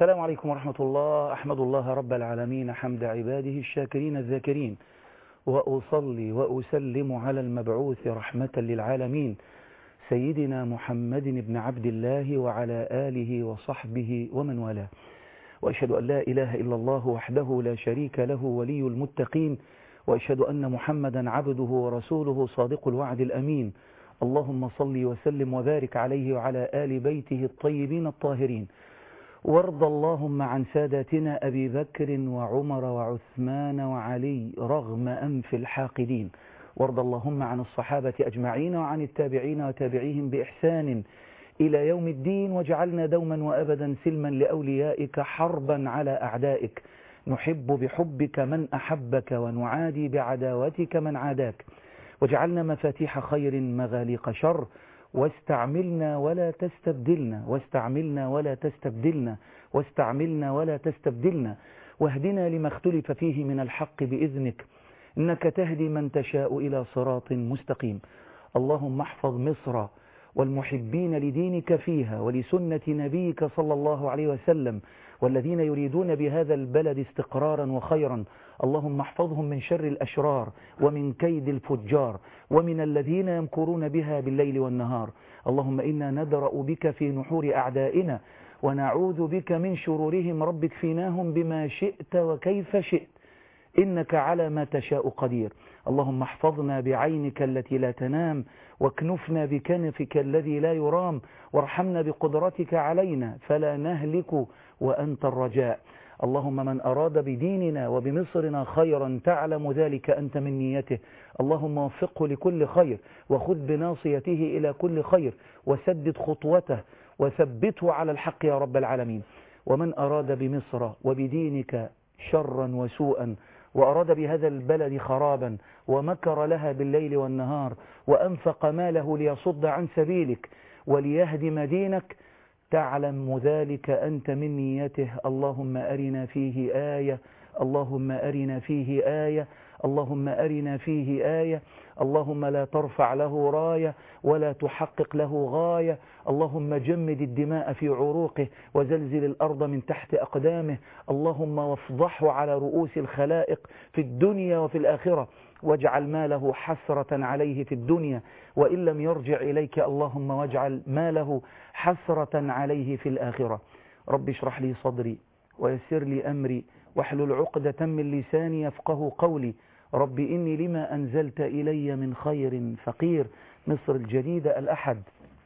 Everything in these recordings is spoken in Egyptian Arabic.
السلام عليكم ورحمة الله أحمد الله رب العالمين حمد عباده الشاكرين الذاكرين وأصلي وأسلم على المبعوث رحمة للعالمين سيدنا محمد بن عبد الله وعلى آله وصحبه ومن والاه وأشهد أن لا إله إلا الله وحده لا شريك له ولي المتقين وأشهد أن محمدا عبده ورسوله صادق الوعد الأمين اللهم صل وسلم وبارك عليه وعلى آل بيته الطيبين الطاهرين وارض اللهم عن ساداتنا أبي بكر وعمر وعثمان وعلي رغم أنف الحاقدين وارض اللهم عن الصحابة أجمعين وعن التابعين وتابعيهم بإحسان إلى يوم الدين واجعلنا دوما وأبدا سلما لأوليائك حربا على أعدائك نحب بحبك من أحبك ونعادي بعداوتك من عاداك واجعلنا مفاتيح خير مغاليق شر واستعملنا ولا تستبدلنا واستعملنا ولا تستبدلنا واستعملنا ولا تستبدلنا واهدنا لما اختلف فيه من الحق بإذنك إنك تهدي من تشاء إلى صراط مستقيم اللهم احفظ مصر والمحبين لدينك فيها ولسنة نبيك صلى الله عليه وسلم والذين يريدون بهذا البلد استقرارا وخيرا اللهم احفظهم من شر الأشرار ومن كيد الفجار ومن الذين يمكرون بها بالليل والنهار اللهم إنا ندرأ بك في نحور أعدائنا ونعوذ بك من شرورهم رب اكفناهم بما شئت وكيف شئت إنك على ما تشاء قدير اللهم احفظنا بعينك التي لا تنام واكنفنا بكنفك الذي لا يرام وارحمنا بقدرتك علينا فلا نهلك وأنت الرجاء اللهم من أراد بديننا وبمصرنا خيرا تعلم ذلك أنت من نيته اللهم وفقه لكل خير وخذ بناصيته إلى كل خير وسدد خطوته وثبته على الحق يا رب العالمين ومن أراد بمصر وبدينك شرا وسوءا وأراد بهذا البلد خرابا ومكر لها بالليل والنهار وأنفق ماله ليصد عن سبيلك وليهدم دينك تعلم ذلك أنت من نيته اللهم أرنا فيه آية اللهم أرنا فيه آية اللهم أرنا فيه آية اللهم لا ترفع له راية ولا تحقق له غاية اللهم جمد الدماء في عروقه وزلزل الأرض من تحت أقدامه اللهم وافضحه على رؤوس الخلائق في الدنيا وفي الآخرة واجعل ماله حسرة عليه في الدنيا وإن لم يرجع إليك اللهم واجعل ماله حسرة عليه في الآخرة رب اشرح لي صدري ويسر لي أمري واحلل عقدة من لساني يفقه قولي رب إني لما أنزلت إلي من خير فقير مصر الجديدة الأحد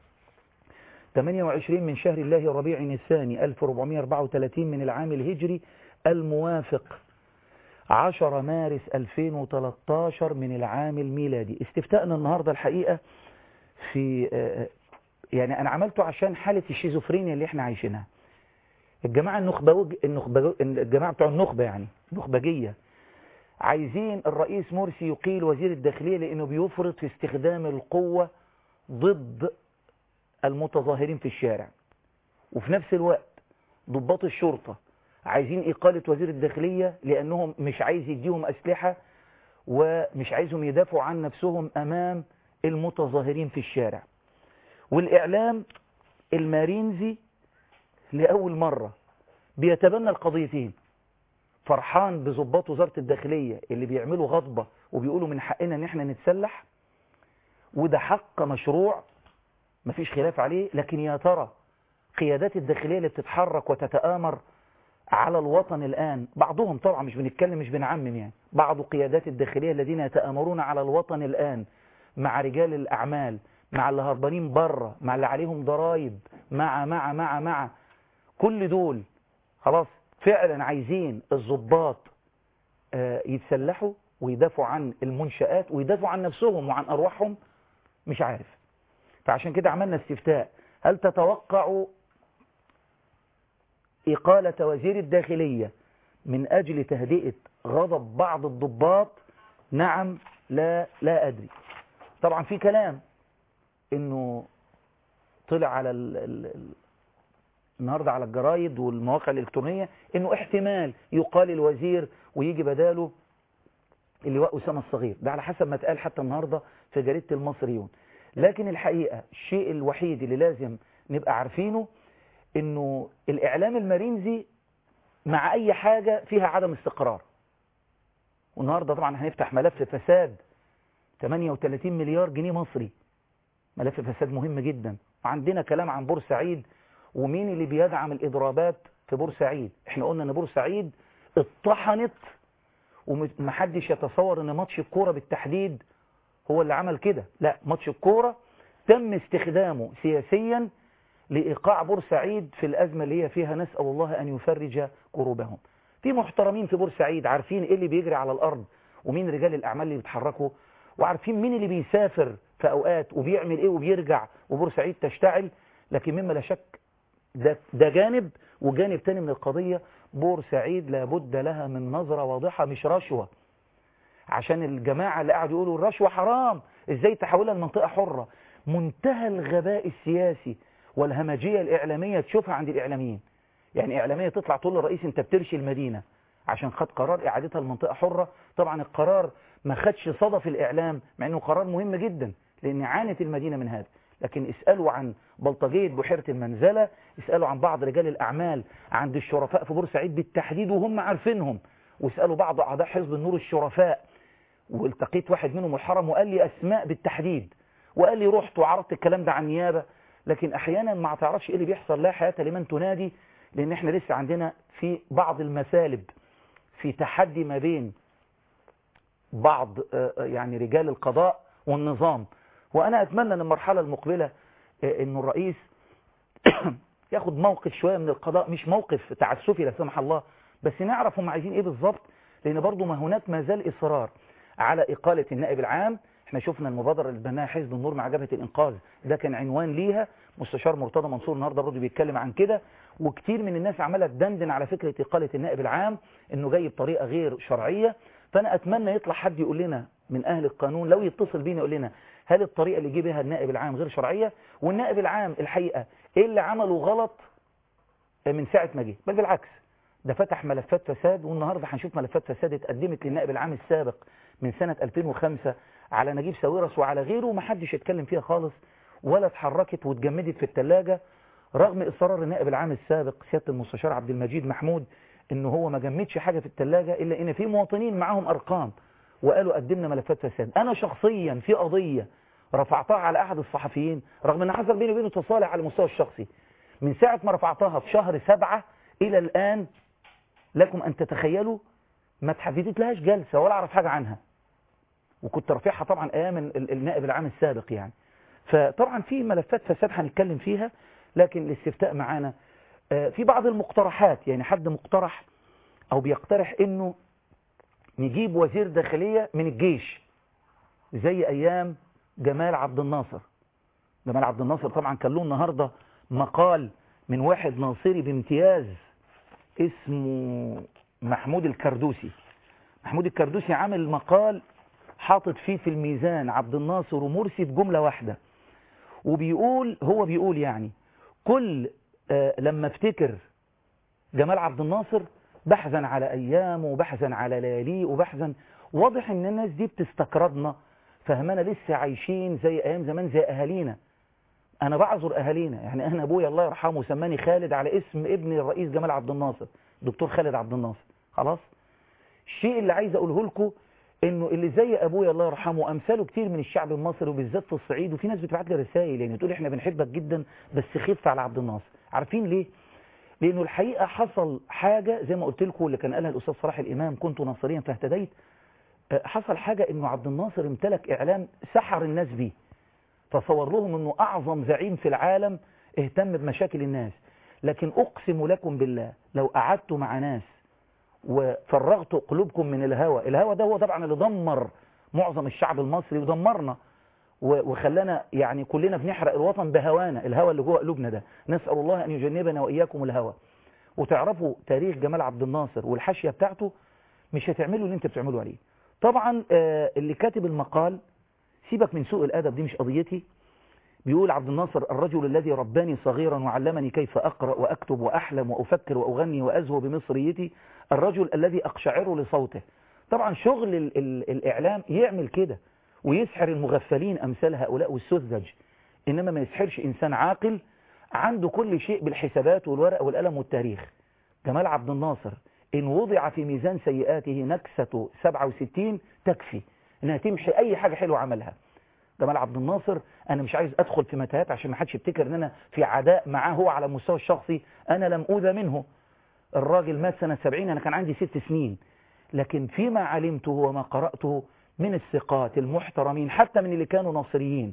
28 من شهر الله ربيع الثاني 1434 من العام الهجري الموافق 10 مارس 2013 من العام الميلادي استفتاءنا النهاردة الحقيقة في يعني أنا عملته عشان حالة الشيزوفرينيا اللي احنا عايشينها الجماعة النخبة النخبة الجماعة بتوع النخبة يعني نخبجية عايزين الرئيس مرسي يقيل وزير الداخلية لأنه بيفرط في استخدام القوة ضد المتظاهرين في الشارع وفي نفس الوقت ضباط الشرطة عايزين إقالة وزير الداخلية لأنهم مش عايز يديهم أسلحة ومش عايزهم يدافعوا عن نفسهم أمام المتظاهرين في الشارع والإعلام المارينزي لأول مرة بيتبنى القضيتين فرحان بضباط وزارة الداخلية اللي بيعملوا غضبة وبيقولوا من حقنا ان احنا نتسلح وده حق مشروع مفيش خلاف عليه لكن يا ترى قيادات الداخلية اللي بتتحرك وتتآمر على الوطن الآن بعضهم طبعا مش بنتكلم مش بنعمم يعني بعض قيادات الداخلية الذين يتآمرون على الوطن الآن مع رجال الأعمال مع اللي هربانين بره مع اللي عليهم ضرائب مع مع مع مع كل دول خلاص فعلا عايزين الضباط يتسلحوا ويدافعوا عن المنشآت ويدافعوا عن نفسهم وعن أرواحهم مش عارف فعشان كده عملنا استفتاء هل تتوقع إقالة وزير الداخلية من أجل تهدئة غضب بعض الضباط نعم لا لا أدري طبعا في كلام انه طلع على ال ال النهاردة على الجرايد والمواقع الإلكترونية انه احتمال يقال الوزير ويجي بداله اللواء أسامة الصغير ده على حسب ما اتقال حتى النهاردة في جريدة المصريون لكن الحقيقة الشيء الوحيد اللي لازم نبقى عارفينه انه الاعلام المارينزي مع اي حاجة فيها عدم استقرار والنهاردة طبعا هنفتح ملف فساد 38 مليار جنيه مصري ملف فساد مهم جدا وعندنا كلام عن بورسعيد ومين اللي بيدعم الإضرابات في بورسعيد احنا قلنا ان بورسعيد اتطحنت ومحدش يتصور ان ماتش الكورة بالتحديد هو اللي عمل كده لا ماتش الكورة تم استخدامه سياسيا لإيقاع بورسعيد في الأزمة اللي هي فيها نسأل الله أن يفرج كروبهم في محترمين في بورسعيد عارفين ايه اللي بيجري على الأرض ومين رجال الأعمال اللي بيتحركوا وعارفين مين اللي بيسافر في أوقات وبيعمل ايه وبيرجع وبورسعيد تشتعل لكن مما لا شك ده, ده جانب وجانب تاني من القضية بورسعيد لابد لها من نظرة واضحة مش رشوة عشان الجماعة اللي قاعدوا يقولوا الرشوة حرام ازاي تحولها لمنطقة حرة منتهى الغباء السياسي والهمجية الإعلامية تشوفها عند الإعلاميين يعني إعلامية تطلع تقول للرئيس أنت بترشي المدينة عشان خد قرار إعادتها لمنطقة حرة طبعا القرار ما خدش صدى في الإعلام مع أنه قرار مهم جدا لأن عانت المدينة من هذا لكن اسألوا عن بلطجية بحيرة المنزلة اسألوا عن بعض رجال الأعمال عند الشرفاء في بورسعيد بالتحديد وهم عارفينهم واسألوا بعض أعضاء حزب النور الشرفاء والتقيت واحد منهم الحرم وقال لي أسماء بالتحديد وقال لي رحت وعرضت الكلام ده عن نيابة لكن أحيانا ما تعرفش إيه اللي بيحصل لا حياة لمن تنادي لأن احنا لسه عندنا في بعض المسالب في تحدي ما بين بعض يعني رجال القضاء والنظام وأنا أتمنى أن المرحلة المقبلة أن الرئيس ياخد موقف شوية من القضاء مش موقف تعسفي لا سمح الله بس نعرف هم عايزين إيه بالظبط لأن برضو ما هناك ما زال إصرار على إقالة النائب العام احنا شفنا المبادرة اللي بناها حزب النور مع جبهة الإنقاذ ده كان عنوان ليها مستشار مرتضى منصور النهارده برضه بيتكلم عن كده وكتير من الناس عماله تدندن على فكرة إقالة النائب العام انه جاي بطريقة غير شرعية فأنا أتمنى يطلع حد يقول لنا من أهل القانون لو يتصل بينا يقول لنا هل الطريقة اللي جه بها النائب العام غير شرعية والنائب العام الحقيقة ايه اللي عمله غلط من ساعة ما جه بل بالعكس ده فتح ملفات فساد والنهاردة هنشوف ملفات فساد اتقدمت للنائب العام السابق من سنة 2005 على نجيب ساويرس وعلى غيره ومحدش يتكلم فيها خالص ولا اتحركت واتجمدت في الثلاجة رغم إصرار النائب العام السابق سيادة المستشار عبد المجيد محمود إنه هو ما جمدش حاجة في الثلاجة إلا إن في مواطنين معاهم أرقام وقالوا قدمنا ملفات فساد أنا شخصيا في قضية رفعتها على أحد الصحفيين رغم أن حصل بيني وبينه تصالح على المستوى الشخصي من ساعة ما رفعتها في شهر سبعة إلى الآن لكم أن تتخيلوا ما تحددت لهاش جلسة ولا أعرف حاجة عنها وكنت رافعها طبعا أيام النائب العام السابق يعني فطبعا في ملفات فساد هنتكلم فيها لكن الاستفتاء معانا في بعض المقترحات يعني حد مقترح أو بيقترح إنه نجيب وزير داخلية من الجيش زي أيام جمال عبد الناصر جمال عبد الناصر طبعا كان له النهاردة مقال من واحد ناصري بامتياز اسمه محمود الكردوسي محمود الكردوسي عامل مقال حاطط فيه في الميزان عبد الناصر ومرسي بجملة واحدة وبيقول هو بيقول يعني كل آه لما افتكر جمال عبد الناصر بحزن على أيامه وبحزن على لياليه وبحزن واضح ان الناس دي بتستقرضنا فهمنا لسه عايشين زي أيام زمان زي أهالينا أنا بعذر أهالينا يعني أنا أبويا الله يرحمه سماني خالد على اسم ابن الرئيس جمال عبد الناصر دكتور خالد عبد الناصر خلاص الشيء اللي عايز أقوله لكم انه اللي زي ابويا الله يرحمه امثاله كتير من الشعب المصري وبالذات في الصعيد وفي ناس بتبعت لي رسائل يعني تقول احنا بنحبك جدا بس خف على عبد الناصر عارفين ليه لانه الحقيقه حصل حاجه زي ما قلت لكم اللي كان قالها الاستاذ صلاح الامام كنت ناصريا فاهتديت حصل حاجه انه عبد الناصر امتلك اعلام سحر الناس بيه تصور لهم انه اعظم زعيم في العالم اهتم بمشاكل الناس لكن اقسم لكم بالله لو قعدت مع ناس وفرغت قلوبكم من الهوى الهوى ده هو طبعا اللي دمر معظم الشعب المصري ودمرنا وخلانا يعني كلنا بنحرق الوطن بهوانا الهوى اللي جوه قلوبنا ده نسأل الله أن يجنبنا وإياكم الهوى وتعرفوا تاريخ جمال عبد الناصر والحاشية بتاعته مش هتعملوا اللي انت بتعملوا عليه طبعا اللي كاتب المقال سيبك من سوء الأدب دي مش قضيتي بيقول عبد الناصر الرجل الذي رباني صغيرا وعلمني كيف أقرأ وأكتب وأحلم وأفكر وأغني وأزهو بمصريتي الرجل الذي أقشعر لصوته طبعا شغل ال ال الإعلام يعمل كده ويسحر المغفلين أمثال هؤلاء والسذج إنما ما يسحرش إنسان عاقل عنده كل شيء بالحسابات والورق والقلم والتاريخ جمال عبد الناصر إن وضع في ميزان سيئاته نكسة 67 تكفي إنها تمحي أي حاجة حلوة عملها جمال عبد الناصر أنا مش عايز أدخل في متاهات عشان ما حدش يفتكر إن أنا في عداء معاه هو على المستوى الشخصي أنا لم أوذى منه الراجل مات سنة 70 أنا كان عندي ست سنين لكن فيما علمته وما قرأته من الثقات المحترمين حتى من اللي كانوا ناصريين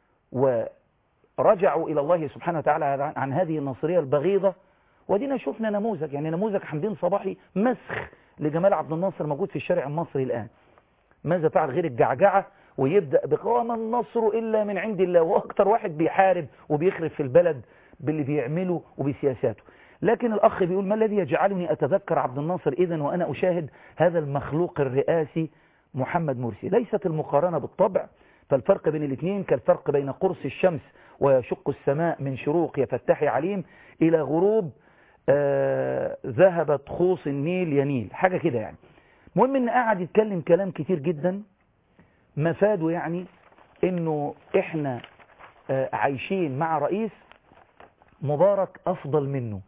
ورجعوا إلى الله سبحانه وتعالى عن هذه الناصرية البغيضة ودينا شفنا نموذج يعني نموذج حمدين صباحي مسخ لجمال عبد الناصر موجود في الشارع المصري الآن ماذا فعل غير الجعجعة ويبدأ بقوام النصر إلا من عند الله وأكتر واحد بيحارب وبيخرب في البلد باللي بيعمله وبسياساته لكن الأخ بيقول ما الذي يجعلني أتذكر عبد الناصر إذن وأنا أشاهد هذا المخلوق الرئاسي محمد مرسي ليست المقارنة بالطبع فالفرق بين الاثنين كالفرق بين قرص الشمس ويشق السماء من شروق يفتحي عليم إلى غروب آه ذهبت خوص النيل ينيل حاجة كده يعني مهم ان قاعد يتكلم كلام كتير جدا مفاده يعني انه احنا آه عايشين مع رئيس مبارك افضل منه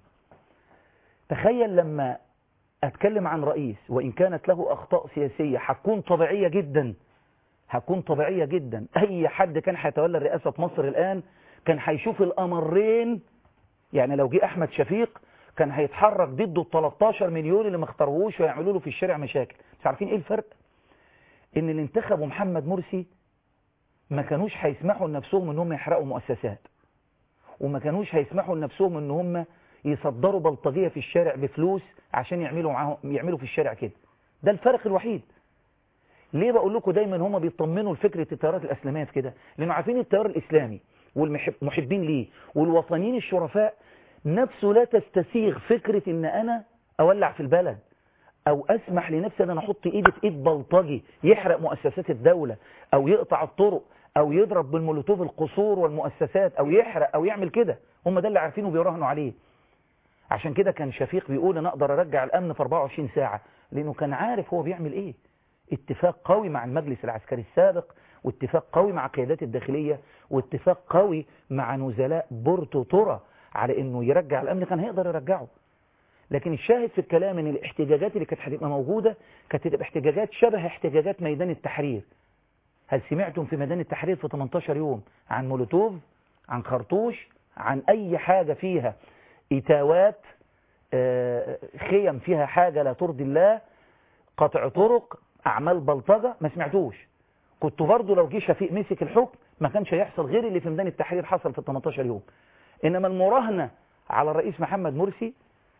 تخيل لما اتكلم عن رئيس وان كانت له اخطاء سياسية هتكون طبيعية جدا هتكون طبيعية جدا اي حد كان هيتولى الرئاسة في مصر الان كان هيشوف الامرين يعني لو جه احمد شفيق كان هيتحرك ضده ال 13 مليون اللي ما اختاروهوش ويعملوا له في الشارع مشاكل مش عارفين ايه الفرق ان اللي انتخبوا محمد مرسي ما كانوش هيسمحوا لنفسهم ان هم يحرقوا مؤسسات وما كانوش هيسمحوا لنفسهم ان هم يصدروا بلطجيه في الشارع بفلوس عشان يعملوا معاهم يعملوا في الشارع كده ده الفرق الوحيد ليه بقول لكم دايما هم بيطمنوا لفكره التيارات الاسلاميه في كده لانه عارفين التيار الاسلامي والمحبين ليه والوطنيين الشرفاء نفسه لا تستسيغ فكرة ان انا اولع في البلد او اسمح لنفسي ان انا احط ايدي في ايد بلطجي يحرق مؤسسات الدولة او يقطع الطرق او يضرب بالمولوتوف القصور والمؤسسات او يحرق او يعمل كده هم ده اللي عارفينه وبيراهنوا عليه عشان كده كان شفيق بيقول انا اقدر ارجع الامن في 24 ساعة لانه كان عارف هو بيعمل ايه اتفاق قوي مع المجلس العسكري السابق واتفاق قوي مع قيادات الداخلية واتفاق قوي مع نزلاء بورتو تورا على انه يرجع الامن كان هيقدر يرجعه لكن الشاهد في الكلام ان الاحتجاجات اللي كانت هتبقى موجودة كانت تبقى احتجاجات شبه احتجاجات ميدان التحرير هل سمعتم في ميدان التحرير في 18 يوم عن مولوتوف عن خرطوش عن اي حاجة فيها اتاوات خيم فيها حاجة لا ترضي الله قطع طرق اعمال بلطجة ما سمعتوش كنت برضو لو جه شفيق مسك الحكم ما كانش هيحصل غير اللي في ميدان التحرير حصل في 18 يوم إنما المراهنة على الرئيس محمد مرسي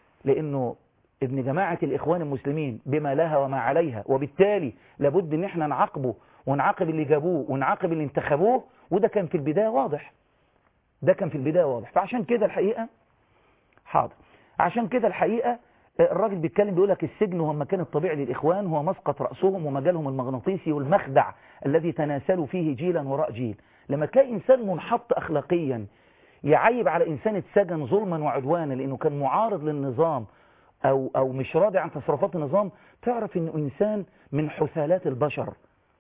لأنه ابن جماعة الإخوان المسلمين بما لها وما عليها وبالتالي لابد ان احنا نعاقبه ونعاقب اللي جابوه ونعاقب اللي انتخبوه وده كان في البداية واضح ده كان في البداية واضح فعشان كده الحقيقة حاضر عشان كده الحقيقة الراجل بيتكلم بيقول لك السجن هو المكان الطبيعي للإخوان هو مسقط رأسهم ومجالهم المغناطيسي والمخدع الذي تناسلوا فيه جيلا وراء جيل لما تلاقي إنسان منحط أخلاقيا يعيب على إنسان اتسجن ظلما وعدوانا لأنه كان معارض للنظام أو, أو مش راضي عن تصرفات النظام تعرف أنه إنسان من حثالات البشر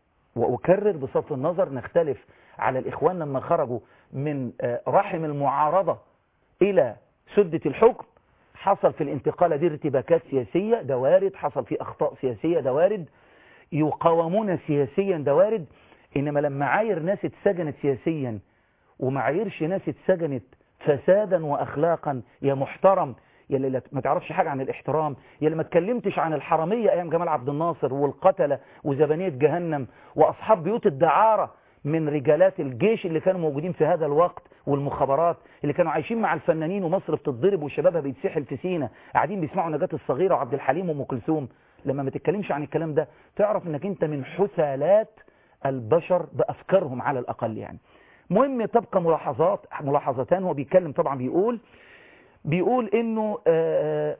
وأكرر بصرف النظر نختلف على الإخوان لما خرجوا من رحم المعارضة إلى سدة الحكم حصل في الانتقالة دي ارتباكات سياسية ده وارد حصل في أخطاء سياسية ده وارد يقاومون سياسيا ده وارد إنما لما عاير ناس اتسجنت سياسيا وما عايرش ناس اتسجنت فسادا وأخلاقا يا محترم يلي ما تعرفش حاجة عن الاحترام يلي ما اتكلمتش عن الحرامية أيام جمال عبد الناصر والقتلة وزبانية جهنم وأصحاب بيوت الدعارة من رجالات الجيش اللي كانوا موجودين في هذا الوقت والمخابرات اللي كانوا عايشين مع الفنانين ومصر بتتضرب وشبابها بيتسحل في سينا قاعدين بيسمعوا نجاة الصغيرة وعبد الحليم وام كلثوم لما ما تتكلمش عن الكلام ده تعرف انك انت من حثالات البشر بأفكارهم على الأقل يعني مهم تبقى ملاحظات ملاحظتان هو بيتكلم طبعا بيقول بيقول انه آآ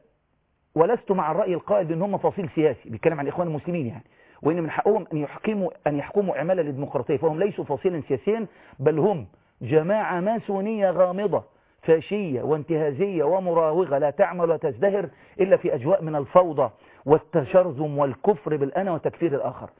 ولست مع الرأي القائل بان هم فصيل سياسي بيتكلم عن الاخوان المسلمين يعني وان من حقهم ان يحكموا ان يحكموا اعمال الديمقراطيه فهم ليسوا فصيلا سياسيا بل هم جماعه ماسونيه غامضه فاشيه وانتهازيه ومراوغه لا تعمل وتزدهر الا في اجواء من الفوضى والتشرذم والكفر بالانا وتكفير الاخر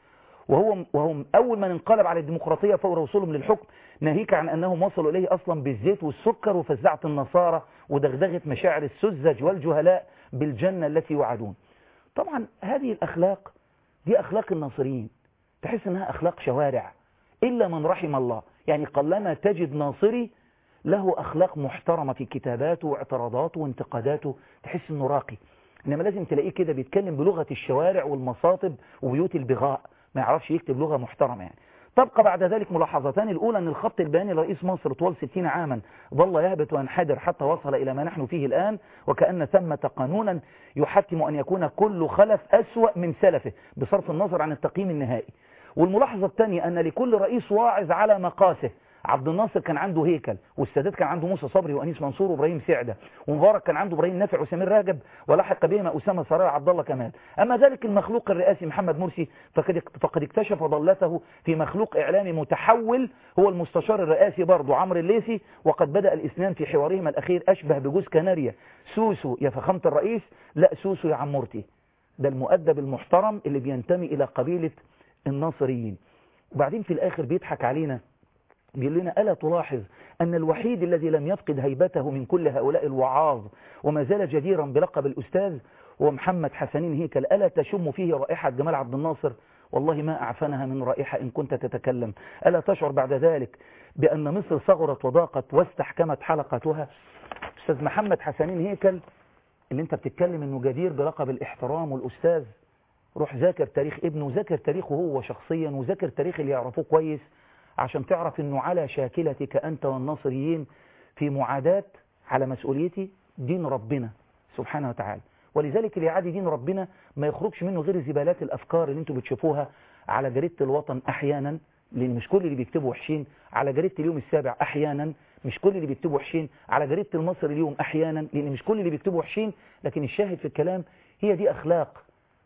وهو وهو أول من انقلب على الديمقراطية فور وصولهم للحكم ناهيك عن أنهم وصلوا إليه أصلا بالزيت والسكر وفزعة النصارى ودغدغة مشاعر السذج والجهلاء بالجنة التي يوعدون طبعا هذه الأخلاق دي أخلاق الناصريين تحس أنها أخلاق شوارع إلا من رحم الله يعني قلما تجد ناصري له أخلاق محترمة في كتاباته واعتراضاته وانتقاداته تحس أنه راقي إنما لازم تلاقيه كده بيتكلم بلغة الشوارع والمصاطب وبيوت البغاء ما يعرفش يكتب لغة محترمة يعني تبقى بعد ذلك ملاحظتان الأولى أن الخط البياني لرئيس مصر طوال 60 عاما ظل يهبط وينحدر حتى وصل إلى ما نحن فيه الآن وكأن ثمة قانونا يحتم أن يكون كل خلف أسوأ من سلفه بصرف النظر عن التقييم النهائي والملاحظة الثانية أن لكل رئيس واعظ على مقاسه عبد الناصر كان عنده هيكل والسادات كان عنده موسى صبري وانيس منصور وابراهيم سعده ومبارك كان عنده ابراهيم نافع وسمير راجب ولحق بهما اسامه سرايا عبد الله كمال اما ذلك المخلوق الرئاسي محمد مرسي فقد فقد اكتشف ضلته في مخلوق اعلامي متحول هو المستشار الرئاسي برضه عمرو الليثي وقد بدا الاثنان في حوارهما الاخير اشبه بجوز كناريا سوسو يا فخامه الرئيس لا سوسو يا عمورتي ده المؤدب المحترم اللي بينتمي الى قبيله الناصريين وبعدين في الاخر بيضحك علينا بيقول لنا ألا تلاحظ أن الوحيد الذي لم يفقد هيبته من كل هؤلاء الوعاظ وما زال جديرا بلقب الأستاذ هو محمد حسنين هيكل ألا تشم فيه رائحة جمال عبد الناصر والله ما أعفنها من رائحة إن كنت تتكلم ألا تشعر بعد ذلك بأن مصر صغرت وضاقت واستحكمت حلقتها أستاذ محمد حسنين هيكل اللي انت بتتكلم انه جدير بلقب الاحترام والأستاذ روح ذاكر تاريخ ابنه وذاكر تاريخه هو شخصيا وذاكر تاريخ اللي يعرفوه كويس عشان تعرف انه على شاكلتك انت والناصريين في معاداة على مسؤوليتي دين ربنا سبحانه وتعالى ولذلك اللي يعادي دين ربنا ما يخرجش منه غير زبالات الافكار اللي انتوا بتشوفوها على جريدة الوطن احيانا لان مش كل اللي بيكتبوا وحشين على جريدة اليوم السابع احيانا مش كل اللي بيكتبوا وحشين على جريدة المصري اليوم احيانا لان مش كل اللي بيكتبوا وحشين لكن الشاهد في الكلام هي دي اخلاق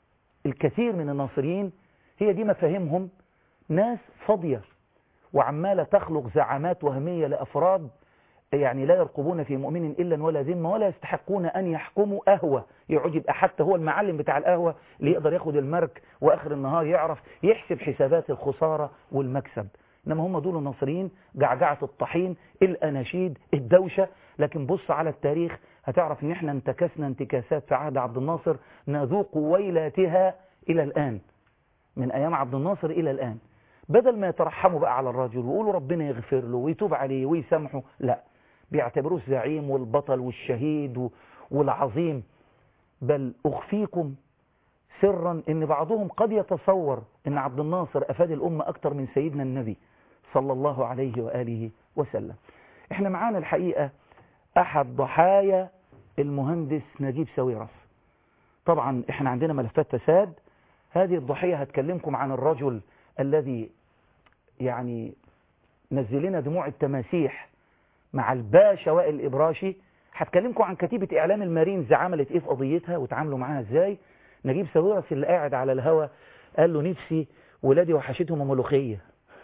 الكثير من الناصريين هي دي مفاهيمهم ناس فاضيه وعمالة تخلق زعامات وهمية لأفراد يعني لا يرقبون في مؤمن إلا ولا ذمة ولا يستحقون أن يحكموا قهوة يقعد يبقى حتى هو المعلم بتاع القهوة اللي يقدر ياخد المرك وآخر النهار يعرف يحسب حسابات الخسارة والمكسب إنما هم دول الناصريين جعجعة الطحين الأناشيد الدوشة لكن بص على التاريخ هتعرف إن إحنا انتكسنا انتكاسات في عهد عبد الناصر نذوق ويلاتها إلى الآن من أيام عبد الناصر إلى الآن بدل ما يترحموا بقى على الرجل ويقولوا ربنا يغفر له ويتوب عليه ويسامحه لا بيعتبروه الزعيم والبطل والشهيد والعظيم بل أخفيكم سرا ان بعضهم قد يتصور ان عبد الناصر افاد الامة اكتر من سيدنا النبي صلى الله عليه وآله وسلم احنا معانا الحقيقة احد ضحايا المهندس نجيب ساويرس طبعا احنا عندنا ملفات فساد هذه الضحية هتكلمكم عن الرجل الذي يعني نزل لنا دموع التماسيح مع الباشا وائل الإبراشي هتكلمكم عن كتيبة إعلام المارينز عملت إيه في قضيتها وتعاملوا معاها إزاي نجيب ساويرس اللي قاعد على الهوا قال له نفسي ولادي وحشتهم ملوخية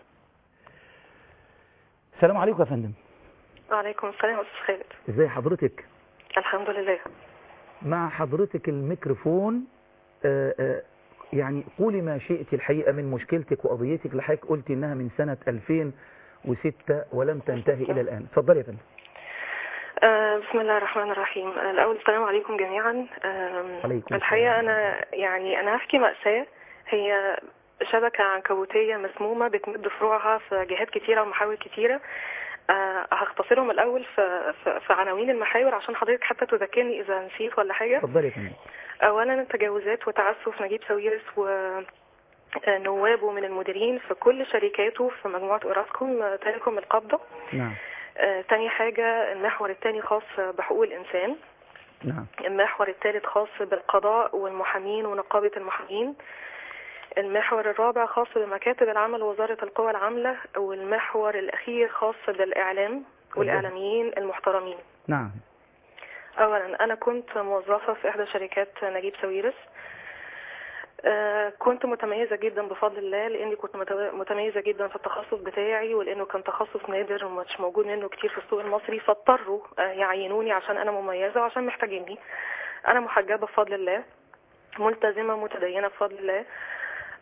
السلام عليكم يا فندم وعليكم السلام يا أستاذ خالد ازاي حضرتك الحمد لله مع حضرتك الميكروفون آآ آآ يعني قولي ما شئت الحقيقة من مشكلتك وقضيتك اللي حضرتك قلتي انها من سنة 2006 ولم تنتهي الى الان اتفضلي يا فندم آه بسم الله الرحمن الرحيم آه الأول السلام عليكم جميعا آه عليكم الحقيقة أنا يعني أنا هحكي مأساة هي شبكة عنكبوتية مسمومة بتمد فروعها في جهات كتيرة ومحاور كتيرة آه هختصرهم الأول في, في, في عناوين المحاور عشان حضرتك حتى تذكرني إذا نسيت ولا حاجة اتفضلي يا فندم أولا تجاوزات وتعسف نجيب ساويرس ونوابه من المديرين في كل شركاته في مجموعة أوراسكوم تلكم القبضة نعم آه، تاني حاجة المحور التاني خاص بحقوق الإنسان نعم المحور الثالث خاص بالقضاء والمحامين ونقابة المحامين المحور الرابع خاص بمكاتب العمل ووزارة القوى العاملة والمحور الأخير خاص بالإعلام والإعلاميين المحترمين نعم أولا أنا كنت موظفة في إحدى شركات نجيب ساويرس آه، كنت متميزة جدا بفضل الله لأني كنت مت- متميزة جدا في التخصص بتاعي ولأنه كان تخصص نادر ومش موجود منه كتير في السوق المصري فاضطروا آه، يعينوني عشان أنا مميزة وعشان محتاجيني أنا محجبة بفضل الله ملتزمة متدينة بفضل الله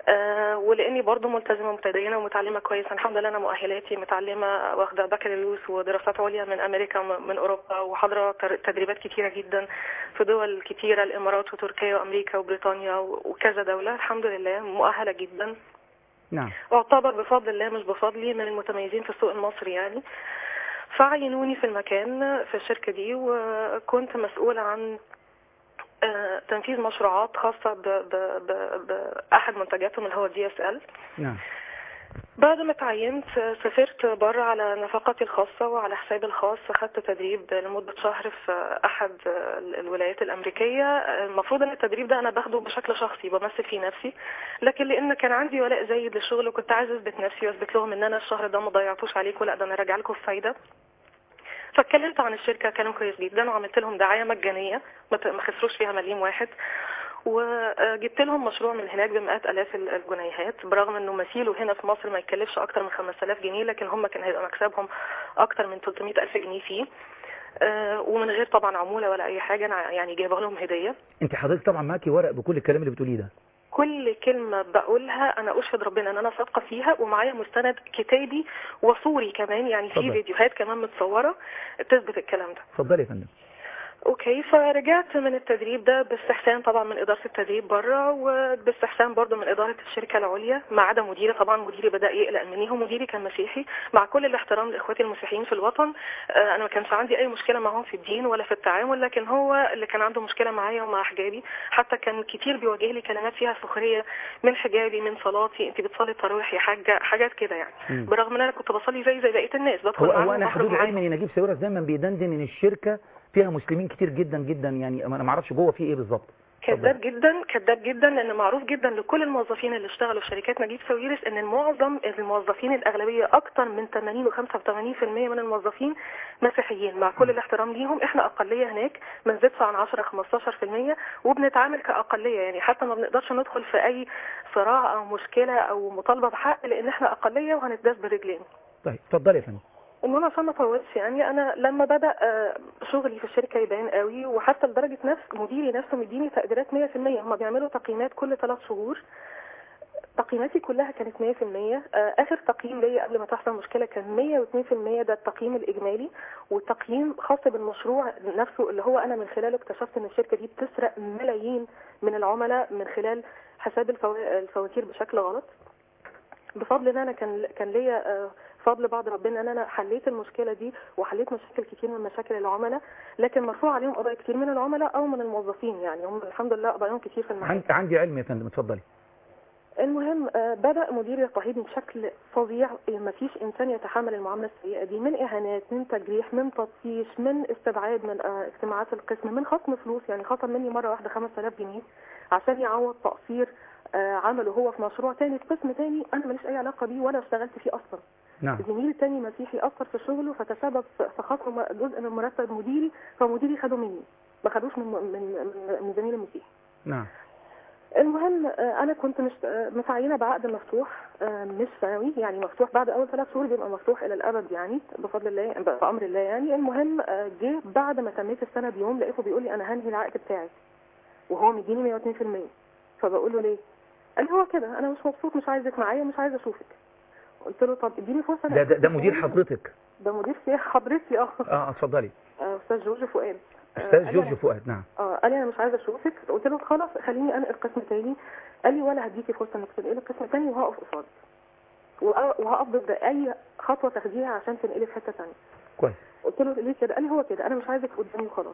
آه ولاني برضو ملتزمه ومتدينه ومتعلمه كويس الحمد لله انا مؤهلاتي متعلمه واخده بكالوريوس ودراسات عليا من امريكا ومن اوروبا وحاضره تر- تدريبات كتيره جدا في دول كتيره الامارات وتركيا وامريكا وبريطانيا و- وكذا دوله الحمد لله مؤهله جدا نعم اعتبر بفضل الله مش بفضلي من المتميزين في السوق المصري يعني فعينوني في المكان في الشركة دي وكنت مسؤولة عن آه، تنفيذ مشروعات خاصة ب- ب- ب- بأحد منتجاتهم اللي هو دي اس ال نعم بعد ما اتعينت آه، سافرت بره على نفقتي الخاصة وعلى حسابي الخاص خدت تدريب لمدة شهر في أحد آه، الولايات الأمريكية آه، المفروض أن التدريب ده أنا باخده بشكل شخصي بمثل فيه نفسي لكن لأن كان عندي ولاء زايد للشغل وكنت عايزة أثبت نفسي وأثبت لهم أن أنا الشهر ده ما ضيعتوش عليكم لا ده أنا راجع لكم بفايدة فاتكلمت عن الشركة كلام كويس جدا وعملت لهم دعاية مجانية ما ت- ما خسروش فيها مليم واحد وجبت لهم مشروع من هناك بمئات الاف ال- الجنيهات برغم انه مثيله هنا في مصر ما يكلفش اكتر من 5000 جنيه لكن هم كان هيبقى مكسبهم اكتر من 300 الف جنيه فيه آه، ومن غير طبعا عمولة ولا اي حاجة انا يعني جايبه لهم هدية انت حضرتك طبعا معاكي ورق بكل الكلام اللي بتقوليه ده كل كلمة بقولها أنا أشهد ربنا إن أنا صادقة فيها ومعايا مستند كتابي وصوري كمان يعني في اتفضل. فيديوهات كمان متصورة تثبت الكلام ده اتفضلي يا فندم اوكي فرجعت من التدريب ده باستحسان طبعا من اداره التدريب بره وباستحسان برضو من اداره الشركه العليا ما عدا مديري طبعا مديري بدا يقلق مني هو مديري كان مسيحي مع كل الاحترام لاخواتي المسيحيين في الوطن آه، انا ما كانش عندي اي مشكله معاهم في الدين ولا في التعامل لكن هو اللي كان عنده مشكله معايا ومع حجابي حتى كان كتير بيواجه لي كلمات فيها سخريه من حجابي من صلاتي انت بتصلي التراويح يا حاجه حاجات كده يعني مم. برغم ان انا كنت بصلي زي زي بقيه الناس بدخل هو, معاهم هو انا وبخرج حدود معاهم. علمي ان نجيب ساويرس دايما بيدندن ان الشركه فيها مسلمين كتير جدا جدا يعني انا ما اعرفش جوه في ايه بالظبط كذاب جدا كذاب جدا لان معروف جدا لكل الموظفين اللي اشتغلوا في شركات نجيب ساويرس ان المعظم الموظفين الاغلبيه اكتر من 80 و 85% من الموظفين مسيحيين مع كل الاحترام ليهم احنا اقليه هناك ما نزيدش عن 10 15% وبنتعامل كاقليه يعني حتى ما بنقدرش ندخل في اي صراع او مشكله او مطالبه بحق لان احنا اقليه وهنتداس برجلين طيب اتفضلي يا فندم المهم عشان ما اطولش يعني انا لما بدا آه، شغلي في الشركه يبان قوي وحتى لدرجه نفس مديري نفسه مديني تقديرات 100% هم بيعملوا تقييمات كل ثلاث شهور تقييماتي كلها كانت 100% آه، اخر تقييم ليا قبل ما تحصل مشكله كان 102% ده التقييم الاجمالي وتقييم خاص بالمشروع نفسه اللي هو انا من خلاله اكتشفت ان الشركه دي بتسرق ملايين من العملاء من خلال حساب الفوا- الفواتير بشكل غلط بفضل ان انا كان كان ليا آه، فضل بعد ربنا ان انا حليت المشكله دي وحليت مشاكل كتير من مشاكل العملاء لكن مرفوع عليهم قضايا كتير من العملاء او من الموظفين يعني هم الحمد لله قضاياهم كتير في المحل عندي عندي علم يا فندم اتفضلي المهم آه، بدأ مديري يضطهدني بشكل فظيع ما فيش إنسان يتحمل المعاملة السيئة دي من إهانات من تجريح من تطفيش من استبعاد من آه، اجتماعات القسم من خصم فلوس يعني خصم مني مرة واحدة 5000 جنيه عشان يعوض تقصير آه، عمله هو في مشروع تاني في قسم تاني أنا ماليش أي علاقة بيه ولا اشتغلت فيه أصلا نعم زميل تاني مسيحي أثر في شغله فتسبب في في خصم م- جزء من مرتب مديري فمديري خده مني ما خدوش من من من, من زميل المسيحي نعم المهم آه، انا كنت مش آه، متعينه بعقد مفتوح آه، مش سنوي يعني مفتوح بعد اول ثلاث شهور بيبقى مفتوح الى الابد يعني بفضل الله ب- بامر الله يعني المهم آه، جه بعد ما تميت السنه بيوم لقيته بيقول لي انا هنهي العقد بتاعي وهو مديني 102% فبقول له ليه؟ قال لي هو كده انا مش مبسوط مش عايزك معايا مش عايز اشوفك قلت له طب اديني فرصه ده ده, ده مدير حضرتك ده مدير سياحه حضرتي اه اه اتفضلي آه، استاذ جورج فؤاد آه، استاذ قال لي جورج أنا- فؤاد نعم اه قال لي انا مش عايزه اشوفك قلت له خلاص خليني انقل قسم تاني قال لي ولا هديكي فرصه انك تنقلي قسم تاني وهقف قصادك وأ- وهقف ضد اي خطوه تاخديها عشان تنقلي في حته تانيه كويس قلت له ليه كده قال لي هو كده انا مش عايزك قدامي وخلاص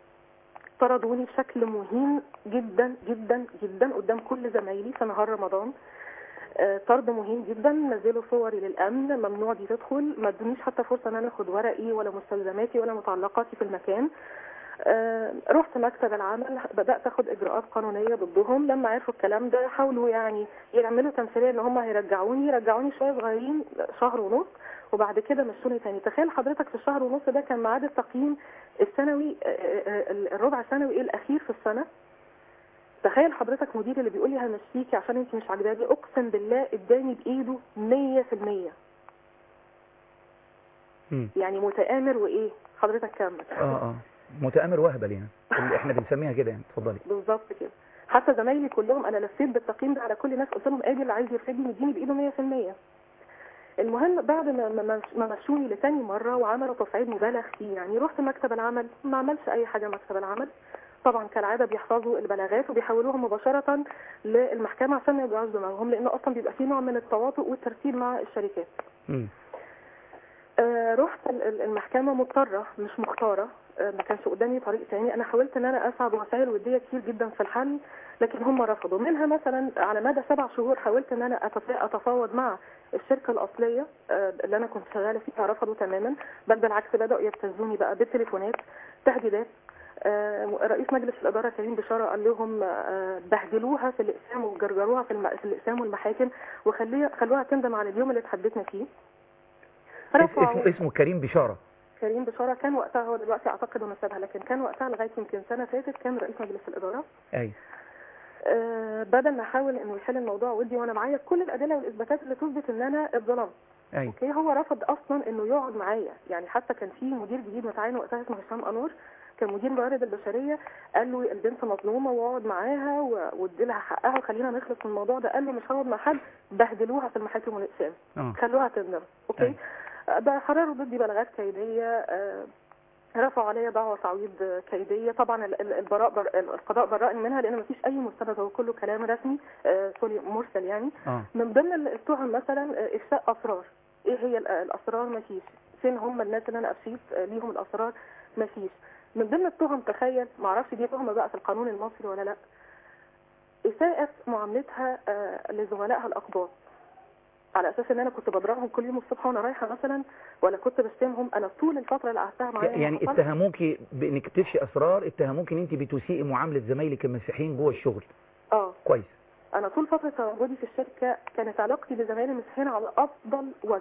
طردوني بشكل مهين جدا جدا جدا قدام كل زمايلي في نهار رمضان آه، طرد مهين جدا نزلوا صوري للامن ممنوع دي تدخل ما ادونيش حتى فرصه ان انا اخد ورقي ولا مستلزماتي ولا متعلقاتي في المكان آه، رحت مكتب العمل بدات اخد اجراءات قانونيه ضدهم لما عرفوا الكلام ده حاولوا يعني يعملوا تمثيليه ان هم هيرجعوني رجعوني شويه صغيرين شهر ونص وبعد كده مشوني تاني تخيل حضرتك في الشهر ونص ده كان ميعاد التقييم السنوي آه، آه، آه، الربع سنوي الاخير في السنه تخيل حضرتك مدير اللي بيقول لي همشيكي عشان انت مش عاجباني اقسم بالله اداني بايده 100% مم. يعني متآمر وايه حضرتك كمل اه اه متآمر وهبل يعني اللي احنا بنسميها كده يعني اتفضلي بالظبط كده حتى زمايلي كلهم انا لفيت بالتقييم ده على كل الناس قلت لهم ادي اللي عايز يرفدني يديني بايده 100% المهم بعد ما ما ما مشوني لتاني مره وعملوا تصعيد مبالغ فيه يعني رحت مكتب العمل ما عملش اي حاجه مكتب العمل طبعا كالعاده بيحفظوا البلاغات وبيحولوها مباشره للمحكمه عشان ما يوجعوش دماغهم لانه اصلا بيبقى في نوع من التواطؤ والترتيب مع الشركات مم. آه رحت ال- ال- المحكمه مضطره مش مختاره آه ما كانش قدامي طريق تاني انا حاولت ان انا اسعى بوسائل وديه كتير جدا في الحل لكن هم رفضوا منها مثلا على مدى سبع شهور حاولت ان انا أتف- اتفاوض مع الشركه الاصليه آه اللي انا كنت شغاله فيها رفضوا تماما بل بالعكس بداوا يبتزوني بقى بالتليفونات تهديدات آه، رئيس مجلس الإدارة كريم بشارة قال لهم آه، بهدلوها في الإقسام وجرجروها في, الم... في الإقسام والمحاكم وخليها خلوها تندم على اليوم اللي اتحدثنا فيه اس- رفعوا اسمه اسمه كريم بشارة كريم بشارة كان وقتها هو دلوقتي أعتقد إنه سابها لكن كان وقتها لغاية يمكن سنة فاتت كان رئيس مجلس الإدارة اي آه، بدل ما أحاول إنه يحل الموضوع ودي وأنا معايا كل الأدلة والإثباتات اللي تثبت إن أنا اتظلمت اي اوكي هو رفض اصلا انه يقعد معايا يعني حتى كان في مدير جديد متعين وقتها اسمه هشام انور كان مدير موارد البشريه قال له البنت مظلومه واقعد معاها و- وادي لها حقها وخلينا نخلص من الموضوع ده قال له مش هقعد مع حد بهدلوها في المحاكم والاقسام اه خلوها تندم اوكي آه، ده حرروا ضدي بلاغات كيديه آه، رفعوا عليا دعوى تعويض آه، كيديه طبعا ال- ال- البراء بر... القضاء برأني منها لان مفيش اي مستند هو كله كلام رسمي آه، سوري مرسل يعني اه من ضمن ال- التهم مثلا آه، افشاء اسرار ايه هي ال- الاسرار مفيش فين هم الناس اللي انا افشيت آه، ليهم الاسرار مفيش من ضمن التهم تخيل معرفش دي تهمه بقى في القانون المصري ولا لا اساءة معاملتها آه، لزملائها الاقباط على اساس ان انا كنت بضربهم كل يوم الصبح وانا رايحه مثلا ولا كنت بشتمهم انا طول الفتره اللي قعدتها معاهم يعني ما حصلش. اتهموكي بانك تفشي اسرار اتهموكي ان انت بتسيئي معامله زمايلك المسيحيين جوه الشغل اه كويس انا طول فتره تواجدي في الشركه كانت علاقتي بزمايلي المسيحيين على افضل وجه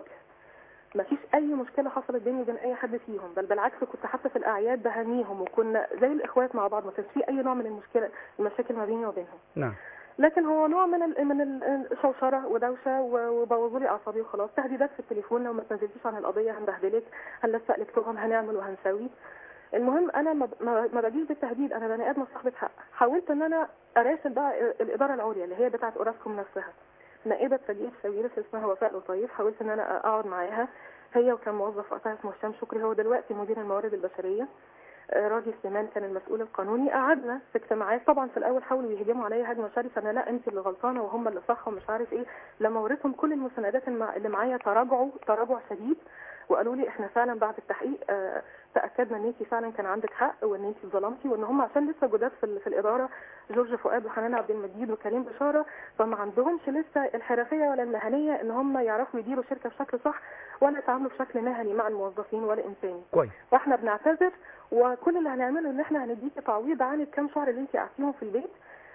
مفيش اي مشكله حصلت بيني وبين اي حد فيهم بل بالعكس كنت حتى في الاعياد بهنيهم وكنا زي الاخوات مع بعض ما كانش في اي نوع من المشكله المشاكل ما بيني وبينهم نعم لكن هو نوع من ال من ال- الشوشره ودوشه و- وبوظوا لي اعصابي وخلاص تهديدات في التليفون لو ما تنزلتيش عن القضيه هنبهدلك هنلصق لك تهم هنعمل وهنسوي المهم انا ما ما ما بجيش بالتهديد انا بني ادمه صاحبه حق حاولت ان انا اراسل بقى الاداره العليا اللي هي بتاعه اوراسكوم نفسها نائبه فريق سويرس اسمها وفاء لطيف حاولت ان انا اقعد معاها هي وكان موظف وقتها اسمه هشام شكري هو دلوقتي مدير الموارد البشريه آه، راجل سليمان كان المسؤول القانوني قعدنا في اجتماعات طبعا في الاول حاولوا يهجموا عليا هجمه شرسه انا لا انت اللي غلطانه وهم اللي صح ومش عارف ايه لما وريتهم كل المستندات المع- اللي معايا تراجعوا تراجع شديد وقالوا لي احنا فعلا بعد التحقيق آه، تاكدنا ان انت فعلا كان عندك حق وان انت اتظلمتي وان هم عشان لسه جداد في, ال- في الاداره جورج فؤاد وحنان عبد المجيد وكريم بشاره فما عندهمش لسه الحرفيه ولا المهنيه ان هم يعرفوا يديروا شركه بشكل صح ولا يتعاملوا بشكل مهني مع الموظفين ولا انساني كويس واحنا بنعتذر وكل اللي هنعمله ان احنا هنديكي تعويض عن الكام شهر اللي انت قعدتيهم في البيت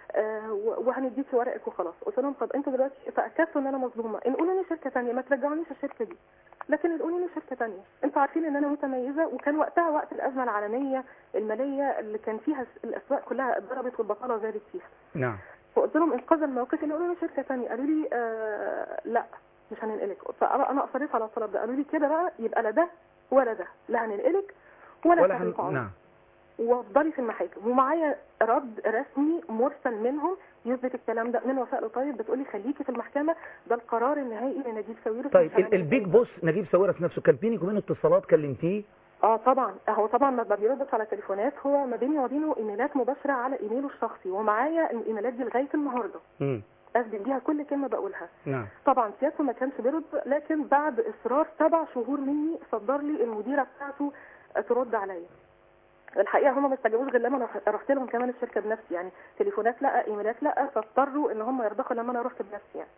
آه و- وهنديكي ورقك وخلاص قلت لهم طب انتوا دلوقتي تاكدتوا ان انا مظلومه انقلوا لي شركه ثانيه ما ترجعونيش الشركه دي لكن انقلوا لي شركه ثانيه انتوا عارفين ان انا متميزه وكان وقتها وقت الازمه العالميه الماليه اللي كان فيها الس- الاسواق كلها اتضربت والبطاله زادت فيها نعم فقلت لهم انقاذ الموقف انقلوا لي شركه ثانيه قالوا لي آه لا مش هننقلك فانا انا اصريت على الطلب ده قالوا لي كده بقى يبقى لا ده ولا ده لا هننقلك ولا, ولا ولا هن... نعم وافضلي في المحاكم ومعايا رد رسمي مرسل منهم يثبت الكلام ده من وفاء لطيب بتقولي خليكي في المحكمه ده القرار النهائي لنجيب ساويرس طيب مش ال- هنعمل البيج إيه. بوس نجيب ساويرس نفسه كان بينك وبينه اتصالات كلمتيه اه طبعا هو طبعا ما بيردش على تليفونات هو ما بيني وبينه ايميلات مباشره على ايميله الشخصي ومعايا الايميلات دي لغايه النهارده امم اثبت بيها كل كلمه بقولها نعم طبعا سيادته ما كانش بيرد لكن بعد اصرار سبع شهور مني صدر لي المديره بتاعته ترد عليا الحقيقه هم ما استجابوش غير لما انا رحت لهم كمان الشركه بنفسي يعني تليفونات لا ايميلات لا فاضطروا ان هم يرضخوا لما انا رحت بنفسي يعني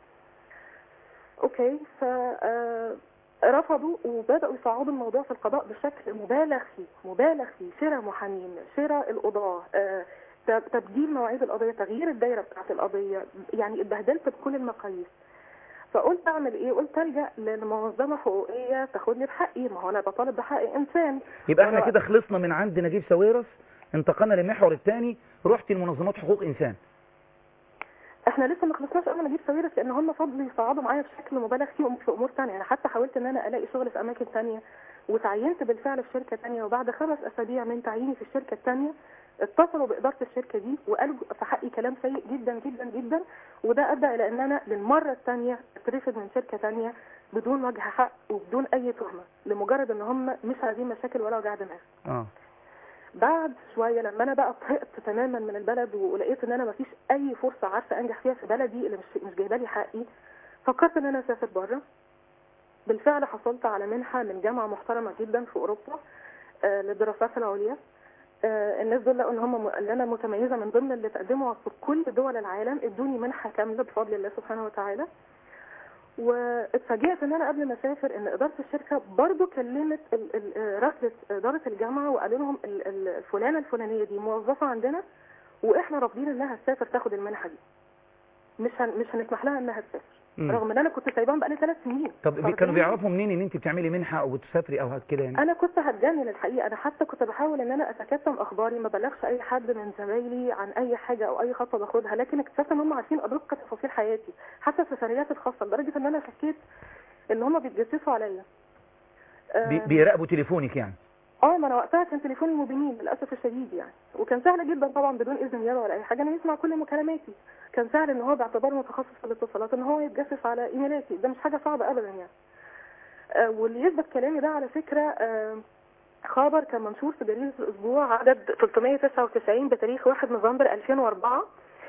اوكي ف آه، رفضوا وبداوا يصعدوا الموضوع في القضاء بشكل مبالغ فيه مبالغ فيه شراء محامين شراء القضاه آه، تب- تبديل مواعيد القضيه تغيير الدايره بتاعت القضيه يعني اتبهدلت بكل المقاييس فقلت اعمل ايه قلت الجا لمنظمه حقوقيه تاخد لي بحقي ما هو انا بطالب بحق انسان يبقى احنا وأنا- كده خلصنا من عند نجيب ساويرس انتقلنا للمحور الثاني رحت لمنظمات حقوق انسان احنا لسه ما خلصناش انا نجيب ساويرس لان هم فضلوا يصعدوا معايا بشكل مبالغ فيه في امور ثانيه انا حتى حاولت ان انا الاقي شغل في اماكن ثانيه وتعينت بالفعل في شركه ثانيه وبعد خمس اسابيع من تعييني في الشركه الثانيه اتصلوا باداره الشركه دي وقالوا في حقي كلام سيء جدا جدا جدا وده ادى الى ان انا للمره الثانيه اترفض من شركه ثانيه بدون وجه حق وبدون اي تهمه لمجرد ان هم مش عايزين مشاكل ولا وجع دماغ اه بعد شويه لما انا بقى طهقت تماما من البلد ولقيت ان انا مفيش اي فرصه عارفه انجح فيها في بلدي اللي مش مش جايبه لي حقي فكرت ان انا اسافر بره بالفعل حصلت على منحه من جامعه محترمه جدا في اوروبا آه، للدراسات العليا آه، الناس دول لقوا ان هم ان انا متميزه من ضمن اللي تقدموا في كل دول العالم ادوني منحه كامله بفضل الله سبحانه وتعالى واتفاجئت ان انا قبل ما اسافر ان اداره الشركه برضو كلمت ال- ال- آه، رئيسه اداره الجامعه وقالوا لهم ال- ال- الفلانه الفلانيه دي موظفه عندنا واحنا رافضين انها تسافر تاخد المنحه دي مش هن مش هنسمح لها انها تسافر مم. رغم ان انا كنت سايباهم بقالي ثلاث سنين طب بي- كانوا فاهمين؟ بيعرفوا منين ان انت بتعملي منحه او بتسافري او هك- كده يعني انا كنت هتجنن الحقيقه انا حتى كنت بحاول ان انا اتكتم اخباري ما بلغش اي حد من زمايلي عن اي حاجه او اي خطوه باخدها لكن اكتشفت ان هم عارفين ادق تفاصيل حياتي حتى السفريات الخاصه لدرجه ان انا شكيت ان هم بيتجسسوا عليا آه، بي- بيراقبوا تليفونك يعني اه ما انا وقتها كان تليفوني مبينين للاسف الشديد يعني وكان سهل جدا طبعا بدون اذن نيابه ولا اي حاجه انه يسمع كل مكالماتي كان سهل ان هو باعتباره متخصص في الاتصالات ان هو يتجسس على ايميلاتي ده مش حاجه صعبه ابدا يعني آه واللي يثبت كلامي ده على فكره آه خبر كان منشور في جريده الاسبوع عدد 399 بتاريخ 1 نوفمبر 2004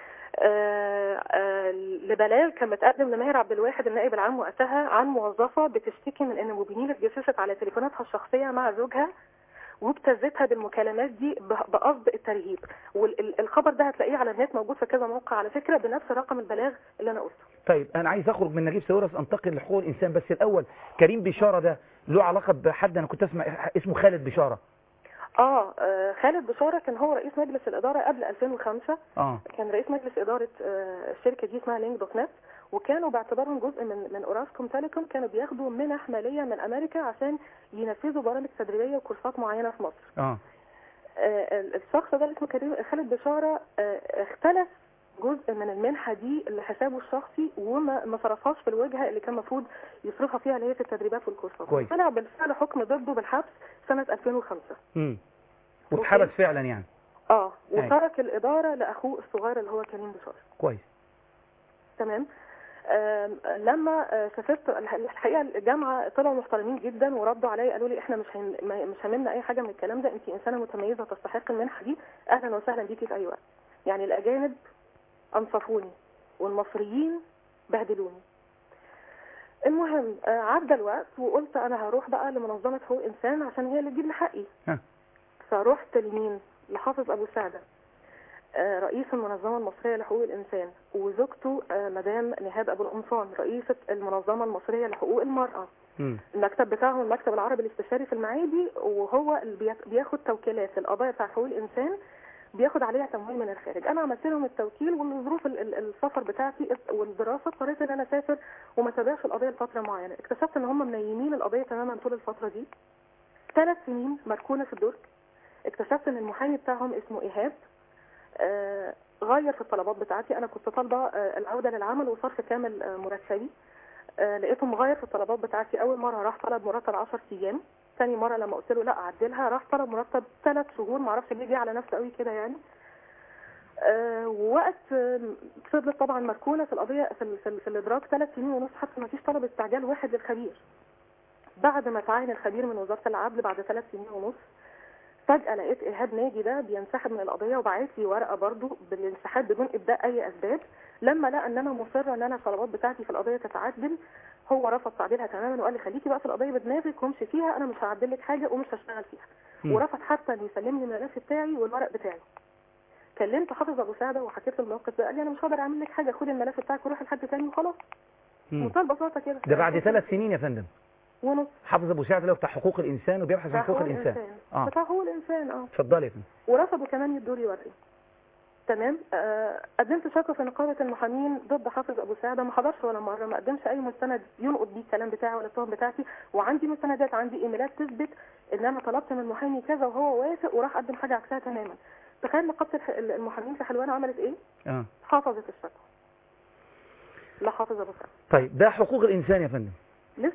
آه، آه، لبلاغ كان متقدم لماهر عبد الواحد النائب العام وقتها عن موظفه بتشتكي من ان مبينين اتجسست على تليفوناتها الشخصيه مع زوجها وابتزتها بالمكالمات دي ب- بقصد الترهيب والخبر ده هتلاقيه على النت موجود في كذا موقع على فكره بنفس رقم البلاغ اللي انا قلته طيب انا عايز اخرج من نجيب ساويرس انتقل لحقوق الانسان بس الاول كريم بشاره ده له علاقه بحد انا كنت اسمع اسمه خالد بشاره اه آه، خالد بشاره كان هو رئيس مجلس الاداره قبل 2005 اه كان رئيس مجلس اداره آه، الشركه دي اسمها لينك دوت نت وكانوا باعتبارهم جزء من من اوراسكوم تيليكوم كانوا بياخدوا منح ماليه من امريكا عشان ينفذوا برامج تدريبيه وكورسات معينه في مصر اه آه، الشخص ده اللي اسمه كريم خالد بشاره آه، اختلف جزء من المنحه دي لحسابه الشخصي وما ما صرفهاش في الوجهه اللي كان المفروض يصرفها فيها اللي هي في التدريبات والكورسات كويس. طلع بالفعل حكم ضده بالحبس سنه 2005 امم واتحبس فعلا يعني اه أيوة. وترك الاداره لاخوه الصغير اللي هو كريم بشاره كويس تمام آم، لما آه، سافرت الح- الحقيقه الجامعه طلعوا محترمين جدا وردوا عليا قالوا لي احنا مش هن... ما- مش هاممنا اي حاجه من الكلام ده انت انسانه متميزه تستحق المنحه دي اهلا وسهلا بيكي في اي وقت يعني الاجانب انصفوني والمصريين بهدلوني المهم آه، عدى الوقت وقلت انا هروح بقى لمنظمه حقوق انسان عشان هي اللي تجيب لي حقي ها. فروحت لمين لحافظ ابو سعده آه، رئيس المنظمة المصرية لحقوق الإنسان وزوجته آه، مدام نهاد أبو القمصان رئيسة المنظمة المصرية لحقوق المرأة امم المكتب بتاعهم المكتب العربي الاستشاري في المعادي وهو اللي بياخ- بياخد توكيلات القضايا بتاع حقوق الإنسان بياخد عليها تمويل من الخارج انا عملت لهم التوكيل والظروف ال- ال- السفر بتاعتي والدراسه اضطريت ان انا اسافر وما تابعش القضيه لفتره معينه اكتشفت ان هم منيمين القضيه تماما طول الفتره دي ثلاث سنين مركونه في الدرج اكتشفت ان المحامي بتاعهم اسمه ايهاب آه، غير في الطلبات بتاعتي انا كنت طالبه آه، العوده للعمل وصرف كامل آه، مرتبي آه، لقيته مغير في الطلبات بتاعتي اول مره راح طلب مرتب 10 ايام ثاني مره لما قلت له لا اعدلها راح طلب مرتب ثلاث شهور ما اعرفش ليه جه على نفسه قوي كده يعني آه، ووقت آه، فضلت طبعا مركونه في القضيه في, ال- في, ال- في الادراك ثلاث سنين ونص حتى ما فيش طلب استعجال واحد للخبير بعد ما تعين الخبير من وزاره العدل بعد ثلاث سنين ونص فجأة لقيت إيهاب ناجي ده بينسحب من القضية وبعت لي ورقة برضو بالانسحاب بدون إبداء أي أسباب لما لقى إن أنا مصرة إن أنا الطلبات بتاعتي في القضية تتعدل هو رفض تعديلها تماما وقال لي خليكي بقى في القضية بدماغك وامشي فيها أنا مش هعدل لك حاجة ومش هشتغل فيها مم. ورفض حتى إنه يسلمني الملف بتاعي والورق بتاعي كلمت حافظ أبو سعدة وحكيت له الموقف ده قال لي أنا مش هقدر أعمل لك حاجة خدي الملف بتاعك وروحي لحد تاني وخلاص مم. بمنتهى البساطة كده ده بعد ثلاث سنين يا فندم ونص حافظ ابو سعد اللي هو بتاع حقوق الانسان وبيبحث عن بتاع حقوق الانسان اه بتاع حقوق الإنسان اه اتفضلي يا فندم ورفضوا كمان يدوا لي ورقي تمام آه قدمت شكوى في نقابه المحامين ضد حافظ ابو سعده ما حضرش ولا مره ما قدمش اي مستند ينقض بيه الكلام بتاعي ولا التهم بتاعتي وعندي مستندات عندي ايميلات تثبت ان انا طلبت من محامي كذا وهو وافق وراح قدم حاجه عكسها تماما تخيل نقابه الح- المحامين في حلوان عملت ايه اه حافظت الشكوى لا حافظ ابو سعده طيب ده حقوق الانسان يا فندم لسه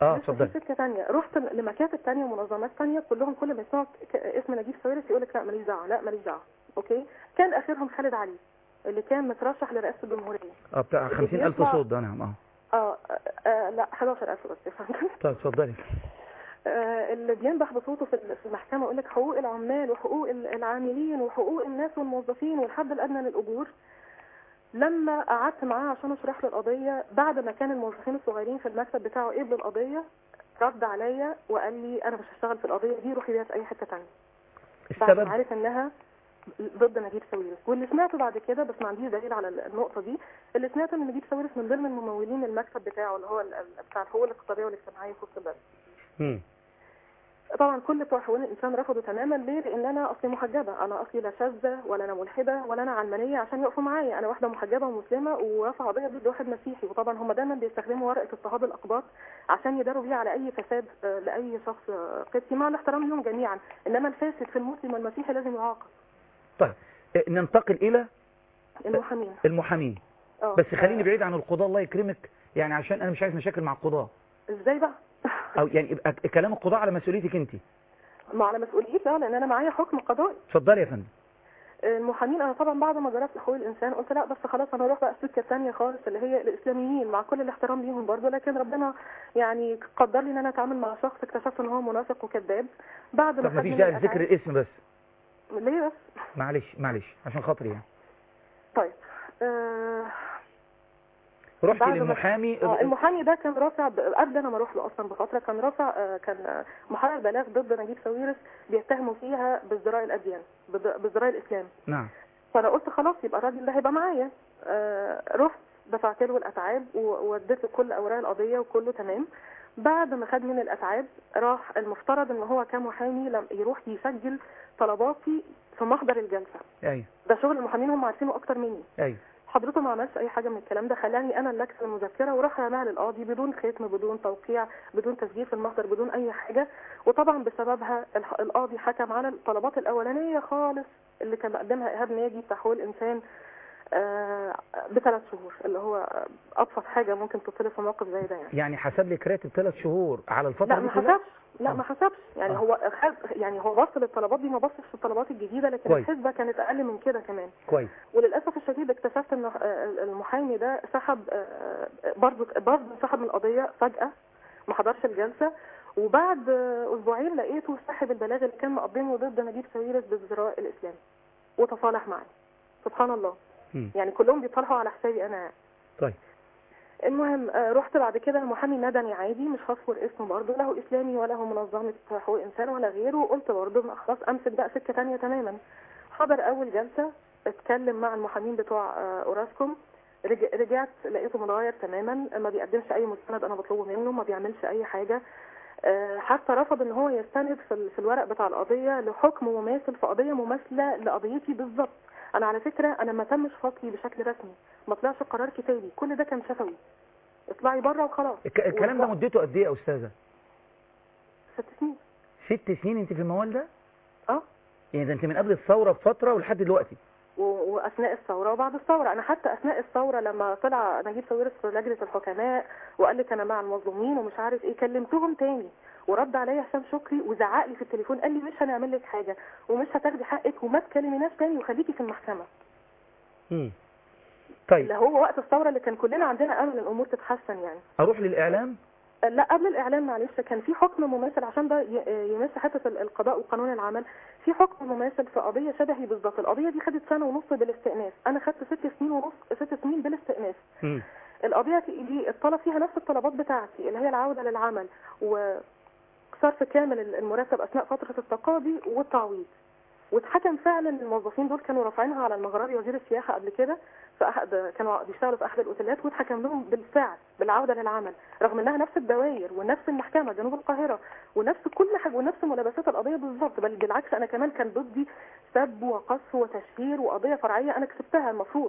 اه لسه اتفضلي في سكه ثانيه رحت لمكاتب ثانيه ومنظمات ثانيه كلهم كل ما يسمعوا ك- اسم نجيب ساويرس يقول لك لا ماليش دعوه لا ماليش دعوه اوكي كان اخرهم خالد علي اللي كان مترشح لرئاسه الجمهوريه اه بتاع 50000 بيطلع- صوت ده نعم اه اه, آه, آه لا 11000 بس يا فندم طيب اتفضلي آه، اللي بينبح بصوته في في المحكمة يقول لك حقوق العمال وحقوق ال- العاملين وحقوق الناس والموظفين والحد الأدنى للأجور لما قعدت معاه عشان اشرح له القضية بعد ما كان الموظفين الصغيرين في المكتب بتاعه قبلوا القضية رد عليا وقال لي انا مش هشتغل في القضية دي روحي بيها في اي حتة تانية بعد ما السبب عارف انها ضد نجيب ساويرس واللي سمعته بعد كده بس ما عنديش دليل على النقطة دي اللي سمعته ان نجيب ساويرس من ضمن الممولين المكتب بتاعه اللي هو ال- ال- بتاع الحقوق الاقتصادية والاجتماعية في وسط البلد مم. طبعا كل بتوع حقوق الانسان رفضوا تماما ليه لان انا اصلي محجبه انا اصلي لا شاذه ولا انا ملحده ولا انا علمانيه عشان يقفوا معايا انا واحده محجبه ومسلمه ورافعه قضيه ضد واحد مسيحي وطبعا هم دايما بيستخدموا ورقه اضطهاد الاقباط عشان يداروا بيها على اي فساد آه، لاي شخص آه، قبطي مع الاحترام لهم جميعا انما الفاسد في المسلم والمسيحي لازم يعاقب طيب آه، ننتقل الى المحامين المحامين اه بس خليني بعيد عن القضاء الله يكرمك يعني عشان انا مش عايز مشاكل مع القضاء ازاي بقى او يعني يبقى كلام القضاء على مسؤوليتك انت ما على مسؤوليتي اه لان انا معايا حكم قضائي اتفضلي يا فندم المحامين انا طبعا بعد ما جربت حقوق الانسان قلت لا بس خلاص انا اروح بقى السكه الثانيه خالص اللي هي الاسلاميين مع كل الاحترام ليهم برضه لكن ربنا يعني قدر لي ان انا اتعامل مع شخص اكتشفت ان هو منافق وكذاب بعد ما طب مفيش خد داعي مني لذكر الأتعاب- الاسم بس ليه بس معلش معلش عشان خاطري يعني طيب آه رحتي بعد ما- للمحامي آه المحامي ده كان رافع ب- قبل انا ما اروح له اصلا بفتره كان رافع آه كان آه، محرر بلاغ ضد نجيب ساويرس بيتهموا فيها بازدراء الاديان بد- بازدراء الاسلام نعم فانا قلت خلاص يبقى الراجل ده هيبقى معايا آه رحت دفعت له الاتعاب ووديت له كل اوراق القضيه وكله تمام بعد ما خد مني الاتعاب راح المفترض ان هو كمحامي لم يروح يسجل طلباتي في محضر الجلسه ايوه ده شغل المحامين هم عارفينه اكتر مني ايوه حضرته ما عملش اي حاجه من الكلام ده خلاني انا اللي اكتب المذكره وراح رماها للقاضي بدون ختم بدون توقيع بدون تسجيل في المحضر بدون اي حاجه وطبعا بسببها الح- القاضي حكم على الطلبات الاولانيه خالص اللي كان مقدمها ايهاب ناجي بتاع حقوق الانسان آه، بثلاث شهور اللي هو ابسط حاجه ممكن تطلب في موقف زي ده يعني يعني حسب لك راتب ثلاث شهور على الفتره لا دي ما كلها حسبش لا ما حسبش يعني آه. هو خد يعني هو بص للطلبات دي ما بصش في الطلبات الجديده لكن كويس. الحسبه كانت اقل من كده كمان كويس وللاسف الشديد اكتشفت ان آه، المحامي ده سحب آه، برضه برضه سحب من القضيه فجاه ما حضرش الجلسه وبعد آه، اسبوعين لقيته سحب البلاغ اللي كان مقدمه ضد نجيب ساويرس بازدراء الاسلام وتصالح معي سبحان الله مم. يعني كلهم بيتصالحوا على حسابي انا طيب المهم آه، رحت بعد كده محامي مدني عادي مش هذكر اسمه برضه لا هو اسلامي ولا هو منظمه حقوق انسان ولا غيره وقلت برضه ما خلاص امسك بقى سكه ثانيه تماما حضر اول جلسه اتكلم مع المحامين بتوع آه، اوراسكوم رج- رجعت لقيته متغير تماما ما بيقدمش اي مستند انا بطلبه منه ما بيعملش اي حاجه آه، حتى رفض ان هو يستند في ال- في الورق بتاع القضيه لحكم مماثل في قضيه مماثله لقضيتي بالظبط انا على فكره انا ما تمش فصلي بشكل رسمي ما طلعش قرار كتابي كل ده كان شفوي اطلعي بره وخلاص الك- الكلام ده وبقى- مدته قد ايه يا استاذه ست سنين ست سنين انت في الموال ده اه يعني ده انت من قبل الثوره بفتره ولحد دلوقتي و- واثناء الثوره وبعد الثوره انا حتى اثناء الثوره لما طلع نجيب ساويرس في لجنه الحكماء وقال لك انا مع المظلومين ومش عارف ايه كلمتهم تاني ورد عليا هشام شكري وزعق لي في التليفون قال لي مش هنعمل لك حاجه ومش هتاخدي حقك وما تكلميناش تاني وخليكي في المحكمه مم. طيب اللي هو وقت الثوره اللي كان كلنا عندنا امل الامور تتحسن يعني اروح للاعلام لا قبل الاعلان معلش كان في حكم مماثل عشان ده ي- يمس حته ال- القضاء وقانون العمل في حكم مماثل في قضيه شبهي بالظبط القضيه دي خدت سنه ونص بالاستئناف انا خدت ست سنين ونص ست سنين بالاستئناف مم. القضيه دي الطلب فيها نفس الطلبات بتاعتي اللي هي العوده للعمل وصرف كامل المرتب اثناء فتره التقاضي والتعويض واتحكم فعلا الموظفين دول كانوا رافعينها على المغربي وزير السياحه قبل كده في احد كانوا بيشتغلوا في احد الاوتيلات واتحكم لهم بالفعل بالعوده للعمل رغم انها نفس الدوائر ونفس المحكمه جنوب القاهره ونفس كل حاجه ونفس ملابسات القضيه بالظبط بل بالعكس انا كمان كان ضدي سب وقصف وتشهير وقضيه فرعيه انا كسبتها المفروض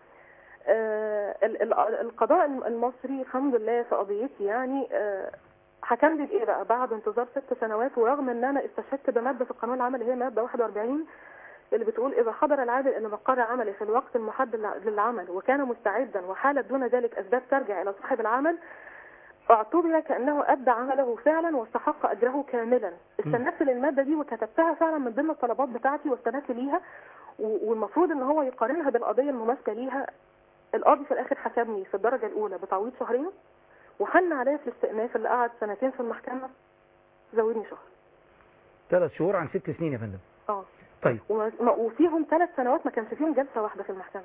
آه، ال- ال- القضاء المصري الحمد لله في قضيتي يعني آه، حكم لي بايه بقى بعد انتظار ست سنوات ورغم ان انا استشهدت بماده في القانون العمل هي ماده 41 اللي بتقول اذا حضر العامل الى مقر عمله في الوقت المحدد للعمل وكان مستعدا وحالت دون ذلك اسباب ترجع الى صاحب العمل اعتبر كانه ادى عمله فعلا واستحق اجره كاملا استندت للماده دي وكتبتها فعلا من ضمن الطلبات بتاعتي واستندت ليها و- والمفروض ان هو يقارنها بالقضيه المماثله ليها القاضي في الاخر حسبني في الدرجه الاولى بتعويض شهرين وحن عليا في الاستئناف اللي قعد سنتين في المحكمه زودني شهر ثلاث شهور عن ست سنين يا فندم اه طيب وما- ما- وفيهم ثلاث سنوات ما كانش فيهم جلسه واحده في المحكمه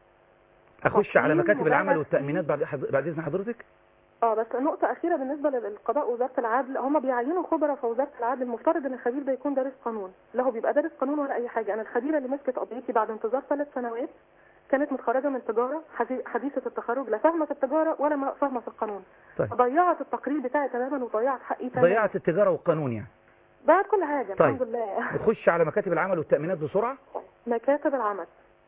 اخش على تقييم مكاتب العمل مبالغ والتامينات بعد حض... بعد اذن حضرتك اه بس نقطة أخيرة بالنسبة للقضاء ووزارة العدل هم بيعينوا خبراء في وزارة العدل المفترض إن الخبير ده يكون دارس قانون لا هو بيبقى دارس قانون ولا أي حاجة أنا الخبيرة اللي مسكت قضيتي بعد انتظار ثلاث سنوات كانت متخرجة من تجارة حدي- حديثة التخرج لا فاهمة في التجارة ولا ما- فاهمة في القانون طيب ضيعت التقرير بتاعي تماما وضيعت حقي تماما ضيعت التجاره والقانون يعني ضيعت كل حاجة طيب. الحمد لله نخش على مكاتب العمل والتامينات بسرعه مكاتب العمل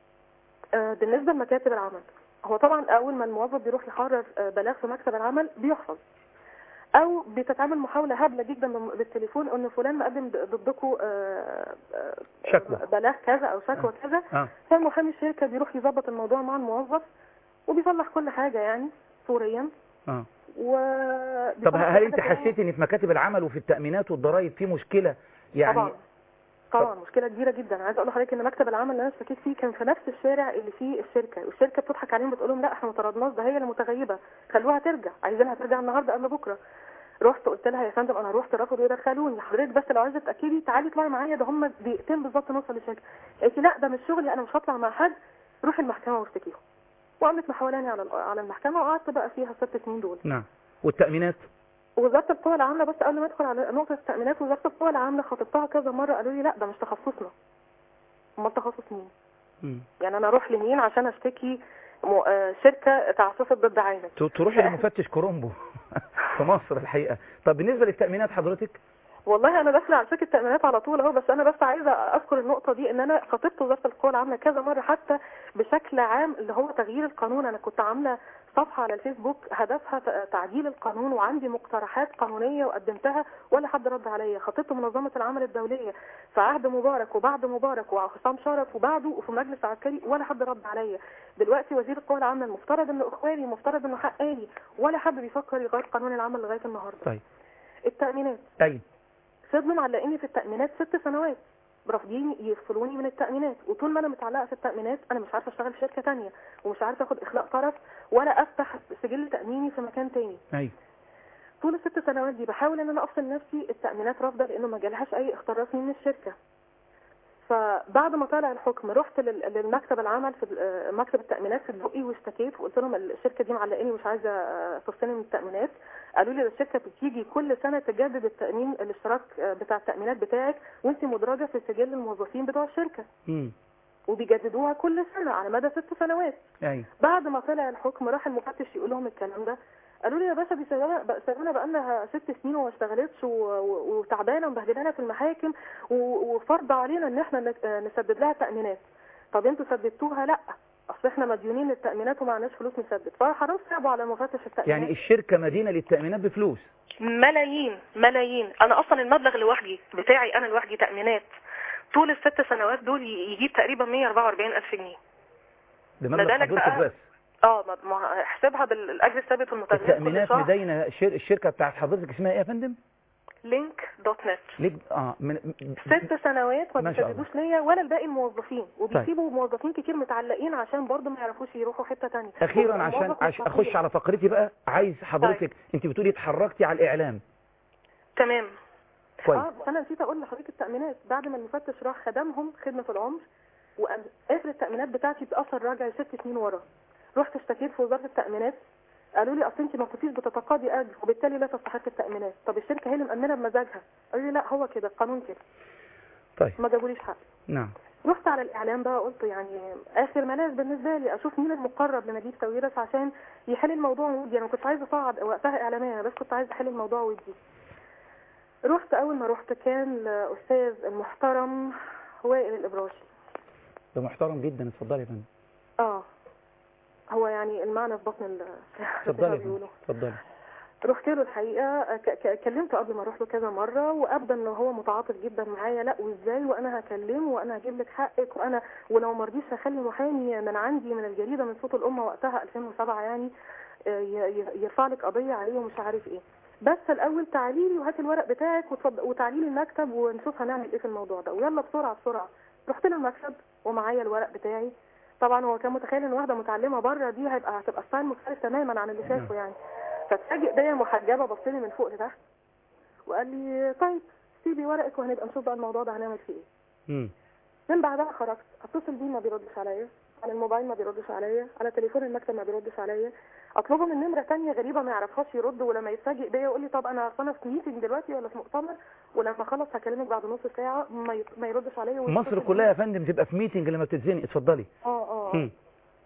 آه، بالنسبة لمكاتب العمل هو طبعا أول ما الموظف بيروح يحرر آه، بلاغ في مكتب العمل بيحفظ أو بتتعمل محاولة هبلة جدا بم- بالتليفون إن فلان مقدم ض- ضدكم آه، آه، شكوى. بلاغ كذا أو شكوى كذا اه فمحامي الشركة بيروح يظبط الموضوع مع الموظف وبيصلح كل حاجة يعني صوريا اه و طب هل انت حسيت ان في مكاتب العمل وفي التامينات والضرائب في مشكله يعني طبعا طبعا مشكله كبيره جدا عايزه اقول لحضرتك ان مكتب العمل اللي انا اشتكيت فيه كان في نفس الشارع اللي فيه الشركه والشركه بتضحك عليهم بتقول لهم لا احنا ما طردناش ده هي اللي متغيبه خلوها ترجع عايزينها ترجع النهارده قبل بكره رحت قلت لها يا فندم انا رحت رفضوا يدخلوني حضرتك بس لو عايزه تاكدي تعالي اطلعي معايا ده هم دقيقتين بالظبط نوصل للشركه قالت لي لا ده مش شغلي انا مش هطلع مع حد روحي المحكمه واشتكيهم وقامت محولاني على على المحكمه وقعدت بقى فيها الست سنين دول نعم والتامينات وزاره القوى العامله بس قبل ما ادخل على نقطه التامينات وزاره القوى العامله خاطبتها كذا مره قالوا لي لا ده مش تخصصنا امال تخصص مين مم. يعني انا اروح لمين عشان اشتكي م- آه، شركه تعسفت ضد عامل ت- تروحي لمفتش كرومبو في مصر الحقيقه طب بالنسبه للتامينات حضرتك والله انا داخله على شركه تامينات على طول اهو بس انا بس عايزه اذكر النقطه دي ان انا خاطبت وزاره القوى العامله كذا مره حتى بشكل عام اللي هو تغيير القانون انا كنت عامله صفحه على الفيسبوك هدفها ت- تعديل القانون وعندي مقترحات قانونيه وقدمتها ولا حد رد عليا خاطبت منظمه العمل الدوليه في عهد مبارك وبعد مبارك وحسام شرف وبعده وفي مجلس عسكري ولا حد رد عليا دلوقتي وزير القوى العامله المفترض انه اخواني المفترض انه حقاني ولا حد بيفكر يغير قانون العمل لغايه النهارده طيب التامينات اي فضلوا معلقيني في التأمينات ست سنوات رافضين يفصلوني من التأمينات وطول ما انا متعلقة في التأمينات انا مش عارفة اشتغل في شركة تانية ومش عارفة اخد اخلاء طرف ولا افتح سجل تأميني في مكان تاني اي طول الست سنوات دي بحاول ان انا افصل نفسي التأمينات رافضة لانه ما جالهاش اي اختار رسمي من الشركة فبعد ما طلع الحكم رحت لل- للمكتب العمل في آه، مكتب التأمينات في الدقي واشتكيت وقلت لهم الشركة دي معلقاني مش عايزة آه، تفصلني من التأمينات قالوا لي ده الشركة بتيجي كل سنة تجدد التأمين الاشتراك آه، بتاع التأمينات بتاعك وانت مدرجة في سجل الموظفين بتوع الشركة امم وبيجددوها كل سنة على مدى ست سنوات اي بعد ما طلع الحكم راح المفتش يقول لهم الكلام ده قالوا لي يا باشا دي شغاله بق- شغاله بقالنا ست سنين وما اشتغلتش و- و- وتعبانه ومبهدلانا في المحاكم و- وفرض علينا ان احنا نك- آه، نسدد لها تامينات طب انتوا سددتوها لا اصل احنا مديونين للتامينات ومعناش فلوس نسدد فحرام صعبوا على مفتش التامينات يعني الشركه مدينه للتامينات بفلوس ملايين ملايين انا اصلا المبلغ لوحدي بتاعي انا لوحدي تامينات طول الست سنوات دول ي- يجيب تقريبا 144 الف جنيه ده مبلغ بالك حضرتك بقى بس اه ما- ما احسبها بالاجر الثابت والمتغير كل التامينات شهر. مدينه شر... الشركه بتاعت حضرتك اسمها ايه يا فندم لينك دوت نت ليك اه من... ست سنوات ما ما شاء الله. بيسددوش ليا ولا لباقي الموظفين وبيسيبوا موظفين كتير متعلقين عشان برضه ما يعرفوش يروحوا حته تانية اخيرا هو عشان الموظف عش... مش اخش فقير. على فقرتي بقى عايز حضرتك انت بتقولي اتحركتي على الاعلام تمام كويس اه انا نسيت اقول لحضرتك التامينات بعد ما المفتش راح خدمهم خدمه العمر وقام قافل التامينات بتاعتي باثر راجع ست سنين ورا رحت اشتكيت في وزاره التامينات قالوا لي اصل انت ما كنتيش بتتقاضي اجر وبالتالي لا تستحق التامينات طب الشركه هي اللي مامنه بمزاجها قالوا لي لا هو كده القانون كده طيب ما جابوليش حق نعم رحت على الاعلام بقى قلت يعني اخر ملاذ بالنسبه لي اشوف مين المقرب لنجيب ساويرس عشان يحل الموضوع ودي انا ما كنتش عايزه اصعد وقتها اعلاميا بس كنت عايزه احل الموضوع ودي رحت اول ما رحت كان الاستاذ المحترم وائل الابراشي ده محترم جدا اتفضلي يا فندم اه هو يعني المعنى في بطن ال اتفضلي يا فندم بيقولوا اتفضلي رحت له الحقيقه ك- ك- كلمته قبل ما اروح له كذا مره وابدا ان هو متعاطف جدا معايا لا وازاي وانا هكلمه وانا هجيب لك حقك وانا ولو ما رضيتش هخلي محامي من عندي من الجريده من صوت الامه وقتها 2007 يعني آه، ي- ي- يرفع لك قضيه عليه ومش عارف ايه بس الاول تعالي لي وهاتي الورق بتاعك وتفض- وتعالي لي المكتب ونشوف هنعمل ايه في الموضوع ده ويلا بسرعه بسرعه رحت له المكتب ومعايا الورق بتاعي طبعا هو كان متخيل ان واحده متعلمه بره دي هيبقى هتبقى ستايل مختلف تماما عن اللي شافه يعني فاتفاجئ بيا محجبه بص لي من فوق لتحت وقال لي طيب سيبي ورقك وهنبقى نشوف بقى الموضوع ده هنعمل فيه ايه مم. من بعدها خرجت اتصل بيه ما بيردش عليا على الموبايل ما بيردش عليا على تليفون المكتب ما بيردش عليا اطلبه من نمره تانية غريبه ما يعرفهاش يرد ولما يتفاجئ بيا يقول لي طب انا أصل انا في ميتنج دلوقتي ولا في مؤتمر ولما اخلص هكلمك بعد نص ساعه ما ي- ما يردش عليا ويتصل مصر بيا. كلها يا فندم تبقى في ميتنج لما بتتزنق اتفضلي اه اه مم.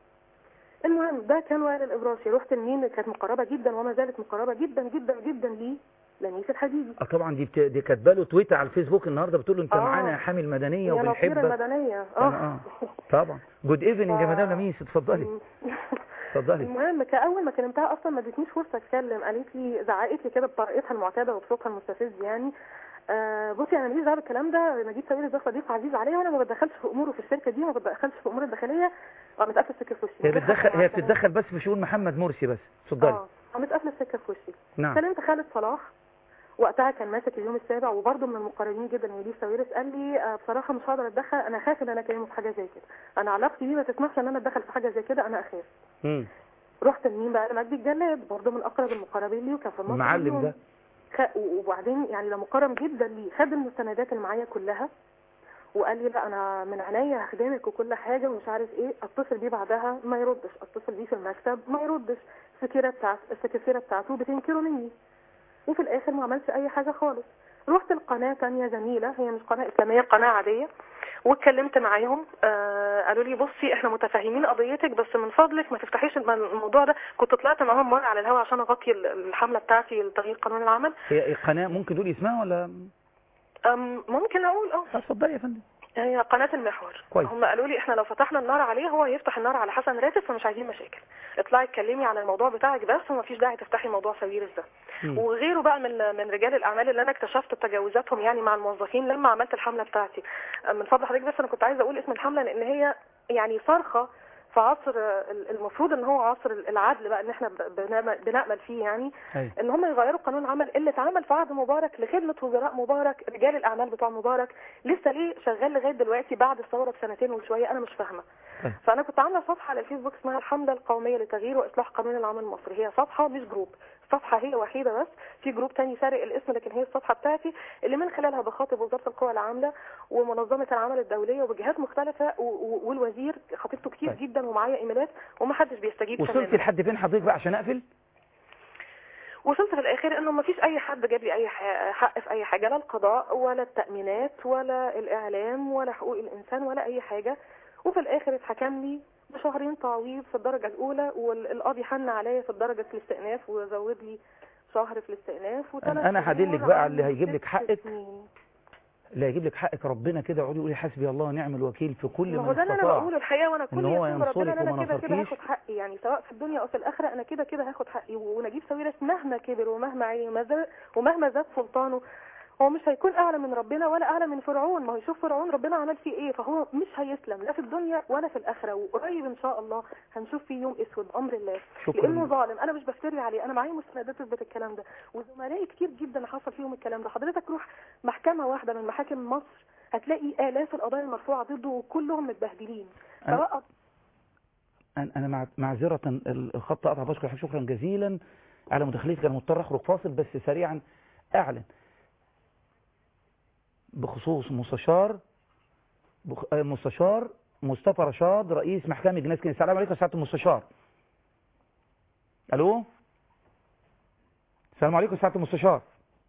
المهم ده كان وائل الابراشي رحت لمين كانت مقربه جدا وما زالت مقربه جدا جدا جدا لي لميس الحديدي اه طبعا دي بت... دي كاتبه له تويتر على الفيسبوك النهارده بتقول له انت آه. معانا يا حامي المدنيه يا نصير وبنحبك المدنيه أنا- اه طبعا جود ايفنينج يا ف- مدام لميس اتفضلي اتفضلي المهم كأول ما كلمتها اصلا ما ادتنيش فرصه اتكلم قالت لي زعقت لي كده بطريقتها المعتاده وبصوتها المستفز يعني آه بصي انا ماليش دعوه بالكلام ده نجيب ساويرس ده صديق عزيز عليا وانا ما بتدخلش في اموره في الشركه دي وما بتدخلش في امور الداخليه قامت قافله السكه في وشي هي بتدخل هي بتتدخل بس في شؤون محمد مرسي بس اتفضلي اه قامت قافله السكه في وشي نعم كلمت خالد صلاح وقتها كان ماسك اليوم السابع وبرضه من المقربين جدا من ليه ساويرس قال لي آه بصراحه مش هقدر اتدخل انا خايف ان انا اكلمه في حاجه زي كده انا علاقتي بيه ما تسمحش ان انا اتدخل في حاجه زي كده انا اخاف مم. رحت لمين بقى لمجدي الجلاد برضه من اقرب المقربين لي وكان في المصري المعلم اليوم. ده خ... وبعدين يعني ده مقرب جدا لي خد المستندات اللي معايا كلها وقال لي لا انا من عينيا هخدمك وكل حاجه ومش عارف ايه اتصل بيه بعدها ما يردش اتصل بيه في المكتب ما يردش السكرتيره بتاعت السكرتيره بتاعته بتنكره مني وفي الاخر ما عملش اي حاجه خالص رحت القناه تانية زميله هي مش قناه اسلاميه قناه عاديه واتكلمت معاهم آه قالوا لي بصي احنا متفاهمين قضيتك بس من فضلك ما تفتحيش الم- الموضوع ده كنت طلعت معاهم مره على الهواء عشان اغطي ال- الحمله بتاعتي لتغيير قانون العمل هي القناه ممكن تقولي اسمها ولا أم ممكن اقول اه اتفضلي يا فندم هي قناة المحور كويس. هم قالوا لي احنا لو فتحنا النار عليه هو هيفتح النار على حسن راتب فمش عايزين مشاكل اطلعي اتكلمي عن الموضوع بتاعك بس ومفيش داعي تفتحي موضوع ساويرس ده مم. وغيره بقى من من رجال الاعمال اللي انا اكتشفت تجاوزاتهم يعني مع الموظفين لما عملت الحمله بتاعتي من فضل حضرتك بس انا كنت عايزه اقول اسم الحمله لان هي يعني صارخه في عصر ال- المفروض ان هو عصر العدل بقى ان احنا ب- بنأمل, بنأمل فيه يعني أيوة. ان هم يغيروا قانون العمل اللي اتعمل في عهد مبارك لخدمه وزراء مبارك رجال الاعمال بتوع مبارك لسه ليه شغال لغايه دلوقتي بعد الثوره بسنتين وشويه انا مش فاهمه طيب. فانا كنت عامله صفحه على الفيسبوك اسمها الحمله القوميه لتغيير واصلاح قانون العمل المصري هي صفحه مش جروب صفحه هي وحيده بس في جروب تاني سارق الاسم لكن هي الصفحه بتاعتي اللي من خلالها بخاطب وزاره القوى العامله ومنظمه العمل الدوليه وبجهات مختلفه و- و- والوزير خطيبته كتير طيب. جدا ومعايا ايميلات ومحدش بيستجيب وصلتي تماما لحد فين حضرتك بقى عشان اقفل وصلت في الاخر انه ما فيش اي حد جاب لي اي ح- حق في اي حاجه لا القضاء ولا التامينات ولا الاعلام ولا حقوق الانسان ولا اي حاجه وفي الاخر اتحكم لي بشهرين تعويض في الدرجه الاولى والقاضي حن عليا في الدرجه في الاستئناف وزود لي شهر في الاستئناف وثلاث أنا شهور هدلك بقى على اللي عن هيجيب لك ست حقك. سنين. اللي هيجيب لك حقك ربنا كده اقعدي قولي حسبي الله ونعم الوكيل في كل ما هو من ده اللي انا استطاع بقوله الحقيقه وانا كل إن هو يقين بربنا ان ينصرك انا وما كده كده نصركيش. هاخد حقي يعني سواء في الدنيا او في الاخره انا كده كده هاخد حقي ونجيب ساويرس مهما كبر ومهما عي وما زاد- ومهما زاد سلطانه هو مش هيكون اعلى من ربنا ولا اعلى من فرعون ما هو يشوف فرعون ربنا عمل فيه ايه فهو مش هيسلم لا في الدنيا ولا في الاخره وقريب ان شاء الله هنشوف فيه يوم اسود بامر الله شكرا لانه ظالم انا مش بفتري عليه انا معايا مستندات تثبت الكلام ده وزملائي كتير جدا حصل فيهم الكلام ده حضرتك روح محكمه واحده من محاكم مصر هتلاقي الاف القضايا المرفوعه ضده وكلهم متبهدلين أنا- سواء أنا أنا مع- معذرة الخط قطع بشكر حضرتك شكرا جزيلا على مداخلتك أنا مضطر أخرج فاصل بس سريعا أعلن بخصوص مستشار بخ... آه، مستشار مصطفى رشاد رئيس محكمة جناس كنيسة السلام عليكم يا سعادة المستشار ألو السلام عليكم يا سعادة المستشار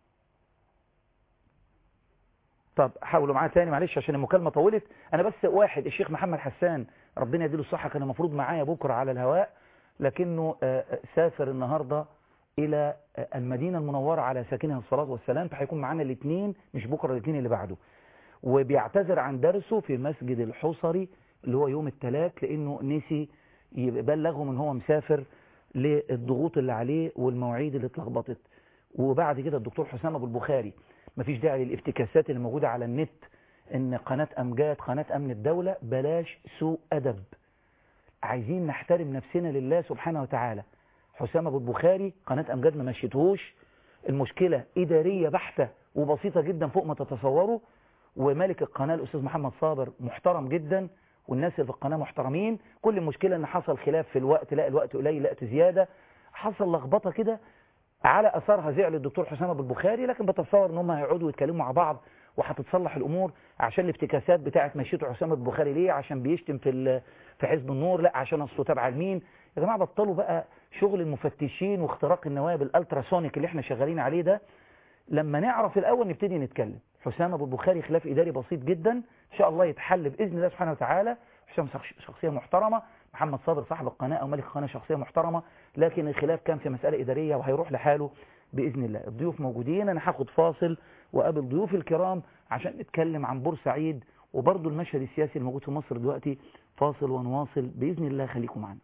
طب حاولوا معاه تاني معلش عشان المكالمة طولت أنا بس واحد الشيخ محمد حسان ربنا يديله الصحة كان المفروض معايا بكرة على الهواء لكنه آه، آه، سافر النهاردة إلى آه، المدينة المنورة على ساكنها الصلاة والسلام فهيكون معانا الاثنين مش بكرة الاثنين اللي بعده وبيعتذر عن درسه في مسجد الحصري اللي هو يوم الثلاث لأنه نسي يبلغهم ان هو مسافر للضغوط اللي عليه والمواعيد اللي اتلخبطت وبعد كده الدكتور حسام ابو البخاري مفيش داعي للافتكاسات اللي موجودة على النت ان قناة امجاد قناة امن الدولة بلاش سوء ادب عايزين نحترم نفسنا لله سبحانه وتعالى حسام ابو البخاري قناه امجاد ما مشيتهوش المشكله اداريه بحته وبسيطه جدا فوق ما تتصوروا ومالك القناه الاستاذ محمد صابر محترم جدا والناس اللي في القناه محترمين كل المشكله ان حصل خلاف في الوقت لا الوقت قليل لا زياده حصل لخبطه كده على اثرها زعل الدكتور حسام ابو البخاري لكن بتصور ان هم هيقعدوا يتكلموا مع بعض وهتتصلح الامور عشان الافتكاسات بتاعه مشيته حسام ابو البخاري ليه عشان بيشتم في في حزب النور لا عشان اصله تابع لمين يا جماعه بطلوا بقى شغل المفتشين واختراق النوايا بالالتراسونيك اللي احنا شغالين عليه ده لما نعرف الاول نبتدي نتكلم حسام ابو البخاري خلاف اداري بسيط جدا ان شاء الله يتحل باذن الله سبحانه وتعالى حسام شخصيه محترمه محمد صابر صاحب القناه او مالك القناه شخصيه محترمه لكن الخلاف كان في مساله اداريه وهيروح لحاله باذن الله الضيوف موجودين انا هاخد فاصل وقابل ضيوفي الكرام عشان نتكلم عن بورسعيد وبرضه المشهد السياسي الموجود في مصر دلوقتي فاصل ونواصل باذن الله خليكم معنا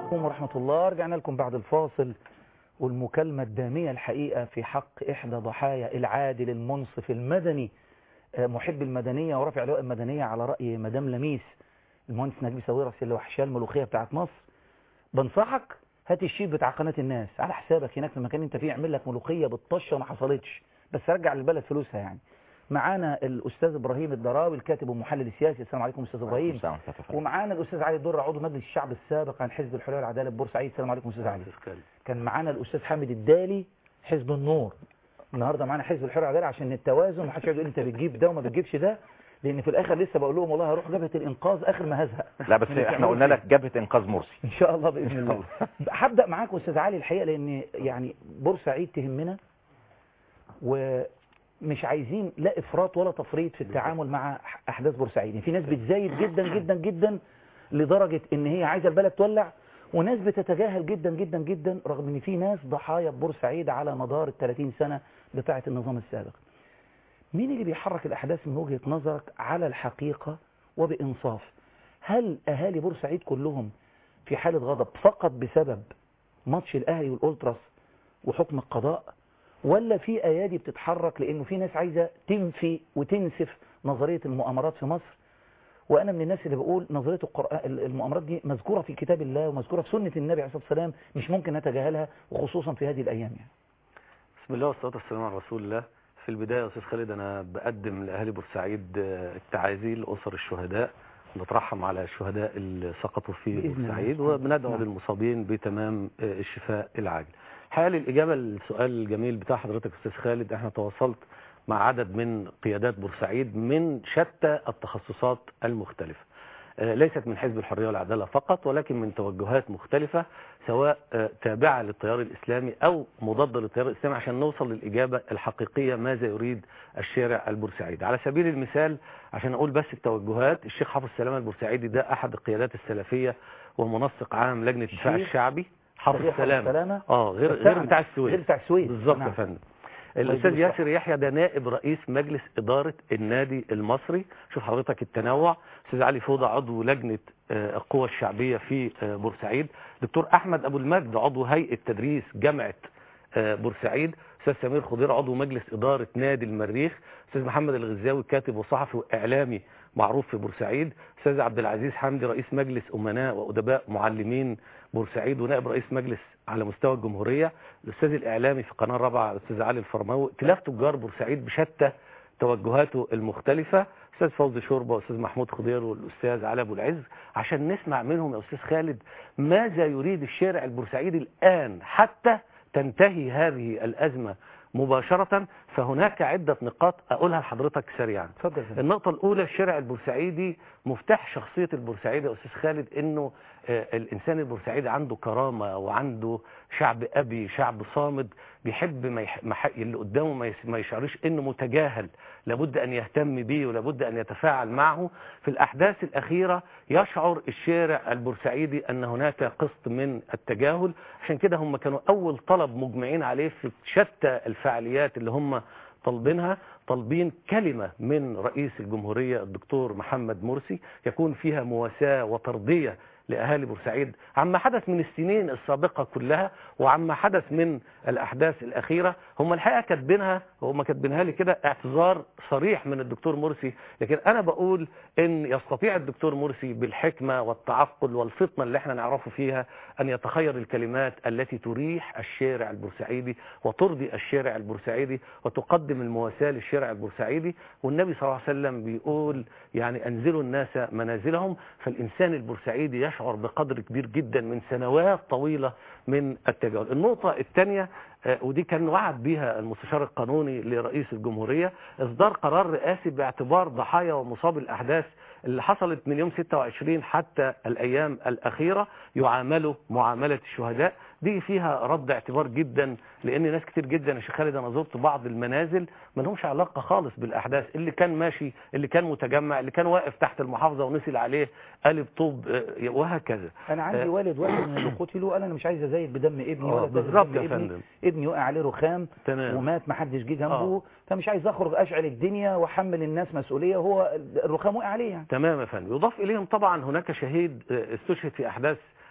عليكم ورحمة الله رجعنا لكم بعد الفاصل والمكالمة الدامية الحقيقة في حق إحدى ضحايا العادل المنصف المدني محب المدنية ورافع لواء المدنية على رأي مدام لميس المهندس نجيب ساويرس اللي وحشاه الملوخية بتاعت مصر بنصحك هات الشيت بتاع قناة الناس على حسابك هناك في المكان انت فيه اعمل لك ملوخية بالطشة ما حصلتش بس رجع للبلد فلوسها يعني معانا الأستاذ إبراهيم الدراوي الكاتب والمحلل السياسي السلام عليكم أستاذ إبراهيم ومعانا الأستاذ علي الدر عضو مجلس الشعب السابق عن حزب الحرية والعدالة ببورسعيد السلام عليكم أستاذ علي كان معانا الأستاذ حامد الدالي حزب النور النهارده معانا حزب الحرية والعدالة عشان التوازن ومحدش يقعد يقول انت بتجيب ده وما بتجيبش ده لان في الاخر لسه بقول لهم والله هروح جبهه الانقاذ اخر ما هزهق لا بس احنا قلنا لك جبهه انقاذ مرسي ان شاء الله باذن الله هبدا معاك استاذ علي الحقيقه لان يعني بورسعيد تهمنا ومش عايزين لا افراط ولا تفريط في التعامل مع احداث بورسعيد يعني في ناس بتزايد جدا جدا جدا لدرجه ان هي عايزه البلد تولع وناس بتتجاهل جدا جدا جدا رغم ان في ناس ضحايا بورسعيد على مدار ال 30 سنه بتاعه النظام السابق مين اللي بيحرك الأحداث من وجهة نظرك على الحقيقة وبإنصاف هل أهالي بورسعيد كلهم في حالة غضب فقط بسبب ماتش الأهلي والأولتراس وحكم القضاء ولا في أيادي بتتحرك لأنه في ناس عايزة تنفي وتنسف نظرية المؤامرات في مصر وأنا من الناس اللي بقول نظرية القرآن المؤامرات دي مذكورة في كتاب الله ومذكورة في سنة النبي عليه الصلاة والسلام مش ممكن نتجاهلها وخصوصا في هذه الأيام يعني. بسم الله والصلاة والسلام على رسول الله في البداية يا أستاذ خالد أنا بقدم لأهالي بورسعيد التعازي لأسر الشهداء نترحم على الشهداء اللي سقطوا في بورسعيد وبندعو للمصابين بتمام الشفاء العاجل الحقيقة الإجابة للسؤال الجميل بتاع حضرتك أستاذ خالد احنا تواصلت مع عدد من قيادات بورسعيد من شتى التخصصات المختلفة ليست من حزب الحرية والعدالة فقط ولكن من توجهات مختلفة سواء تابعة للتيار الإسلامي أو مضادة للتيار الإسلامي عشان نوصل للإجابة الحقيقية ماذا يريد الشارع البورسعيدي على سبيل المثال عشان أقول بس التوجهات الشيخ حافظ سلامة البورسعيدي ده أحد القيادات السلفية ومنسق عام لجنة الدفاع الشعبي حافظ سلامة اه غير غير بتاع السويس غير بتاع السويس بالظبط يا فندم الاستاذ ياسر يحيى ده نائب رئيس مجلس اداره النادي المصري شوف حضرتك التنوع استاذ علي فوضى عضو لجنه القوى الشعبيه في بورسعيد دكتور احمد ابو المجد عضو هيئه تدريس جامعه بورسعيد استاذ سمير خضير عضو مجلس اداره نادي المريخ استاذ محمد الغزاوي كاتب وصحفي واعلامي معروف في بورسعيد استاذ عبد العزيز حمدي رئيس مجلس امناء وادباء معلمين بورسعيد ونائب رئيس مجلس على مستوى الجمهورية الأستاذ الإعلامي في قناة رابعة الأستاذ علي الفرماوي ائتلاف تجار بورسعيد بشتى توجهاته المختلفة أستاذ فوزي شوربة وأستاذ محمود خضير والأستاذ علي أبو العز عشان نسمع منهم يا أستاذ خالد ماذا يريد الشارع البورسعيدي الآن حتى تنتهي هذه الأزمة مباشرة فهناك عدة نقاط أقولها لحضرتك سريعا اتفضل النقطة الأولى الشارع البورسعيدي مفتاح شخصية البورسعيدي يا أستاذ خالد إنه الإنسان البورسعيدي عنده كرامة وعنده شعب أبي شعب صامد بيحب ما يح... ما ح... اللي قدامه ما, يس... ما يشعرش إنه متجاهل لابد أن يهتم به ولابد أن يتفاعل معه في الأحداث الأخيرة يشعر الشارع البورسعيدي أن هناك قسط من التجاهل عشان كده هم كانوا أول طلب مجمعين عليه في شتى الفعاليات اللي هم طالبينها طالبين كلمة من رئيس الجمهورية الدكتور محمد مرسي يكون فيها مواساة وترضية لأهالي بورسعيد عما حدث من السنين السابقة كلها وعما حدث من الأحداث الأخيرة هم الحقيقة كاتبينها هم كاتبينها لي كده اعتذار صريح من الدكتور مرسي لكن أنا بقول إن يستطيع الدكتور مرسي بالحكمة والتعقل والفطنة اللي احنا نعرفه فيها أن يتخير الكلمات التي تريح الشارع البورسعيدي وترضي الشارع البورسعيدي وتقدم المواساة للشارع البورسعيدي والنبي صلى الله عليه وسلم بيقول يعني أنزلوا الناس منازلهم فالإنسان البورسعيدي يشعر بقدر كبير جدا من سنوات طويلة من التجاهل النقطة الثانية ودي كان وعد بها المستشار القانوني لرئيس الجمهورية اصدار قرار رئاسي باعتبار ضحايا ومصاب الأحداث اللي حصلت من يوم 26 حتى الأيام الأخيرة يعاملوا معاملة الشهداء دي فيها رد اعتبار جدا لأن ناس كتير جدا يا شيخ خالد أنا زرت بعض المنازل ما لهمش علاقة خالص بالأحداث اللي كان ماشي اللي كان متجمع اللي كان واقف تحت المحافظة ونسل عليه قالب طوب وهكذا أنا عندي والد واحد من اللي قتلوا قال أنا مش عايز أزايد بدم ابني ولا بالظبط بدم يا ابني فندم ابني وقع عليه رخام تمام ومات ما حدش جه جنبه آه. فمش عايز اخرج اشعل الدنيا واحمل الناس مسؤوليه وهو الرخام وقع عليه يعني تمام يا فندم يضاف إليهم طبعا هناك شهيد استشهد في أحداث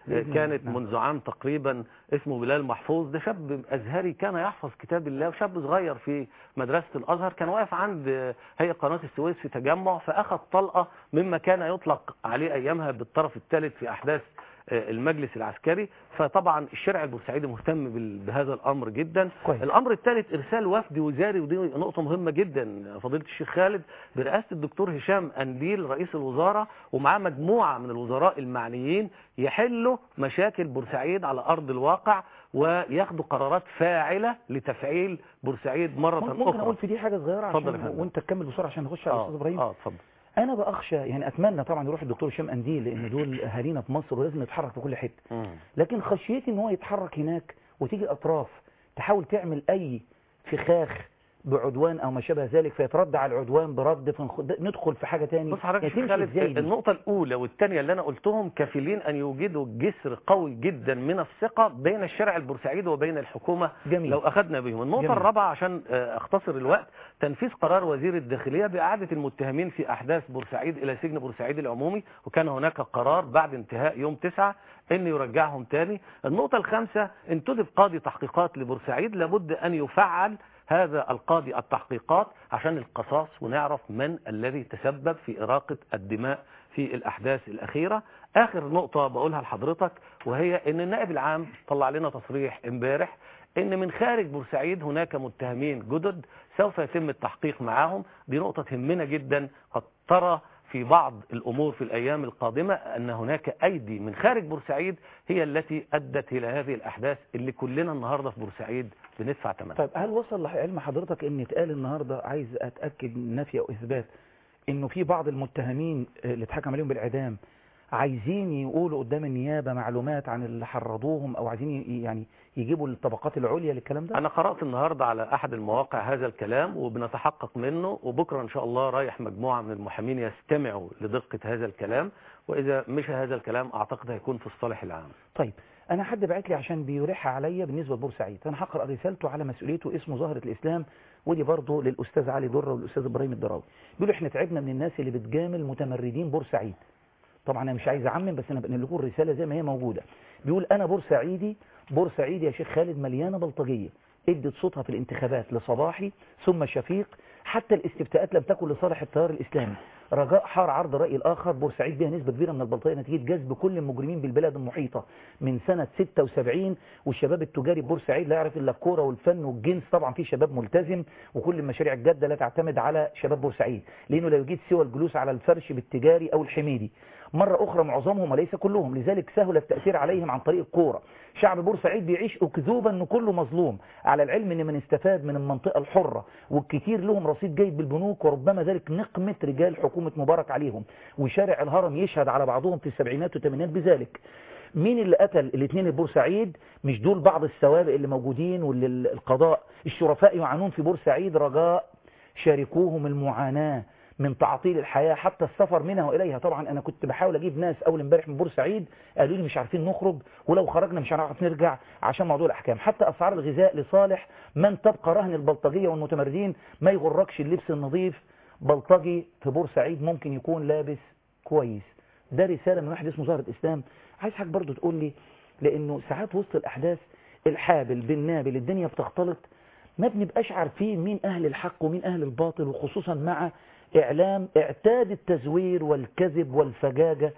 بإذن كانت الله. نعم. منذ عام تقريبا اسمه بلال محفوظ ده شاب ازهري كان يحفظ كتاب الله وشاب صغير في مدرسه الازهر كان واقف عند هيئه قناه السويس في تجمع فاخذ طلقه مما كان يطلق عليه ايامها بالطرف الثالث في احداث آه، المجلس العسكري فطبعا الشارع البورسعيدي مهتم بال- بهذا الامر جدا كويس. الامر الثالث ارسال وفد وزاري ودي نقطه مهمه جدا فضيله الشيخ خالد برئاسه الدكتور هشام انديل رئيس الوزاره ومعاه مجموعه من الوزراء المعنيين يحلوا مشاكل بورسعيد على ارض الواقع وياخدوا قرارات فاعله لتفعيل بورسعيد مره ممكن اخرى اقول في دي حاجه صغيره اتفضل يا عشان فندم. وانت تكمل بسرعه عشان نخش على اه الاستاذ ابراهيم اه اتفضل انا باخشى يعني اتمنى طبعا يروح الدكتور هشام انديل لان دول اهالينا في مصر ولازم نتحرك في كل حته مم. لكن خشيتي ان هو يتحرك هناك وتيجي الاطراف تحاول تعمل اي فخاخ بعدوان او ما شابه ذلك فيترد على العدوان برد فنخ... ندخل في حاجه تاني بص حضرتك يا يعني شيخ تمشي خالد ازاي دي؟ النقطة الأولى والثانية اللي أنا قلتهم كفيلين أن يوجدوا جسر قوي جدا من الثقة بين الشارع البورسعيدي وبين الحكومة جميل. لو أخذنا بهم النقطة جميل. الرابعة عشان آه، أختصر الوقت تنفيذ قرار وزير الداخلية بإعادة المتهمين في أحداث بورسعيد إلى سجن بورسعيد العمومي وكان هناك قرار بعد انتهاء يوم تسعة أن يرجعهم تاني النقطة الخامسة انتدب قاضي تحقيقات لبورسعيد لابد أن يفعل هذا القاضي التحقيقات عشان القصاص ونعرف من الذي تسبب في إراقة الدماء في الأحداث الأخيرة آخر نقطة بقولها لحضرتك وهي أن النائب العام طلع لنا تصريح امبارح أن من خارج بورسعيد هناك متهمين جدد سوف يتم التحقيق معهم دي نقطة تهمنا جدا قد ترى في بعض الأمور في الأيام القادمة أن هناك أيدي من خارج بورسعيد هي التي أدت إلى هذه الأحداث اللي كلنا النهاردة في بورسعيد بندفع ثمنها طيب هل وصل لعلم حضرتك ان اتقال النهارده عايز اتاكد نفي او اثبات انه في بعض المتهمين اللي اتحكم عليهم بالاعدام عايزين يقولوا قدام النيابه معلومات عن اللي حرضوهم او عايزين ي- يعني يجيبوا الطبقات العليا للكلام ده أنا قرأت النهاردة على أحد المواقع هذا الكلام وبنتحقق منه وبكرة إن شاء الله رايح مجموعة من المحامين يستمعوا لدقة هذا الكلام وإذا مشى هذا الكلام أعتقد هيكون في الصالح العام طيب انا حد بعت لي عشان بيلح عليا بالنسبه لبورسعيد انا هقرا رسالته على مسؤوليته اسمه زهره الاسلام ودي برضه للاستاذ علي دره والاستاذ ابراهيم الدراوي بيقولوا احنا تعبنا من الناس اللي بتجامل متمردين بورسعيد طبعا انا مش عايز اعمم بس انا بنقل لكم الرساله زي ما هي موجوده بيقول انا بورسعيدي بورسعيد يا شيخ خالد مليانه بلطجيه ادت صوتها في الانتخابات لصباحي ثم شفيق حتى الاستفتاءات لم تكن لصالح التيار الاسلامي رجاء حار عرض الرأي الآخر بورسعيد بها نسبة كبيرة من البلطجية نتيجة جذب كل المجرمين بالبلاد المحيطة من سنة 76 والشباب التجاري بورسعيد لا يعرف إلا الكورة والفن والجنس طبعا في شباب ملتزم وكل المشاريع الجادة لا تعتمد على شباب بورسعيد لأنه لا يوجد سوى الجلوس على الفرش بالتجاري أو الحميدي مرة أخرى معظمهم وليس كلهم لذلك سهل التأثير عليهم عن طريق الكورة شعب بورسعيد بيعيش أكذوبا أنه كله مظلوم على العلم أن من استفاد من المنطقة الحرة والكثير لهم رصيد جيد بالبنوك وربما ذلك نقمة رجال حكومة مبارك عليهم وشارع الهرم يشهد على بعضهم في السبعينات والثمانينات بذلك مين اللي قتل الاثنين البورسعيد مش دول بعض السوابق اللي موجودين واللي القضاء الشرفاء يعانون في بورسعيد رجاء شاركوهم المعاناة من تعطيل الحياة حتى السفر منها وإليها طبعا أنا كنت بحاول أجيب ناس أول امبارح من بورسعيد قالوا لي مش عارفين نخرج ولو خرجنا مش هنعرف نرجع عشان موضوع الأحكام حتى أسعار الغذاء لصالح من تبقى رهن البلطجية والمتمردين ما يغركش اللبس النظيف بلطجي في بورسعيد ممكن يكون لابس كويس ده رسالة من واحد اسمه زهرة إسلام عايز حاجة برضو تقول لي لأنه ساعات وسط الأحداث الحابل بالنابل الدنيا بتختلط ما بنبقاش عارفين مين أهل الحق ومين أهل الباطل وخصوصا مع إعلام اعتاد التزوير والكذب والفجاجة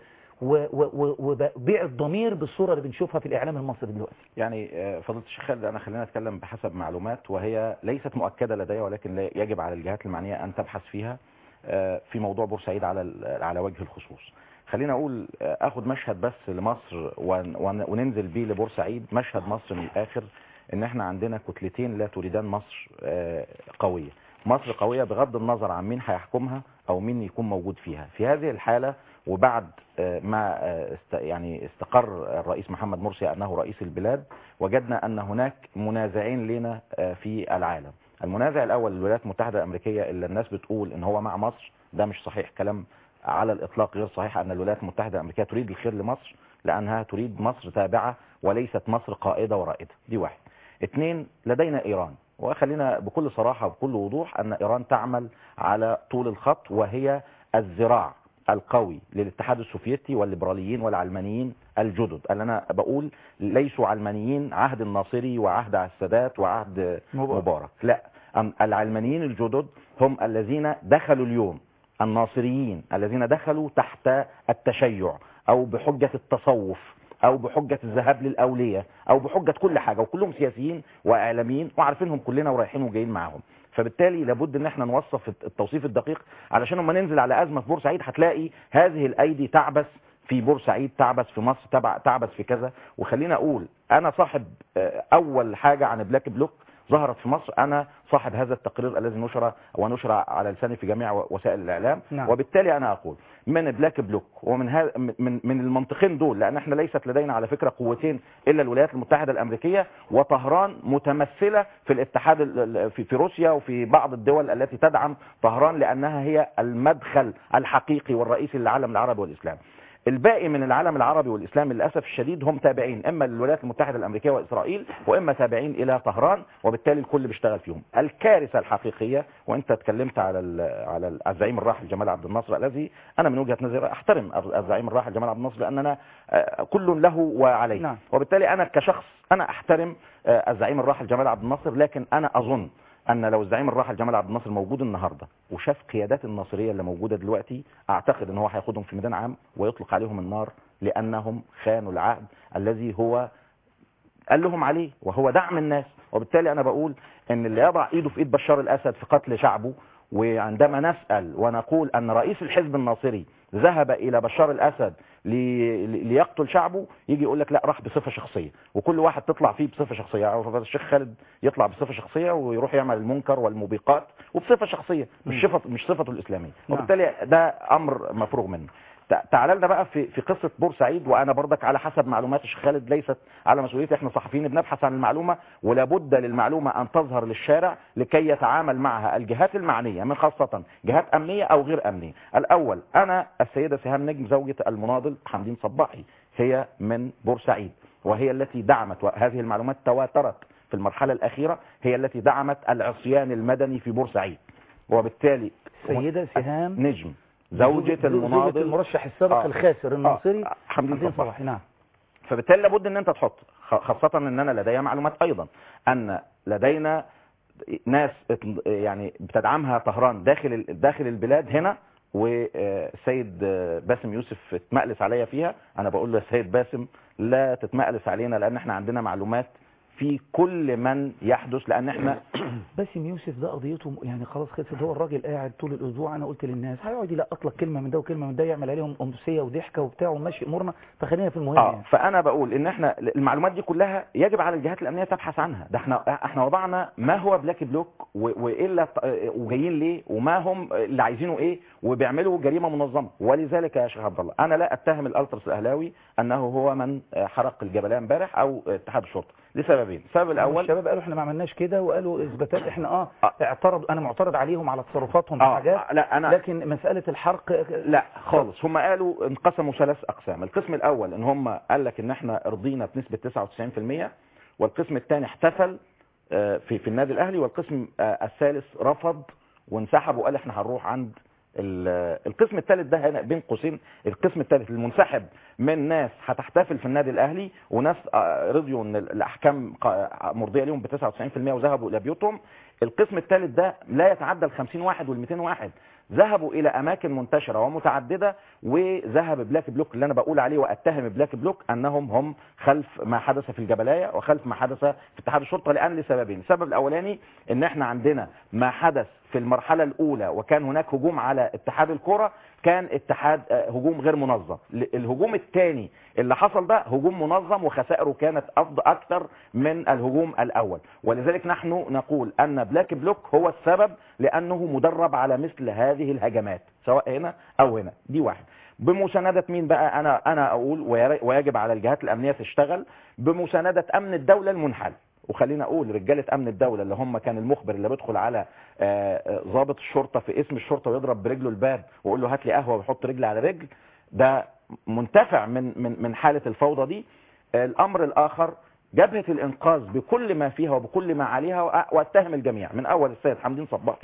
وبيع الضمير بالصورة اللي بنشوفها في الإعلام المصري دلوقتي يعني آه، فضيله الشيخ خالد انا خلينا اتكلم بحسب معلومات وهي ليست مؤكده لدي ولكن لا- يجب على الجهات المعنيه ان تبحث فيها آه، في موضوع بورسعيد على ال- على وجه الخصوص خلينا اقول آه، اخد مشهد بس لمصر ون- ون- وننزل بيه لبورسعيد مشهد مصر من الاخر ان احنا عندنا كتلتين لا تريدان مصر آه، قويه مصر قويه بغض النظر عن مين هيحكمها او مين يكون موجود فيها في هذه الحاله وبعد آه، ما آه، است يعني استقر الرئيس محمد مرسي انه رئيس البلاد وجدنا ان هناك منازعين لنا آه، في العالم المنازع الاول الولايات المتحده الامريكيه اللي الناس بتقول ان هو مع مصر ده مش صحيح كلام على الاطلاق غير صحيح ان الولايات المتحده الامريكيه تريد الخير لمصر لانها تريد مصر تابعه وليست مصر قائده ورائده دي واحد اثنين لدينا ايران وخلينا بكل صراحه وبكل وضوح ان ايران تعمل على طول الخط وهي الذراع القوي للاتحاد السوفيتي والليبراليين والعلمانيين الجدد اللي انا بقول ليسوا علمانيين عهد الناصري وعهد السادات وعهد مبارك. مبارك لا أم- العلمانيين الجدد هم الذين دخلوا اليوم الناصريين الذين دخلوا تحت التشيع او بحجة التصوف او بحجة الذهاب للاولية او بحجة كل حاجة وكلهم سياسيين واعلاميين وعارفينهم كلنا ورايحين وجايين معاهم فبالتالي لابد ان احنا نوصف التوصيف الدقيق علشان لما ننزل على ازمة في بورسعيد هتلاقي هذه الايدي تعبث في بورسعيد تعبث في مصر تبع تعبث في كذا وخلينا اقول انا صاحب آه، اول حاجة عن بلاك بلوك ظهرت في مصر انا صاحب هذا التقرير الذي نشر ونشر على لساني في جميع وسائل الاعلام نعم. وبالتالي انا اقول من بلاك بلوك ومن هذا من من المنطقين دول لان احنا ليست لدينا على فكره قوتين الا الولايات المتحده الامريكيه وطهران متمثله في الاتحاد ال- ال- في في روسيا وفي بعض الدول التي تدعم طهران لانها هي المدخل الحقيقي والرئيسي للعالم العربي والاسلام الباقي من العالم العربي والاسلام للاسف الشديد هم تابعين اما للولايات المتحده الامريكيه واسرائيل واما تابعين الى طهران وبالتالي الكل بيشتغل فيهم الكارثه الحقيقيه وانت اتكلمت على ال على ال- الزعيم الراحل جمال عبد الناصر الذي انا من وجهه نظري احترم الزعيم الراحل جمال عبد الناصر لاننا آه، كل له وعليه نعم. وبالتالي انا كشخص انا احترم آه، الزعيم الراحل جمال عبد الناصر لكن انا اظن ان لو الزعيم الراحل جمال عبد الناصر موجود النهارده وشاف قيادات الناصريه اللي موجوده دلوقتي اعتقد ان هو هياخدهم في ميدان عام ويطلق عليهم النار لانهم خانوا العهد الذي هو قال لهم عليه وهو دعم الناس وبالتالي انا بقول ان اللي يضع ايده في ايد بشار الاسد في قتل شعبه وعندما نسال ونقول ان رئيس الحزب الناصري ذهب الى بشار الاسد لي- لي- ليقتل شعبه يجي يقول لك لا راح بصفه شخصيه وكل واحد تطلع فيه بصفه شخصيه يعني الشيخ خالد يطلع بصفه شخصيه ويروح يعمل المنكر والموبقات وبصفه شخصيه مش صفه مش صفته الاسلاميه نعم. وبالتالي ده امر مفروغ منه تع- تعال لنا بقى في في قصه بورسعيد وانا برضك على حسب معلومات الشيخ خالد ليست على مسؤوليتي احنا صحفيين بنبحث عن المعلومه ولا بد للمعلومه ان تظهر للشارع لكي يتعامل معها الجهات المعنيه من خاصه جهات امنيه او غير امنيه الاول انا السيده سهام نجم زوجة المناضل حمدين صباحي هي من بورسعيد وهي التي دعمت وهذه المعلومات تواترت في المرحله الاخيره هي التي دعمت العصيان المدني في بورسعيد وبالتالي سيدة سهام نجم زوجة المناضل المرشح السابق آه. الخاسر الناصري آه، حمدين حمدين صباحي. صباحي نعم فبالتالي لابد ان انت تحط خ- خاصة ان انا لدي معلومات ايضا ان لدينا ناس ات- يعني بتدعمها طهران داخل ال- داخل البلاد هنا والسيد باسم يوسف اتمقلس عليا فيها انا بقول له يا سيد باسم لا تتمقلس علينا لان احنا عندنا معلومات في كل من يحدث لان احنا باسم يوسف ده قضيته يعني خلاص خلصت هو الراجل قاعد طول الاسبوع انا قلت للناس هيقعد يلقط لك كلمه من ده وكلمه من ده يعمل عليهم امسيه وضحكه وبتاع وماشي امورنا فخلينا في المهم اه يعني. فانا بقول ان احنا المعلومات دي كلها يجب على الجهات الامنيه تبحث عنها ده احنا احنا وضعنا ما هو بلاك بلوك و- وايه اللي ط- وجايين ليه وما هم اللي عايزينه ايه وبيعملوا جريمه منظمه ولذلك يا شيخ عبد الله انا لا اتهم الالترس الاهلاوي انه هو من حرق الجبليه امبارح او اتحاد الشرطه لسببين السبب الاول الشباب قالوا احنا ما عملناش كده وقالوا اثباتات احنا اه آه. اعترض انا معترض عليهم على تصرفاتهم في اه حاجات لا انا لكن مساله الحرق لا خالص هم قالوا انقسموا ثلاث اقسام القسم الاول ان هم قال لك ان احنا رضينا بنسبه 99% والقسم الثاني احتفل آه، في في النادي الاهلي والقسم آه، الثالث رفض وانسحب وقال احنا هنروح عند ال- القسم الثالث ده هنا بين قوسين القسم الثالث المنسحب من ناس هتحتفل في النادي الاهلي وناس آه، رضيوا ان الاحكام قا- مرضيه ليهم ب 99% وذهبوا الى بيوتهم القسم الثالث ده لا يتعدى ال 50 واحد وال 200 واحد ذهبوا الى اماكن منتشره ومتعدده وذهب بلاك بلوك اللي انا بقول عليه واتهم بلاك بلوك انهم هم خلف ما حدث في الجبلايه وخلف ما حدث في اتحاد الشرطه لان لسببين السبب الاولاني ان احنا عندنا ما حدث في المرحله الاولى وكان هناك هجوم على اتحاد الكره كان اتحاد آه، هجوم غير منظم ل- الهجوم الثاني اللي حصل ده هجوم منظم وخسائره كانت افضل اكثر من الهجوم الاول ولذلك نحن نقول ان بلاك بلوك هو السبب لانه مدرب على مثل هذه الهجمات سواء هنا او هنا دي واحد بمساندة مين بقى انا انا اقول وير- ويجب على الجهات الامنية تشتغل بمساندة امن الدولة المنحل وخلينا اقول رجالة امن الدولة اللي هم كان المخبر اللي بيدخل على آه، آه، ضابط الشرطة في اسم الشرطة ويضرب برجله الباب ويقول له هات لي قهوة ويحط رجل على رجل ده منتفع من من من حالة الفوضى دي الامر الاخر جبهة الانقاذ بكل ما فيها وبكل ما عليها وأ- واتهم الجميع من اول السيد حمدين صباحي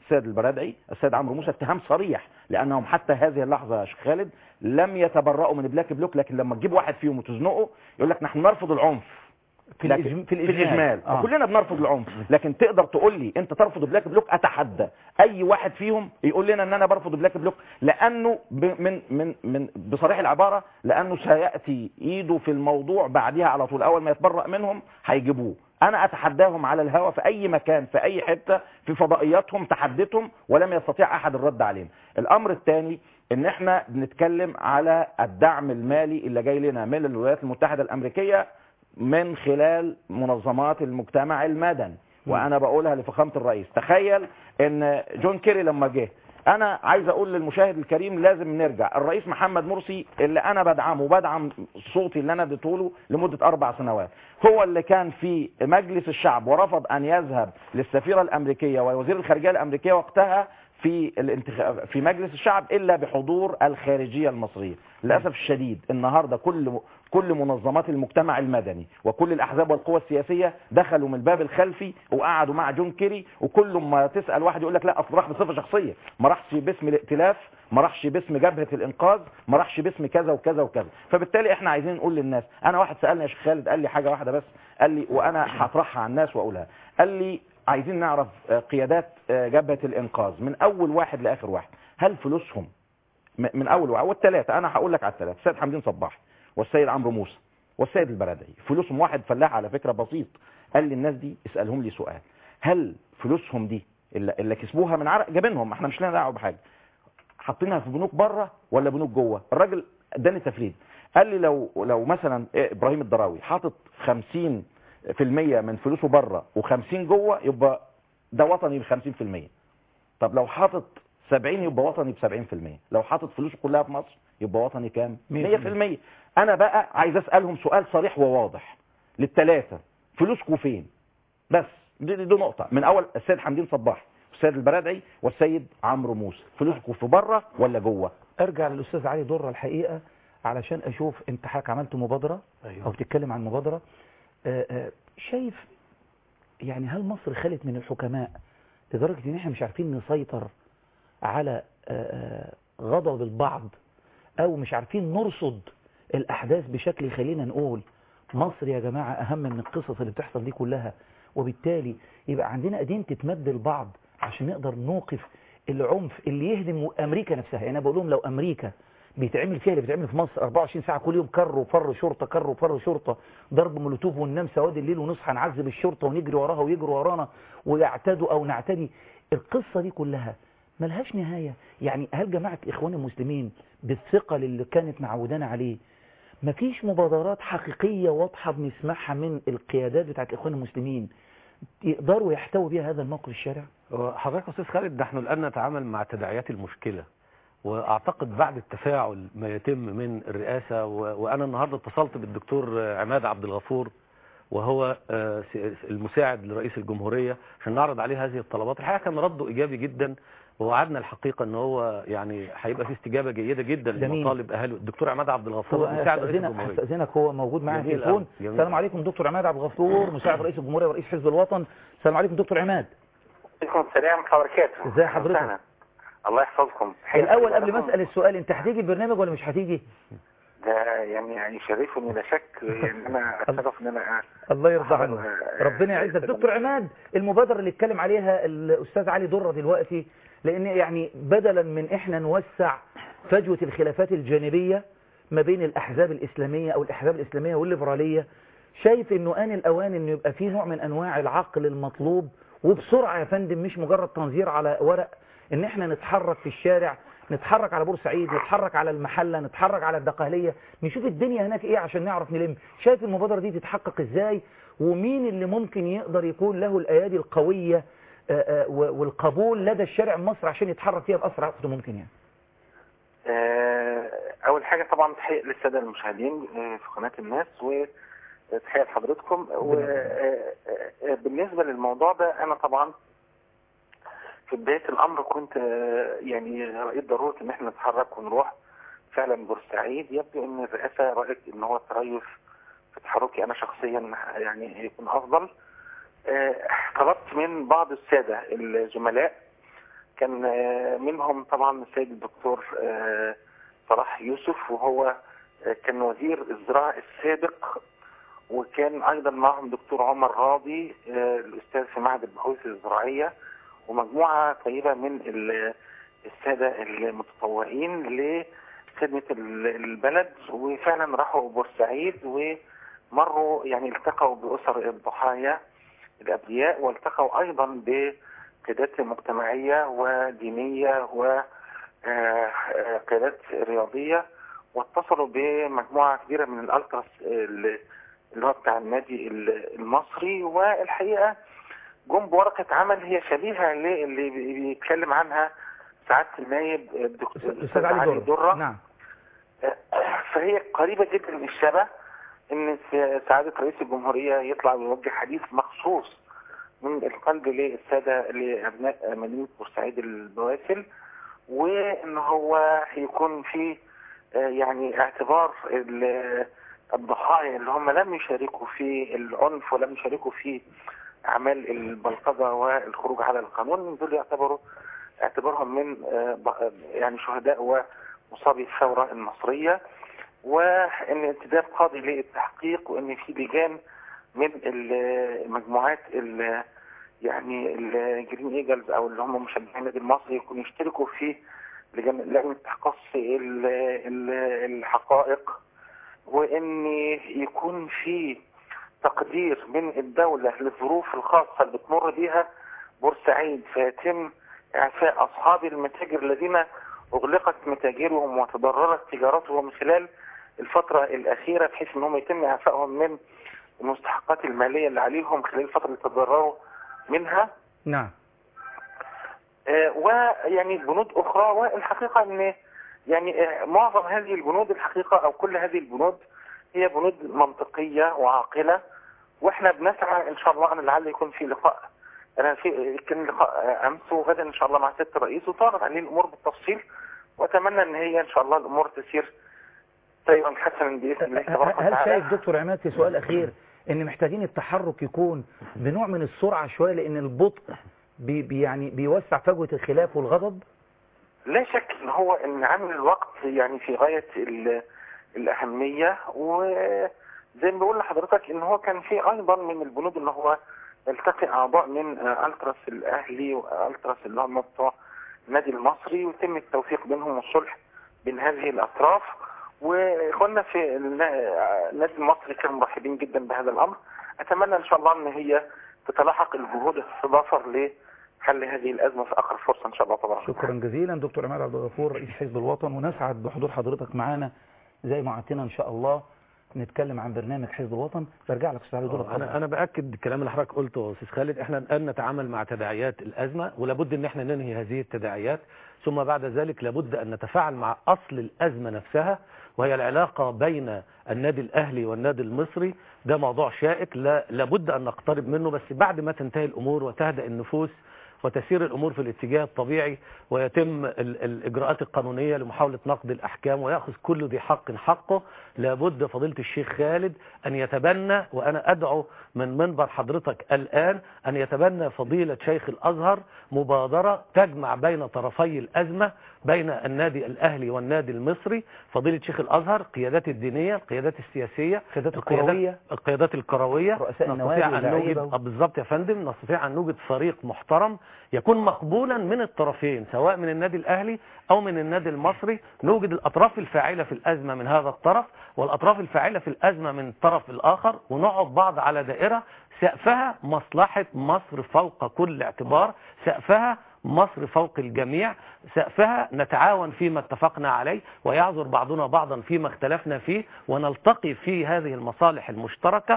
السيد البرادعي السيد عمرو موسى اتهام صريح لانهم حتى هذه اللحظه يا شيخ خالد لم يتبرؤوا من بلاك بلوك لكن لما تجيب واحد فيهم وتزنقه يقول لك نحن نرفض العنف في لكن- الإجم- في في الإجمال. الاجمال آه. آه. كلنا بنرفض العنف لكن تقدر تقول لي انت ترفض بلاك بلوك اتحدى اي واحد فيهم يقول لنا ان انا برفض بلاك بلوك لانه ب- من من من بصريح العباره لانه سياتي ايده في الموضوع بعدها على طول اول ما يتبرأ منهم هيجيبوه انا اتحداهم على الهوا في اي مكان في اي حته في فضائياتهم تحديتهم ولم يستطيع احد الرد عليهم الامر الثاني ان احنا بنتكلم على الدعم المالي اللي جاي لنا من الولايات المتحده الامريكيه من خلال منظمات المجتمع المدني وانا بقولها لفخامه الرئيس تخيل ان جون كيري لما جه انا عايز اقول للمشاهد الكريم لازم نرجع الرئيس محمد مرسي اللي انا بدعمه وبدعم صوتي اللي انا اديته له لمده اربع سنوات هو اللي كان في مجلس الشعب ورفض ان يذهب للسفيره الامريكيه ووزير الخارجيه الامريكيه وقتها في الانتخاب في مجلس الشعب الا بحضور الخارجيه المصريه للاسف الشديد النهارده كل كل منظمات المجتمع المدني وكل الاحزاب والقوى السياسيه دخلوا من الباب الخلفي وقعدوا مع جون كيري وكل ما تسال واحد يقول لك لا اصل راح بصفه شخصيه ما راحش باسم الائتلاف ما راحش باسم جبهه الانقاذ ما راحش باسم كذا وكذا وكذا فبالتالي احنا عايزين نقول للناس انا واحد سالني يا شيخ خالد قال لي حاجه واحده بس قال لي وانا هطرحها على الناس واقولها قال لي عايزين نعرف آه، قيادات آه، جبهه الانقاذ من اول واحد لاخر واحد هل فلوسهم م- من اول واحد والثلاثه انا هقول لك على الثلاثه السيد حمدين صباح والسيد عمرو موسى والسيد البرادعي فلوسهم واحد فلاح على فكره بسيط قال لي الناس دي اسالهم لي سؤال هل فلوسهم دي اللي, اللي كسبوها من عرق جابينهم احنا مش لنا دعوه بحاجه حاطينها في بنوك بره ولا بنوك جوه الراجل اداني تفريد قال لي لو لو مثلا إيه ابراهيم الضراوي حاطط 50 في المية من فلوسه بره و50 جوه يبقى ده وطني ب 50% طب لو حاطط 70 يبقى وطني ب 70% لو حاطط فلوسه كلها في مصر يبقى وطني كام 100% انا بقى عايز اسالهم سؤال صريح وواضح للثلاثه فلوسكم فين بس دي, دي, دي نقطه من اول السيد حمدين صباح والسيد البرادعي والسيد عمرو موسى فلوسكم في بره ولا جوه ارجع للاستاذ علي دره الحقيقه علشان اشوف انت حضرتك عملت مبادره أيوه. او بتتكلم عن مبادره آه، آه، شايف يعني هل مصر خلت من الحكماء لدرجه ان احنا مش عارفين نسيطر على آه، آه، غضب البعض او مش عارفين نرصد الاحداث بشكل يخلينا نقول مصر يا جماعه اهم من القصص اللي بتحصل دي كلها وبالتالي يبقى عندنا ايدين تتمد لبعض عشان نقدر نوقف العنف اللي يهدم امريكا نفسها يعني انا بقول لهم لو امريكا بيتعمل فيها اللي بيتعمل في مصر 24 ساعه كل يوم كر وفر شرطه كر وفر شرطه ضرب مولوتوف وننام سواد الليل ونصحى نعذب الشرطه ونجري وراها ويجروا ورانا ويعتدوا او نعتدي القصه دي كلها ملهاش نهايه يعني هل جماعه الاخوان المسلمين بالثقل اللي كانت معودانا عليه مفيش مبادرات حقيقيه واضحه بنسمعها من القيادات بتاعت الاخوان المسلمين يقدروا يحتووا بيها هذا الموقف الشارع حضرتك يا استاذ خالد نحن الان نتعامل مع تداعيات المشكله واعتقد بعد التفاعل ما يتم من الرئاسه و... وانا النهارده اتصلت بالدكتور عماد عبد الغفور وهو آه، س- المساعد لرئيس الجمهوريه عشان نعرض عليه هذه الطلبات الحقيقه كان رده ايجابي جدا ووعدنا الحقيقه ان هو يعني هيبقى في استجابه جيده جدا ده مين؟ لمطالب اهالي الدكتور عماد عبد الغفور طب مساعد رئيس استاذنك الجمهوريه استاذنك هو موجود معايا جميل تليفون أوي، جميل السلام أوي. عليكم دكتور عماد عبد الغفور مساعد رئيس الجمهوريه ورئيس حزب الوطن السلام عليكم دكتور عماد عليكم السلام ورحمة الله وبركاته ازي حضرتك؟ وسهلا. الله يحفظكم حياكم الاول قبل ما لكم. اسال السؤال انت هتيجي البرنامج ولا مش هتيجي ده يعني يعني يشرفني لا شك يعني انا اتشرف ان انا الله يرضى عنك آه، ربنا يعزك دكتور عماد المبادره اللي اتكلم عليها الاستاذ علي دره دلوقتي لان يعني بدلا من احنا نوسع فجوه الخلافات الجانبيه ما بين الاحزاب الاسلاميه او الاحزاب الاسلاميه والليبراليه شايف انه ان الاوان انه يبقى في نوع من انواع العقل المطلوب وبسرعه يا فندم مش مجرد تنظير على ورق ان احنا نتحرك في الشارع نتحرك على بورسعيد نتحرك على المحله نتحرك على الدقهليه نشوف الدنيا هناك ايه عشان نعرف نلم شايف المبادره دي تتحقق ازاي ومين اللي ممكن يقدر يكون له الايادي القويه آه، آه، و- والقبول لدى الشارع المصري عشان يتحرك فيها باسرع وقت ممكن يعني آه، اول حاجة طبعا تحية للسادة المشاهدين آه، في قناة الناس وتحية لحضرتكم وبالنسبة للموضوع ده انا طبعا في بداية الامر كنت آه، يعني رأيت ضرورة ان احنا نتحرك ونروح فعلا بورسعيد يبدو ان الرئاسة رأت ان هو التريث في تحركي انا شخصيا يعني هيكون افضل آه، طلبت من بعض السادة الزملاء كان آه، منهم طبعا السيد الدكتور آه، صلاح يوسف وهو آه، كان وزير الزراعة السابق وكان ايضا معهم دكتور عمر راضي آه، الاستاذ في معهد البحوث الزراعيه ومجموعه طيبه من ال- الساده المتطوعين لخدمه ال- البلد وفعلا راحوا بورسعيد ومروا يعني التقوا باسر الضحايا الابرياء والتقوا ايضا بقيادات مجتمعيه ودينيه و آه، آه، قيادات رياضيه واتصلوا بمجموعه كبيره من الالتراس اللي اللي هو بتاع النادي ال- المصري والحقيقه جم بورقه عمل هي شبيهه للي بي- بيتكلم عنها سعاده النائب الدكتور أستاذ علي درة نعم فهي قريبه جدا من الشبه ان س- سعاده رئيس الجمهوريه يطلع ويوجه حديث مخصوص من القلب للساده لابناء مدينه بورسعيد البواسل وان هو هيكون في آه، يعني اعتبار ال- الضحايا اللي هم لم يشاركوا في العنف ولم يشاركوا في اعمال البلطجه والخروج على القانون دول يعتبروا اعتبارهم من آه، ب- يعني شهداء ومصابي الثوره المصريه وان انتداب قاضي للتحقيق وان في لجان من ال- المجموعات ال- يعني الجرين ايجلز او اللي هم مشجعين النادي المصري يكونوا يشتركوا في لجنه لجنه تقصي ال- ال- الحقائق وان يكون في تقدير من الدولة للظروف الخاصة اللي بتمر بيها بورسعيد فيتم إعفاء أصحاب المتاجر الذين أغلقت متاجرهم وتضررت تجارتهم خلال الفترة الأخيرة بحيث أنهم يتم إعفائهم من المستحقات المالية اللي عليهم خلال الفترة اللي تضرروا منها نعم آه، ويعني بنود اخرى والحقيقه ان يعني آه، معظم هذه البنود الحقيقه او كل هذه البنود هي بنود منطقيه وعاقله واحنا بنسعى ان شاء الله ان لعل يكون في لقاء انا في كان لقاء آه، امس وغدا ان شاء الله مع سياده الرئيس وتعرض عليه الامور بالتفصيل واتمنى ان هي ان شاء الله الامور تسير سيرا حسنا باذن الله تبارك هل وتعالى شايف دكتور عماد في سؤال أخير ان محتاجين التحرك يكون بنوع من السرعة شوية لان البطء بي بي يعني بيوسع فجوة الخلاف والغضب لا شك ان هو ان عامل الوقت يعني في غاية ال- الأهمية وزي ما بقول لحضرتك ان هو كان في ايضا من البنود ان هو يلتقي اعضاء من آه، التراس الاهلي والتراس اللي هم بتوع النادي المصري ويتم التوفيق بينهم والصلح بين هذه الاطراف واخواننا في النا- آه، النادي المصري كانوا مرحبين جدا بهذا الامر اتمنى ان شاء الله ان هي تتلاحق الجهود التضافر لحل هذه الازمه في اقرب فرصه ان شاء الله تبارك شكرا جزيلا دكتور عماد عبد الغفور رئيس حزب الوطن ونسعد بحضور حضرتك معانا زي ما وعدتنا ان شاء الله نتكلم عن برنامج حزب الوطن برجع لك استاذ علي دور انا انا باكد الكلام اللي حضرتك قلته يا استاذ خالد احنا الان نتعامل مع تداعيات الازمه ولابد ان احنا ننهي هذه التداعيات ثم بعد ذلك لابد ان نتفاعل مع اصل الازمه نفسها وهي العلاقه بين النادي الاهلي والنادي المصري ده موضوع شائك لا لابد ان نقترب منه بس بعد ما تنتهي الامور وتهدأ النفوس وتسير الأمور في الاتجاه الطبيعي ويتم ال- الإجراءات القانونية لمحاولة نقد الأحكام ويأخذ كل ذي حق حقه لابد فضيلة الشيخ خالد أن يتبنى وأنا أدعو من منبر حضرتك الآن أن يتبنى فضيلة شيخ الأزهر مبادرة تجمع بين طرفي الأزمة بين النادي الأهلي والنادي المصري فضيلة شيخ الأزهر قيادات الدينية القيادات السياسية القيادات القيادات- الكروية. القيادات الكروية رؤساء النوادي نستطيع أن واللعيبة نوجد آه بالظبط يا فندم نستطيع أن نوجد فريق محترم يكون مقبولا من الطرفين سواء من النادي الأهلي أو من النادي المصري نوجد الأطراف الفاعلة في الأزمة من هذا الطرف والأطراف الفاعلة في الأزمة من الطرف الآخر ونقعد بعض على دائرة سقفها مصلحة مصر فوق كل اعتبار سقفها مصر فوق الجميع سقفها نتعاون فيما اتفقنا عليه ويعذر بعضنا بعضا فيما اختلفنا فيه ونلتقي في هذه المصالح المشتركة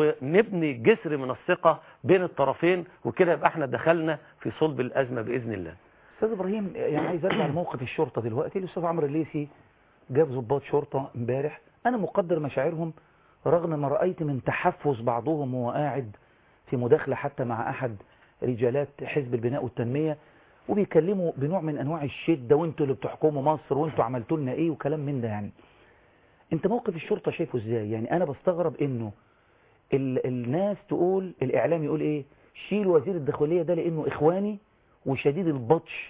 ونبني جسر من الثقة بين الطرفين وكده يبقى احنا دخلنا في صلب الأزمة بإذن الله استاذ ابراهيم يعني عايز ارجع لموقف الشرطه دلوقتي الاستاذ عمرو الليثي جاب ضباط شرطه امبارح انا مقدر مشاعرهم رغم ما رايت من تحفز بعضهم وهو قاعد في مداخله حتى مع احد رجالات حزب البناء والتنميه وبيكلموا بنوع من انواع الشده وانتوا اللي بتحكموا مصر وانتوا عملتوا لنا ايه وكلام من ده يعني انت موقف الشرطه شايفه ازاي يعني انا بستغرب انه ال الناس تقول الاعلام يقول ايه شيل وزير الداخليه ده لانه اخواني وشديد البطش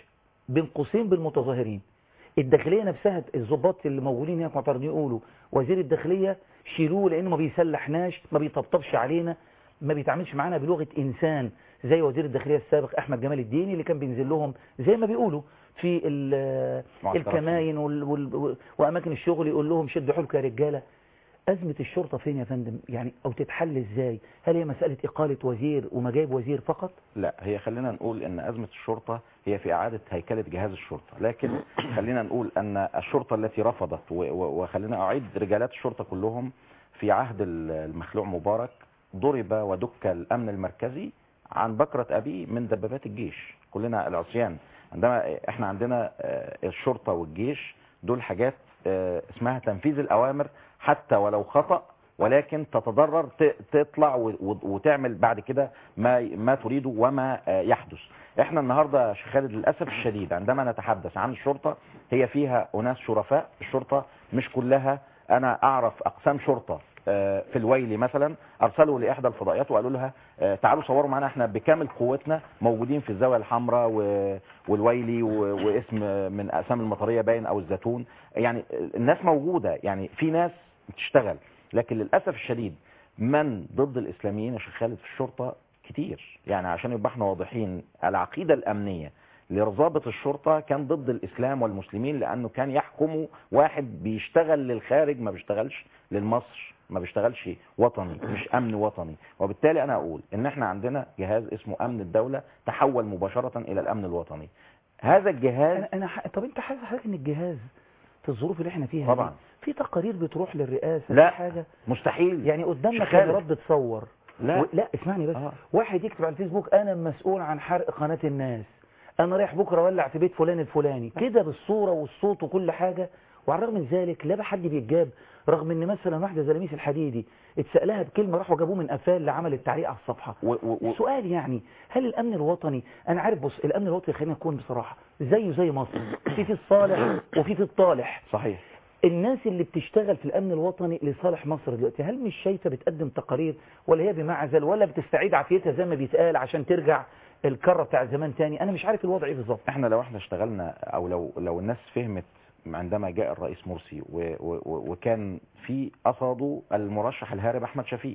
بين قوسين بالمتظاهرين الداخليه نفسها الضباط اللي موجودين هناك معترضين يقولوا وزير الداخليه شيلوه لانه ما بيسلحناش ما بيطبطبش علينا ما بيتعاملش معانا بلغه انسان زي وزير الداخليه السابق احمد جمال الديني اللي كان بينزل لهم زي ما بيقولوا في ال- معسكرات الكماين وال وال واماكن الشغل يقول لهم شدوا حيلكم يا رجاله أزمة الشرطة فين يا فندم يعني أو تتحل إزاي هل هي مسألة إقالة وزير ومجايب وزير فقط لا هي خلينا نقول ان ازمة الشرطة هي في اعادة هيكلة جهاز الشرطة لكن خلينا نقول ان الشرطة التي رفضت و- و- وخلينا اعيد رجالات الشرطة كلهم في عهد ال- المخلوع مبارك ضرب ودك الامن المركزي عن بكرة ابيه من دبابات الجيش كلنا العصيان عندما احنا عندنا آه، الشرطة والجيش دول حاجات آه، اسمها تنفيذ الاوامر حتى ولو خطأ ولكن تتضرر ت- تطلع و- و- وتعمل بعد كده ما ما تريده وما آه، يحدث احنا النهارده يا شيخ خالد للاسف الشديد عندما نتحدث عن الشرطه هي فيها اناس شرفاء الشرطه مش كلها انا اعرف اقسام شرطه آه، في الويلي مثلا ارسلوا لاحدى الفضائيات وقالوا لها آه، تعالوا صوروا معانا احنا بكامل قوتنا موجودين في الزاويه الحمراء و- والويلي و- واسم من اقسام المطريه باين او الزيتون يعني الناس موجوده يعني في ناس بتشتغل لكن للاسف الشديد من ضد الاسلاميين يا شيخ خالد في الشرطه كتير يعني عشان يبقى احنا واضحين العقيده الامنيه لضابط الشرطه كان ضد الاسلام والمسلمين لانه كان يحكمه واحد بيشتغل للخارج ما بيشتغلش للمصر ما بيشتغلش وطني مش امن وطني وبالتالي انا اقول ان احنا عندنا جهاز اسمه امن الدوله تحول مباشره الى الامن الوطني هذا الجهاز أنا, أنا ح... طب أنت حاسس حضرتك إن الجهاز في الظروف اللي إحنا فيها دي، طبعا. في تقارير بتروح للرئاسة لا. في حاجة مستحيل يعني قدامنا شيخ خالد. كاميرات بتصور لا. و... لا اسمعني بس آه. واحد يكتب على الفيسبوك أنا مسؤول عن حرق قناة الناس أنا رايح بكرة أولع في بيت فلان الفلاني كده بالصورة والصوت وكل حاجة وعلى الرغم من ذلك لا حد بيتجاب رغم ان مثلا واحده زي لميس الحديدي اتسالها بكلمه راحوا جابوه من قفاه اللي عمل التعليق على الصفحه و... و... و... السؤال يعني هل الامن الوطني انا عارف بص الامن الوطني خلينا نكون بصراحه زيه زي مصر في في الصالح وفي في الطالح صحيح الناس اللي بتشتغل في الامن الوطني لصالح مصر دلوقتي هل مش شايفه بتقدم تقارير ولا هي بمعزل ولا بتستعيد عافيتها زي ما بيتقال عشان ترجع الكره بتاع زمان تاني انا مش عارف الوضع ايه بالظبط احنا لو احنا اشتغلنا او لو لو الناس فهمت عندما جاء الرئيس مرسي و و و وكان في قصده المرشح الهارب احمد شفيق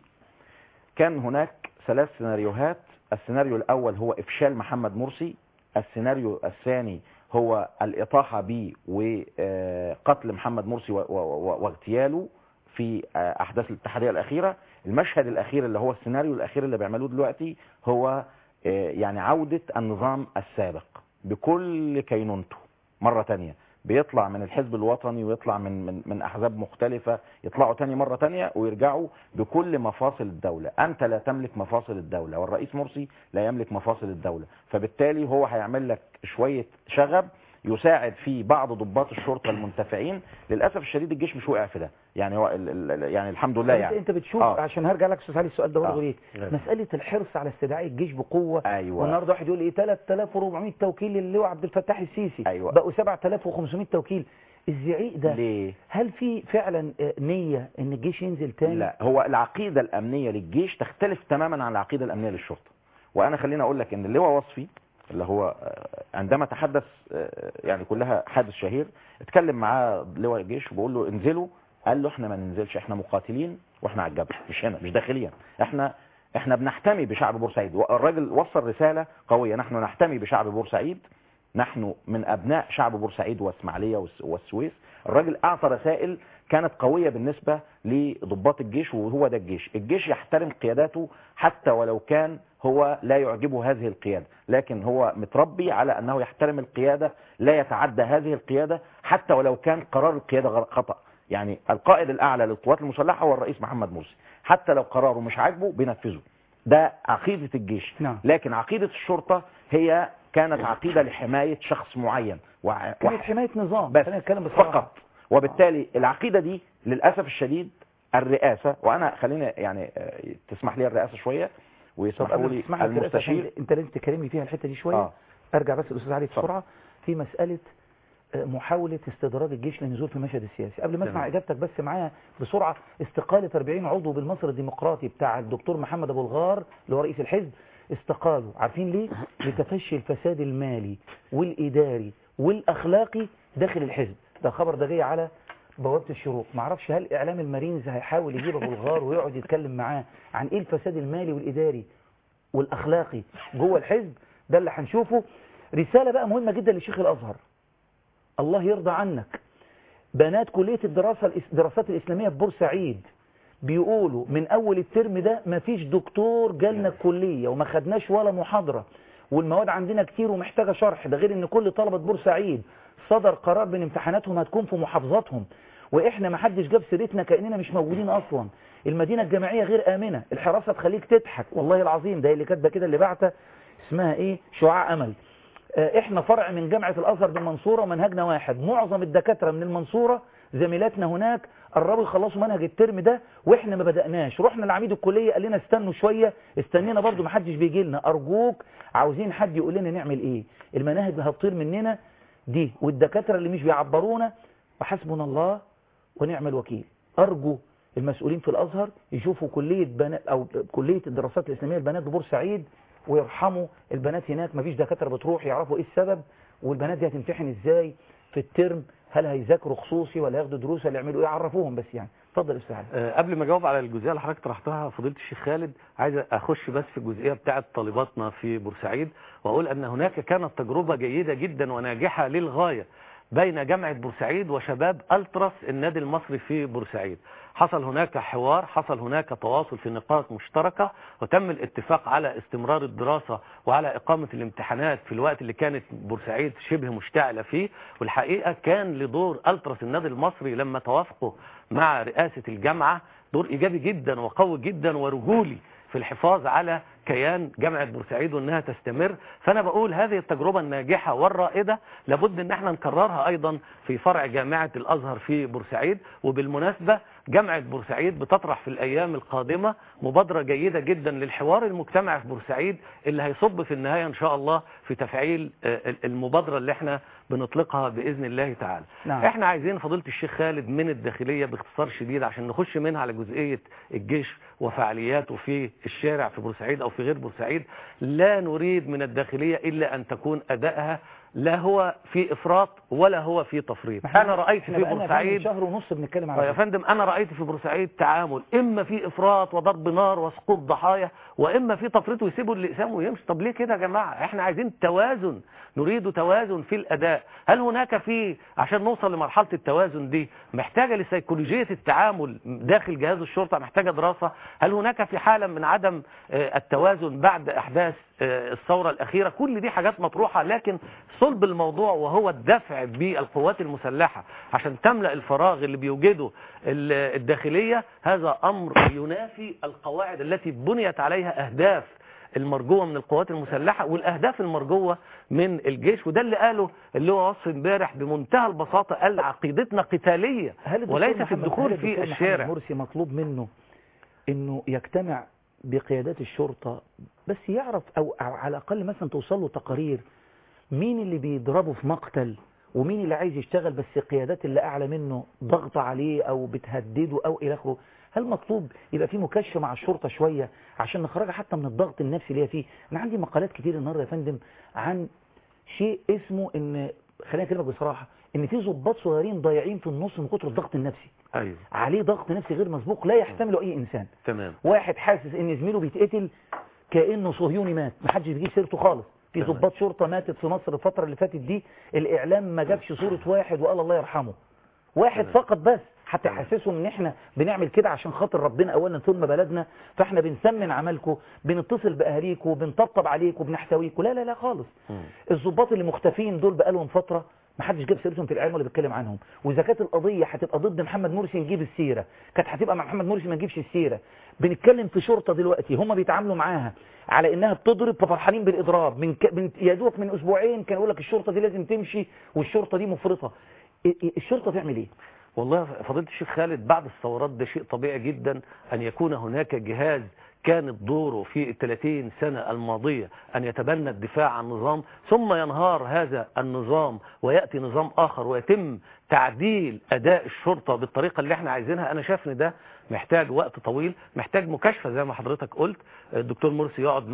كان هناك ثلاث سيناريوهات السيناريو الاول هو افشال محمد مرسي السيناريو الثاني هو الاطاحه به وقتل محمد مرسي و- و- و- واغتياله في آه، احداث الاتحاديه الاخيره المشهد الاخير اللي هو السيناريو الاخير اللي بيعملوه دلوقتي هو آه، يعني عوده النظام السابق بكل كينونته مرة تانية بيطلع من الحزب الوطني ويطلع من من من احزاب مختلفة يطلعوا تاني مرة تانية ويرجعوا بكل مفاصل الدولة انت لا تملك مفاصل الدولة والرئيس مرسي لا يملك مفاصل الدولة فبالتالي هو هيعمل لك شوية شغب يساعد في بعض ضباط الشرطة المنتفعين للأسف الشديد الجيش مش وقع في ده يعني هو ال- ال- يعني الحمد لله انت, يعني انت بتشوف آه. عشان هرجع لك استاذ علي السؤال ده برضه آه. ليك مساله الحرص على استدعاء الجيش بقوه أيوة. والنهارده واحد يقول ايه 3400 توكيل للواء عبد الفتاح السيسي أيوة. بقوا 7500 توكيل الزعيق ده ليه هل في فعلا آه، نيه ان الجيش ينزل تاني لا هو العقيدة الأمنية للجيش تختلف تماما عن العقيدة الأمنية للشرطة وأنا خليني أقول لك إن اللواء وصفي اللي هو آه، عندما تحدث آه، يعني كلها حادث شهير اتكلم معاه لواء الجيش وبقول له انزلوا قال له احنا ما ننزلش احنا مقاتلين واحنا على الجبهه مش هنا مش داخليا احنا احنا بنحتمي بشعب بورسعيد الراجل وصل رسالة قوية نحن نحتمي بشعب بورسعيد نحن من أبناء شعب بورسعيد واسماعيلية والس- والسويس الراجل أعطى رسائل كانت قوية بالنسبة لضباط الجيش وهو ده الجيش الجيش يحترم قياداته حتى ولو كان هو لا يعجبه هذه القيادة لكن هو متربي على أنه يحترم القيادة لا يتعدى هذه القيادة حتى ولو كان قرار القيادة غ- خطأ يعني القائد الأعلى للقوات المسلحة هو الرئيس محمد مرسي حتى لو قراره مش عاجبه بينفذه ده عقيدة الجيش نعم. لكن عقيدة الشرطة هي كانت عقيدة لحماية شخص معين وع- كانت حمايه نظام بس خلينا نتكلم بصراحه فقط وبالتالي العقيدة دي للأسف الشديد الرئاسة وأنا خليني يعني آه، تسمح لي الرئاسة شوية طب ويسمحوا قبل لي ما تسمح لي الرئاسة عشان المستشير انت لازم تكلمني فيها الحته دي شويه آه. ارجع بس الاستاذ علي اتفضل. بسرعه في مساله آه، محاولة استدراج الجيش للنزول في المشهد السياسي قبل ما اسمع تمام. اجابتك بس معايا بسرعة استقالة 40 عضو بالمصر الديمقراطي بتاع الدكتور محمد ابو الغار اللي هو رئيس الحزب استقالوا عارفين ليه لتفشي الفساد المالي والاداري والاخلاقي داخل الحزب ده خبر ده جاي على بوابه الشروق معرفش هل اعلام المارينز هيحاول يجيب ابو الغار ويقعد يتكلم معاه عن ايه الفساد المالي والاداري والاخلاقي جوه الحزب ده اللي هنشوفه رساله بقى مهمه جدا لشيخ الازهر الله يرضى عنك بنات كليه الدراسه الدراسات الاسلاميه في بورسعيد بيقولوا من اول الترم ده مفيش دكتور جالنا الكليه وما خدناش ولا محاضره والمواد عندنا كتير ومحتاجه شرح ده غير ان كل طلبه بورسعيد صدر قرار بان امتحاناتهم هتكون في محافظاتهم واحنا ما حدش جاب سيرتنا كاننا مش موجودين اصلا المدينه الجامعيه غير امنه الحراسه تخليك تضحك والله العظيم ده اللي كاتبه كده اللي بعته اسمها ايه شعاع امل احنا فرع من جامعه الازهر بالمنصوره ومنهجنا واحد معظم الدكاتره من المنصوره زميلاتنا هناك قربوا يخلصوا منهج الترم ده واحنا ما بدأناش رحنا لعميد الكلية قال لنا استنوا شوية استنينا برضو ما حدش بيجي لنا ارجوك عاوزين حد يقول لنا نعمل ايه المناهج هتطير مننا دي والدكاترة اللي مش بيعبرونا وحسبنا الله ونعم الوكيل ارجو المسؤولين في الازهر يشوفوا كلية بنات او كلية الدراسات الاسلامية البنات ببورسعيد ويرحموا البنات هناك مفيش دكاترة بتروح يعرفوا ايه السبب والبنات دي هتمتحن ازاي في الترم هل هيذاكروا خصوصي ولا ياخدوا دروس ولا يعملوا ايه عرفوهم بس يعني اتفضل استاذ علي أه قبل ما اجاوب على الجزئيه اللي حضرتك طرحتها فضيله الشيخ خالد عايز اخش بس في الجزئيه بتاعه طالباتنا في بورسعيد واقول ان هناك كانت تجربه جيده جدا وناجحه للغايه بين جامعه بورسعيد وشباب التراس النادي المصري في بورسعيد حصل هناك حوار حصل هناك تواصل في نقاط مشتركة وتم الاتفاق على استمرار الدراسة وعلى إقامة الامتحانات في الوقت اللي كانت بورسعيد شبه مشتعلة فيه والحقيقة كان لدور ألتراس النادي المصري لما توافقوا مع رئاسة الجامعة دور إيجابي جدا وقوي جدا ورجولي في الحفاظ على كيان جامعة بورسعيد وانها تستمر فانا بقول هذه التجربة الناجحة والرائدة لابد ان احنا نكررها ايضا في فرع جامعة الازهر في بورسعيد وبالمناسبة جامعة بورسعيد بتطرح في الايام القادمة مبادرة جيدة جدا للحوار المجتمعي في بورسعيد اللي هيصب في النهاية ان شاء الله في تفعيل المبادرة اللي احنا بنطلقها باذن الله تعالى نعم. احنا عايزين فضيلة الشيخ خالد من الداخلية باختصار شديد عشان نخش منها على جزئية الجيش وفعالياته في الشارع في بورسعيد او في غير بورسعيد لا نريد من الداخلية الا ان تكون ادائها لا هو في افراط ولا هو في تفريط انا رايت احنا في بقالنا بورسعيد شهر ونص بنتكلم يا على ده. فندم انا رايت في بورسعيد تعامل اما في افراط وضرب نار وسقوط ضحايا واما في تفريط ويسيبوا الاقسام ويمشي طب ليه كده يا جماعه احنا عايزين توازن نريد توازن في الاداء هل هناك في عشان نوصل لمرحله التوازن دي محتاجه لسيكولوجيه التعامل داخل جهاز الشرطه محتاجه دراسه هل هناك في حاله من عدم آه، التوازن بعد احداث آه، الثوره الاخيره كل دي حاجات مطروحه لكن صلب الموضوع وهو الدفع بالقوات المسلحه عشان تملا الفراغ اللي بيوجده ال- الداخليه هذا امر ينافي القواعد التي بنيت عليها اهداف المرجوة من القوات المسلحة والأهداف المرجوة من الجيش وده اللي قاله اللي هو وصف امبارح بمنتهى البساطة قال عقيدتنا قتالية هل الدكتور وليس في محمد- الدخول هل في الدكتور الشارع محمد مرسي مطلوب منه انه يجتمع بقيادات الشرطة بس يعرف او على الاقل مثلا توصل له تقارير مين اللي بيضربه في مقتل ومين اللي عايز يشتغل بس القيادات اللي اعلى منه ضغط عليه او بتهدده او الى اخره هل مطلوب يبقى في مكاشفه مع الشرطه شويه عشان نخرجها حتى من الضغط النفسي اللي هي فيه انا عندي مقالات كتير النهارده يا فندم عن شيء اسمه ان خليني اكلمك بصراحه ان في ضباط صغيرين ضايعين في النص من كتر الضغط النفسي أيوه عليه ضغط نفسي غير مسبوق لا يحتمله اي انسان تمام واحد حاسس ان زميله بيتقتل كانه صهيوني مات محدش بيجيب سيرته خالص في تمام. ضباط شرطه ماتت في مصر الفتره اللي فاتت دي الاعلام ما جابش صوره واحد وقال الله يرحمه واحد تمام. فقط بس حتى تمام. يحسسهم ان احنا بنعمل كده عشان خاطر ربنا اولا ثم بلدنا فاحنا بنسمن عملكم بنتصل باهاليكم بنطبطب عليكم بنحتويكم لا لا لا خالص مم. الضباط اللي مختفين دول بقالهم فترة ما حدش جاب سيرتهم في الاعلام ولا بيتكلم عنهم واذا كانت القضيه هتبقى ضد محمد مرسي نجيب السيره كانت هتبقى مع محمد مرسي ما نجيبش السيره بنتكلم في شرطه دلوقتي هم بيتعاملوا معاها على انها بتضرب ففرحانين بالاضراب من, ك... من يا دوبك من اسبوعين كان يقول لك الشرطه دي لازم تمشي والشرطه دي مفرطه إيه- إيه- الشرطه تعمل ايه والله فضيلة الشيخ خالد بعد الثورات ده شيء طبيعي جدا أن يكون هناك جهاز كانت دوره في الثلاثين سنة الماضية أن يتبنى الدفاع عن النظام ثم ينهار هذا النظام ويأتي نظام آخر ويتم تعديل أداء الشرطة بالطريقة اللي احنا عايزينها أنا شايف ان ده محتاج وقت طويل محتاج مكاشفة زي ما حضرتك قلت الدكتور مرسي يقعد مع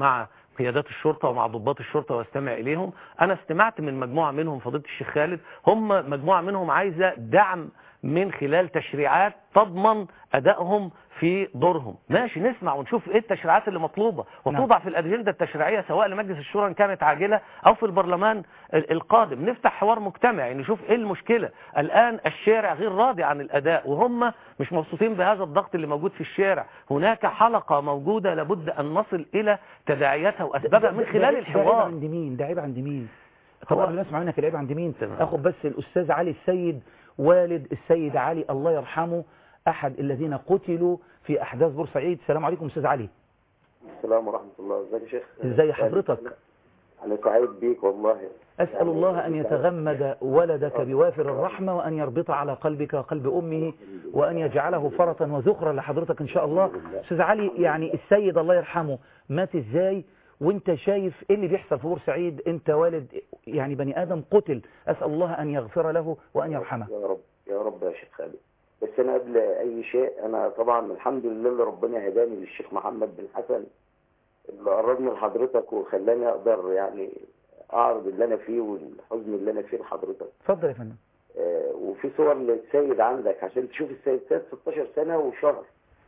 قيادات الشرطة ومع ضباط الشرطة واستمع إليهم أنا استمعت من مجموعة منهم فضيلة الشيخ خالد هم مجموعة منهم عايزة دعم من خلال تشريعات تضمن أدائهم في دورهم ماشي نسمع ونشوف إيه التشريعات اللي مطلوبة وتوضع في الأجندة التشريعية سواء لمجلس الشورى إن كانت عاجلة أو في البرلمان ال- القادم نفتح حوار مجتمعي نشوف إيه المشكلة الآن الشارع غير راضي عن الأداء وهم مش مبسوطين بهذا الضغط اللي موجود في الشارع هناك حلقة موجودة لابد أن نصل إلى تداعياتها وأسبابها من ده- خلال ده عيب الحوار عند مين ده عيب عند مين طب هو- قبل ما اسمع منك العيب عند مين تمام. اخد بس الاستاذ علي السيد والد السيد علي الله يرحمه احد الذين قتلوا في احداث بورسعيد السلام عليكم استاذ علي السلام ورحمة الله ازيك يا شيخ ازي حضرتك أنا سعيد بيك والله اسال الله ان يتغمد ولدك بوافر الرحمه وان يربط على قلبك قلب امه وان يجعله فرطا وذخرا لحضرتك ان شاء الله استاذ علي يعني السيد الله يرحمه مات ازاي وانت شايف ايه اللي بيحصل في بورسعيد انت والد يعني بني ادم قتل اسال الله ان يغفر له وان يرحمه يا رب يا رب يا شيخ خالد بس أنا قبل أي شيء أنا طبعا الحمد لله اللي ربنا هداني للشيخ محمد بن حسن اللي قربني لحضرتك وخلاني أقدر يعني أعرض اللي أنا فيه والحزن اللي أنا فيه لحضرتك اتفضل يا فندم آه، وفي صور للسيد عندك عشان تشوف السيد سيد 16 سنة وشهر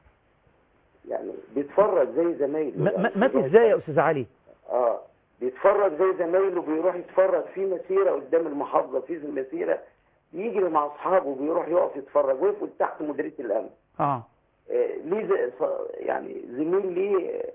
يعني بيتفرج زي زمايله ما- يعني ما- مات ازاي يا استاذ علي اه بيتفرج زي زمايله بيروح يتفرج في مسيرة قدام المحافظة في مسيرة يجري مع اصحابه بيروح يقف يتفرج وقف تحت مديرية الامن اه آه ليه زي ص- يعني زميل ليه آه،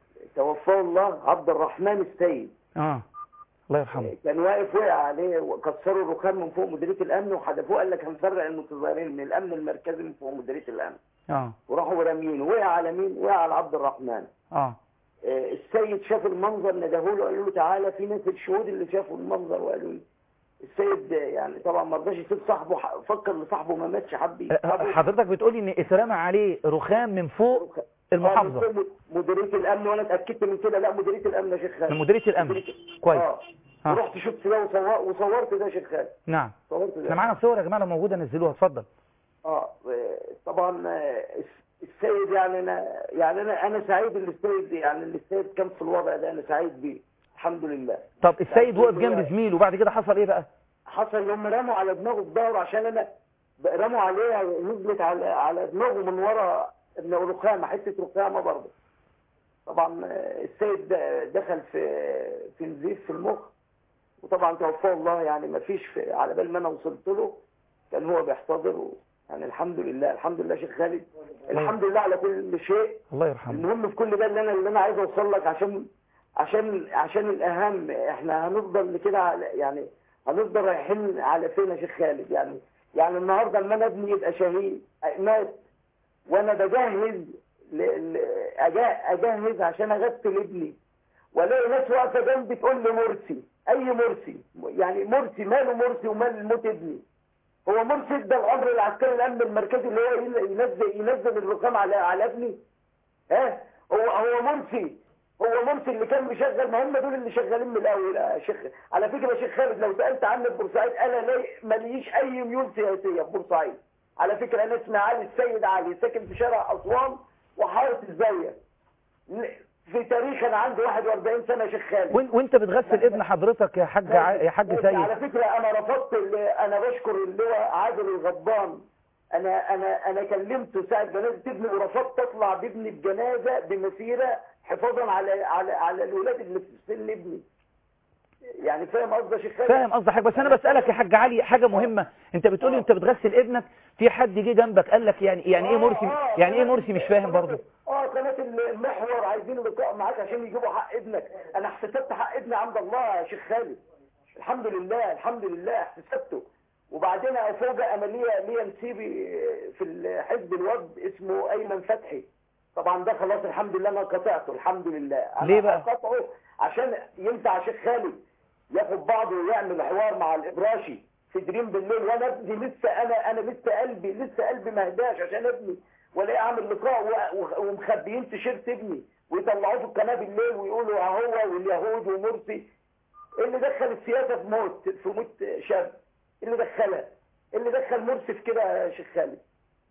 توفاه الله عبد الرحمن السيد اه الله يرحمه كان واقف وقع عليه وكسروا الرخام من فوق مديرية الامن وحدفوه قال لك هنفرق المتظاهرين من الامن المركزي من فوق مديرية الامن اه وراحوا رامينه وقع على مين؟ وقع على عبد الرحمن اه آه، السيد شاف المنظر ندهوا له قالوا له تعالى في ناس الشهود اللي شافوا المنظر وقالوا لي السيد آه، يعني طبعا ما رضاش يسيب صاحبه ح- فكر ان صاحبه ما ماتش حب آه، يسحبه. حضرتك بتقولي ان اترمى عليه رخام من فوق المحافظة آه، مديريه الامن وانا اتاكدت من كده لا مديريه الامن يا شيخ خالد من مديرية الامن مديرية- كويس اه آه. ورحت شفت ده وصور وصورت ده يا شيخ خالد نعم صورت ده احنا معانا صور يا جماعه لو موجوده نزلوها اتفضل اه آه، طبعا آه، الس- السيد يعني انا يعني انا انا سعيد ان السيد يعني ان السيد كان في الوضع ده انا سعيد بيه الحمد لله طب السيد وقف جنب زميله وبعد كده حصل ايه بقى حصل ان هم رموا على دماغه بظهره عشان انا رموا عليه نزلت على على دماغه من ورا ابن رخامه حته رخامه برضه طبعا آه، السيد ده دخل في في نزيف في المخ وطبعا توفاه الله يعني ما فيش في على بال ما انا وصلت له كان هو بيحتضر و- يعني الحمد لله الحمد لله شيخ خالد الحمد لله على كل شيء الله يرحمه المهم في كل ده اللي انا اللي انا عايز اوصل لك عشان عشان عشان الاهم احنا هنفضل كده على- يعني هنفضل رايحين على فين يا شيخ خالد يعني يعني النهارده لما انا ابني يبقى شهيد مات وانا بجهز ل- ل- أجا- اجهز عشان اغسل ابني والاقي ناس واقفه جنبي تقول لي مرسي اي مرسي يعني مرسي ماله مرسي ومال موت ابني هو مرسي ادى الامر العسكري الامن المركزي اللي هو ينزل ينزل الرخام على على ابني ها هو هو مرسي هو مرسي اللي كان مشغل ما هم دول اللي شغالين من الاول يا شيخ على فكره يا شيخ خالد لو سالت عني في بورسعيد انا لا ماليش اي ميول سياسيه في بورسعيد على فكره انا اسمي علي السيد علي ساكن في شارع اسوان وحاره الزاويه في تاريخ انا عندي 41 سنه يا شيخ خالد وإن- وانت بتغسل ابن حضرتك يا حاج ع- يا حاج بس سيد على فكرة أنا رفضت ال- أنا بشكر اللواء عادل الغضبان أنا أنا أنا كلمته ساعة جنازة ابني ورفضت أطلع بابني بجنازة بمسيرة حفاظا على على على الولاد اللي في سن ابني يعني فاهم قصدي يا شيخ خالد؟ فاهم قصدي حاجه بس انا بسالك يا حاج علي حاجه مهمه انت بتقولي انت بتغسل ابنك في حد جه جنبك قال لك يعني يعني ايه مرسي يعني ايه مرسي مش فاهم برضه اه قناة المحور عايزين لقاء معاك عشان يجيبوا حق ابنك انا احتسبت حق ابني عند الله يا شيخ خالد الحمد لله الحمد لله احتسبته وبعدين افوجئ انا ليا ليا نسيبي في الحزب الوفد اسمه ايمن فتحي طبعا ده خلاص الحمد لله انا قطعته الحمد لله أنا ليه بقى؟ قطعه عشان ينفع يا شيخ خالد ياخد بعضه ويعمل حوار مع الابراشي في دريم بالليل وانا ابني لسه انا انا لسه قلبي لسه قلبي ما هداش عشان ابني والاقي عامل لقاء و- و- ومخبيين تيشيرت ابني ويطلعوه في القناه بالليل ويقولوا هو واليهود ومرسي ايه اللي دخل السياسه في موت في موت شاب ايه اللي دخلها ايه اللي دخل مرسي في كده يا شيخ خالد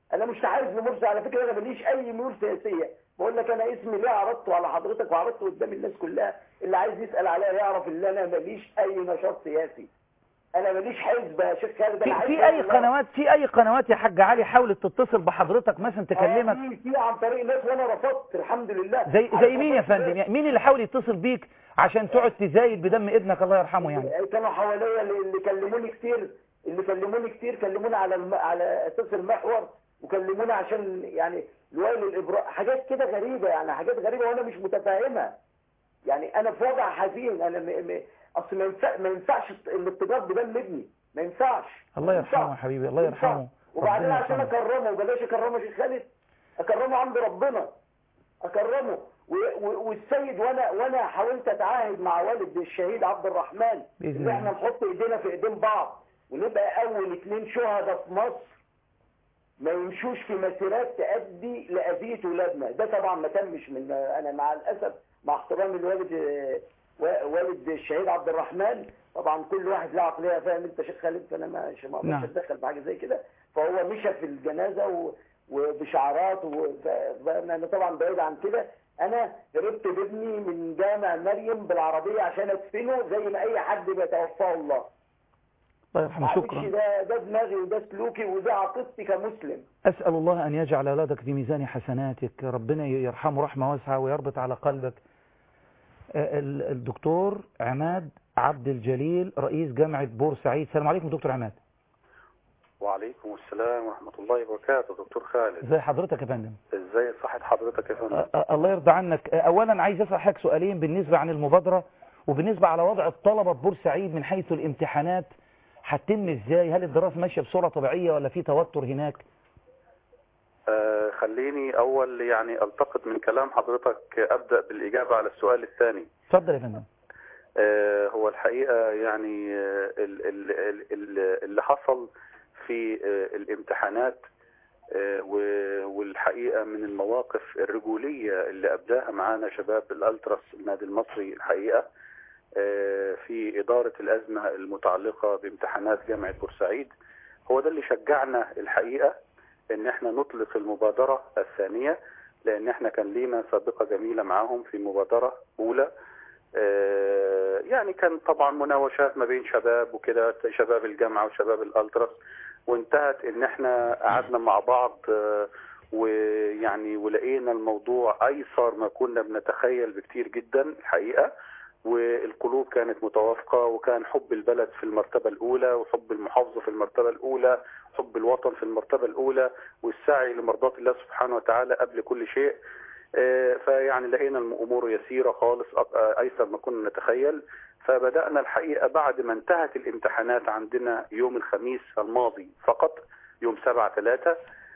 انا مش عايز لمرسي على فكره انا ماليش اي ميول سياسيه بقول لك انا اسمي ليه عرضته على حضرتك وعرضته قدام الناس كلها اللي عايز يسال عليا يعرف ان انا ماليش اي نشاط سياسي انا ماليش حزب يا شيخ خالد في, انا عايز في اي أقول لك- قنوات في اي قنوات يا حاج علي حاولت تتصل بحضرتك مثلا تكلمك آه، في في عن طريق ناس وانا رفضت الحمد لله زي زي مين يا رفضت فندم ناس. يعني مين اللي حاول يتصل بيك عشان تقعد تزايد بدم ابنك الله يرحمه يعني كانوا حواليا اللي اللي كلموني كتير اللي كلموني كتير كلموني على الم... على اساس المحور وكلموني عشان يعني الويل الابراء حاجات كده غريبه يعني حاجات غريبه وانا مش متفاهمها يعني انا في وضع حزين انا م... م... اصل ما ينفع ما ينفعش الاتجاه بدم ابني ما ينفعش الله ما يرحمه يا ينفعش. حبيبي الله ما ينفعش. يرحمه وبعدين ربنا عشان يرحمه. اكرمه وبلاش اكرمه شيخ خالد اكرمه عند ربنا اكرمه و- و- والسيد وانا وانا حاولت اتعاهد مع والد الشهيد عبد الرحمن بإذن ان احنا الله. نحط ايدينا في ايدين بعض ونبقى اول اتنين شهداء في مصر ما يمشوش في مسيرات تؤدي لاذيه ولادنا ده طبعا ما تمش من انا مع الاسف مع احترامي لوالد و- والد الشهيد عبد الرحمن طبعا كل واحد له عقليه فاهم انت شيخ خالد فانا مش ما نعم. اقدرش اتدخل في حاجه زي كده فهو مشى في الجنازه و... وبشعارات و... ف- فانا طبعا بعيد عن كده انا هربت بابني من جامع مريم بالعربيه عشان ادفنه زي ما اي حد بيتوفاه الله الله يرحمه معلش شكرا ده ده دماغي وده سلوكي وده عقيدتي كمسلم أسأل الله أن يجعل أولادك في ميزان حسناتك ربنا يرحمه رحمة واسعة ويربط على قلبك آه، ال- الدكتور عماد عبد الجليل رئيس جامعة بورسعيد السلام عليكم دكتور عماد وعليكم السلام ورحمة الله وبركاته دكتور خالد ازي حضرتك يا فندم ازاي صحة حضرتك يا فندم آه، آه، الله يرضى عنك آه، أولا عايز أسأل حضرتك سؤالين بالنسبة عن المبادرة وبالنسبة على وضع الطلبة في بورسعيد من حيث الامتحانات هتتم ازاي هل الدراسة ماشية بصورة طبيعية ولا في توتر هناك آه خليني اول يعني التقط من كلام حضرتك ابدأ بالاجابة على السؤال الثاني اتفضل يا فندم آه هو الحقيقة يعني آه ال- ال- ال- ال- اللي حصل في آه الامتحانات آه و- والحقيقة من المواقف الرجولية اللي أبداها معانا شباب الألتراس النادي المصري الحقيقة آه، في إدارة الأزمة المتعلقة بامتحانات جامعة بورسعيد هو ده اللي شجعنا الحقيقة إن احنا نطلق المبادرة الثانية لأن احنا كان لينا سابقة جميلة معاهم في مبادرة أولى آه، يعني كان طبعا مناوشات ما بين شباب وكده شباب الجامعة وشباب الألتراس وانتهت ان احنا قعدنا مع بعض آه، ويعني ولقينا الموضوع ايسر ما كنا بنتخيل بكتير جدا الحقيقة والقلوب كانت متوافقة وكان حب البلد في المرتبة الأولى وحب المحافظة في المرتبة الأولى حب الوطن في المرتبة الأولى والسعي لمرضاة الله سبحانه وتعالى قبل كل شيء آه، فيعني لقينا الأمور يسيرة خالص أق- آه، أيسر ما كنا نتخيل فبدأنا الحقيقة بعد ما انتهت الامتحانات عندنا يوم الخميس الماضي فقط يوم سبعة ثلاثة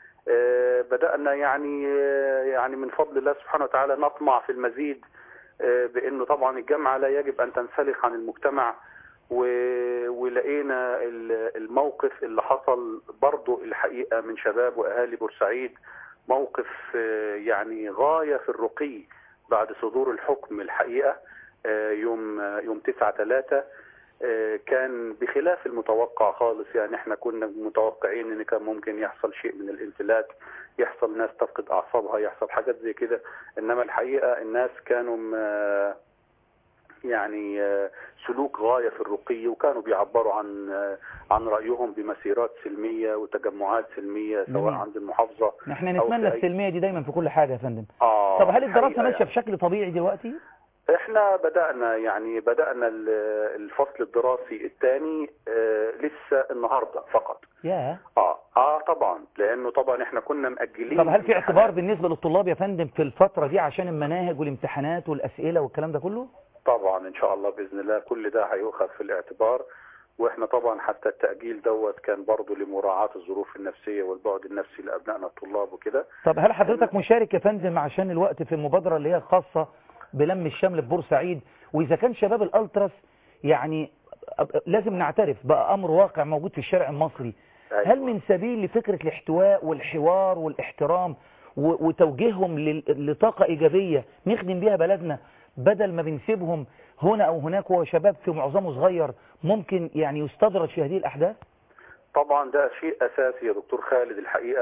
بدأنا يعني آه، يعني من فضل الله سبحانه وتعالى نطمع في المزيد آه، بأنه طبعا الجامعة لا يجب أن تنسلخ عن المجتمع و- ولقينا ال- الموقف اللي حصل برضو الحقيقة من شباب وأهالي بورسعيد موقف آه، يعني غاية في الرقي بعد صدور الحكم الحقيقة آه، يوم آه، يوم 9 3 كان بخلاف المتوقع خالص يعني احنا كنا متوقعين ان كان ممكن يحصل شيء من الانفلات يحصل ناس تفقد اعصابها يحصل حاجات زي كده انما الحقيقة الناس كانوا م- يعني آه، سلوك غاية في الرقي وكانوا بيعبروا عن آه، عن رأيهم بمسيرات سلمية وتجمعات سلمية سواء جميل. عند المحافظة احنا أو نتمنى في أي- السلمية دي دايما في كل حاجة يا فندم آه طب هل الدراسة الحقيقة ماشية يعني. بشكل طبيعي دلوقتي احنا بدأنا يعني بدأنا ال- الفصل الدراسي الثاني لسه النهارده فقط ياه اه اه طبعا لانه طبعا احنا كنا مأجلين طب هل في اعتبار امتحانات. بالنسبة للطلاب يا فندم في الفترة دي عشان المناهج والامتحانات والأسئلة والكلام ده كله طبعا ان شاء الله باذن الله كل ده هيؤخذ في الاعتبار واحنا طبعا حتى التأجيل دوت كان برضه لمراعاة الظروف النفسية والبعد النفسي لأبنائنا الطلاب وكده طب هل حضرتك مشارك يا فندم عشان الوقت في المبادرة اللي هي خاصة بلم الشمل في بورسعيد وإذا كان شباب الألتراس يعني أب- لازم نعترف بقى أمر واقع موجود في الشارع المصري أيوة. هل من سبيل لفكرة الاحتواء والحوار والاحترام و- وتوجيههم لل- لطاقة إيجابية نخدم بيها بلدنا بدل ما بنسيبهم هنا أو هناك وهو شباب في معظمه صغير ممكن يعني يستدرج في هذه الأحداث طبعا ده شيء اساسي يا دكتور خالد الحقيقه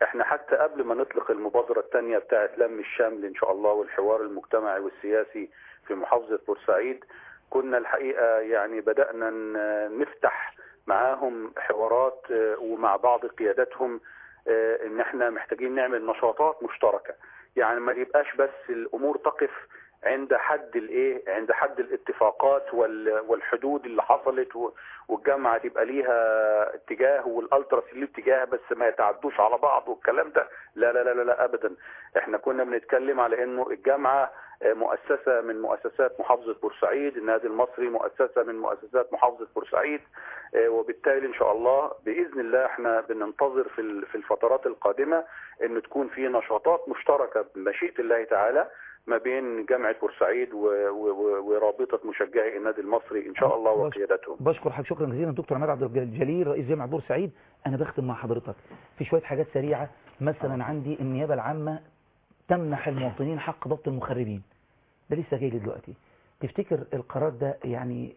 احنا حتى قبل ما نطلق المبادرة الثانية بتاعت لم الشمل ان شاء الله والحوار المجتمعي والسياسي في محافظة بورسعيد كنا الحقيقة يعني بدأنا ن- نفتح معاهم حوارات آه، ومع بعض قياداتهم آه، ان احنا محتاجين نعمل نشاطات مشتركة يعني ما يبقاش بس الامور تقف عند حد الايه عند حد الاتفاقات وال- والحدود اللي حصلت و- والجامعه تبقى ليها اتجاه والالتراس ليه اتجاه بس ما يتعدوش على بعض والكلام ده لا لا لا لا, لا ابدا احنا كنا بنتكلم على انه الجامعه آه، مؤسسه من مؤسسات محافظه بورسعيد النادي المصري مؤسسه من مؤسسات محافظه بورسعيد آه، وبالتالي ان شاء الله باذن الله احنا بننتظر في ال- في الفترات القادمه ان تكون في نشاطات مشتركه بمشيئه الله تعالى ما بين جامعه بورسعيد و- و- و- ورابطه مشجعي النادي المصري ان شاء الله بس- وقيادتهم بشكر حضرتك شكرا جزيلا دكتور عماد عبد الجليل رئيس جامعه بورسعيد انا بختم مع حضرتك في شويه حاجات سريعه مثلا عندي النيابه العامه تمنح المواطنين حق ضبط المخربين ده لسه جاي لي دلوقتي تفتكر القرار ده يعني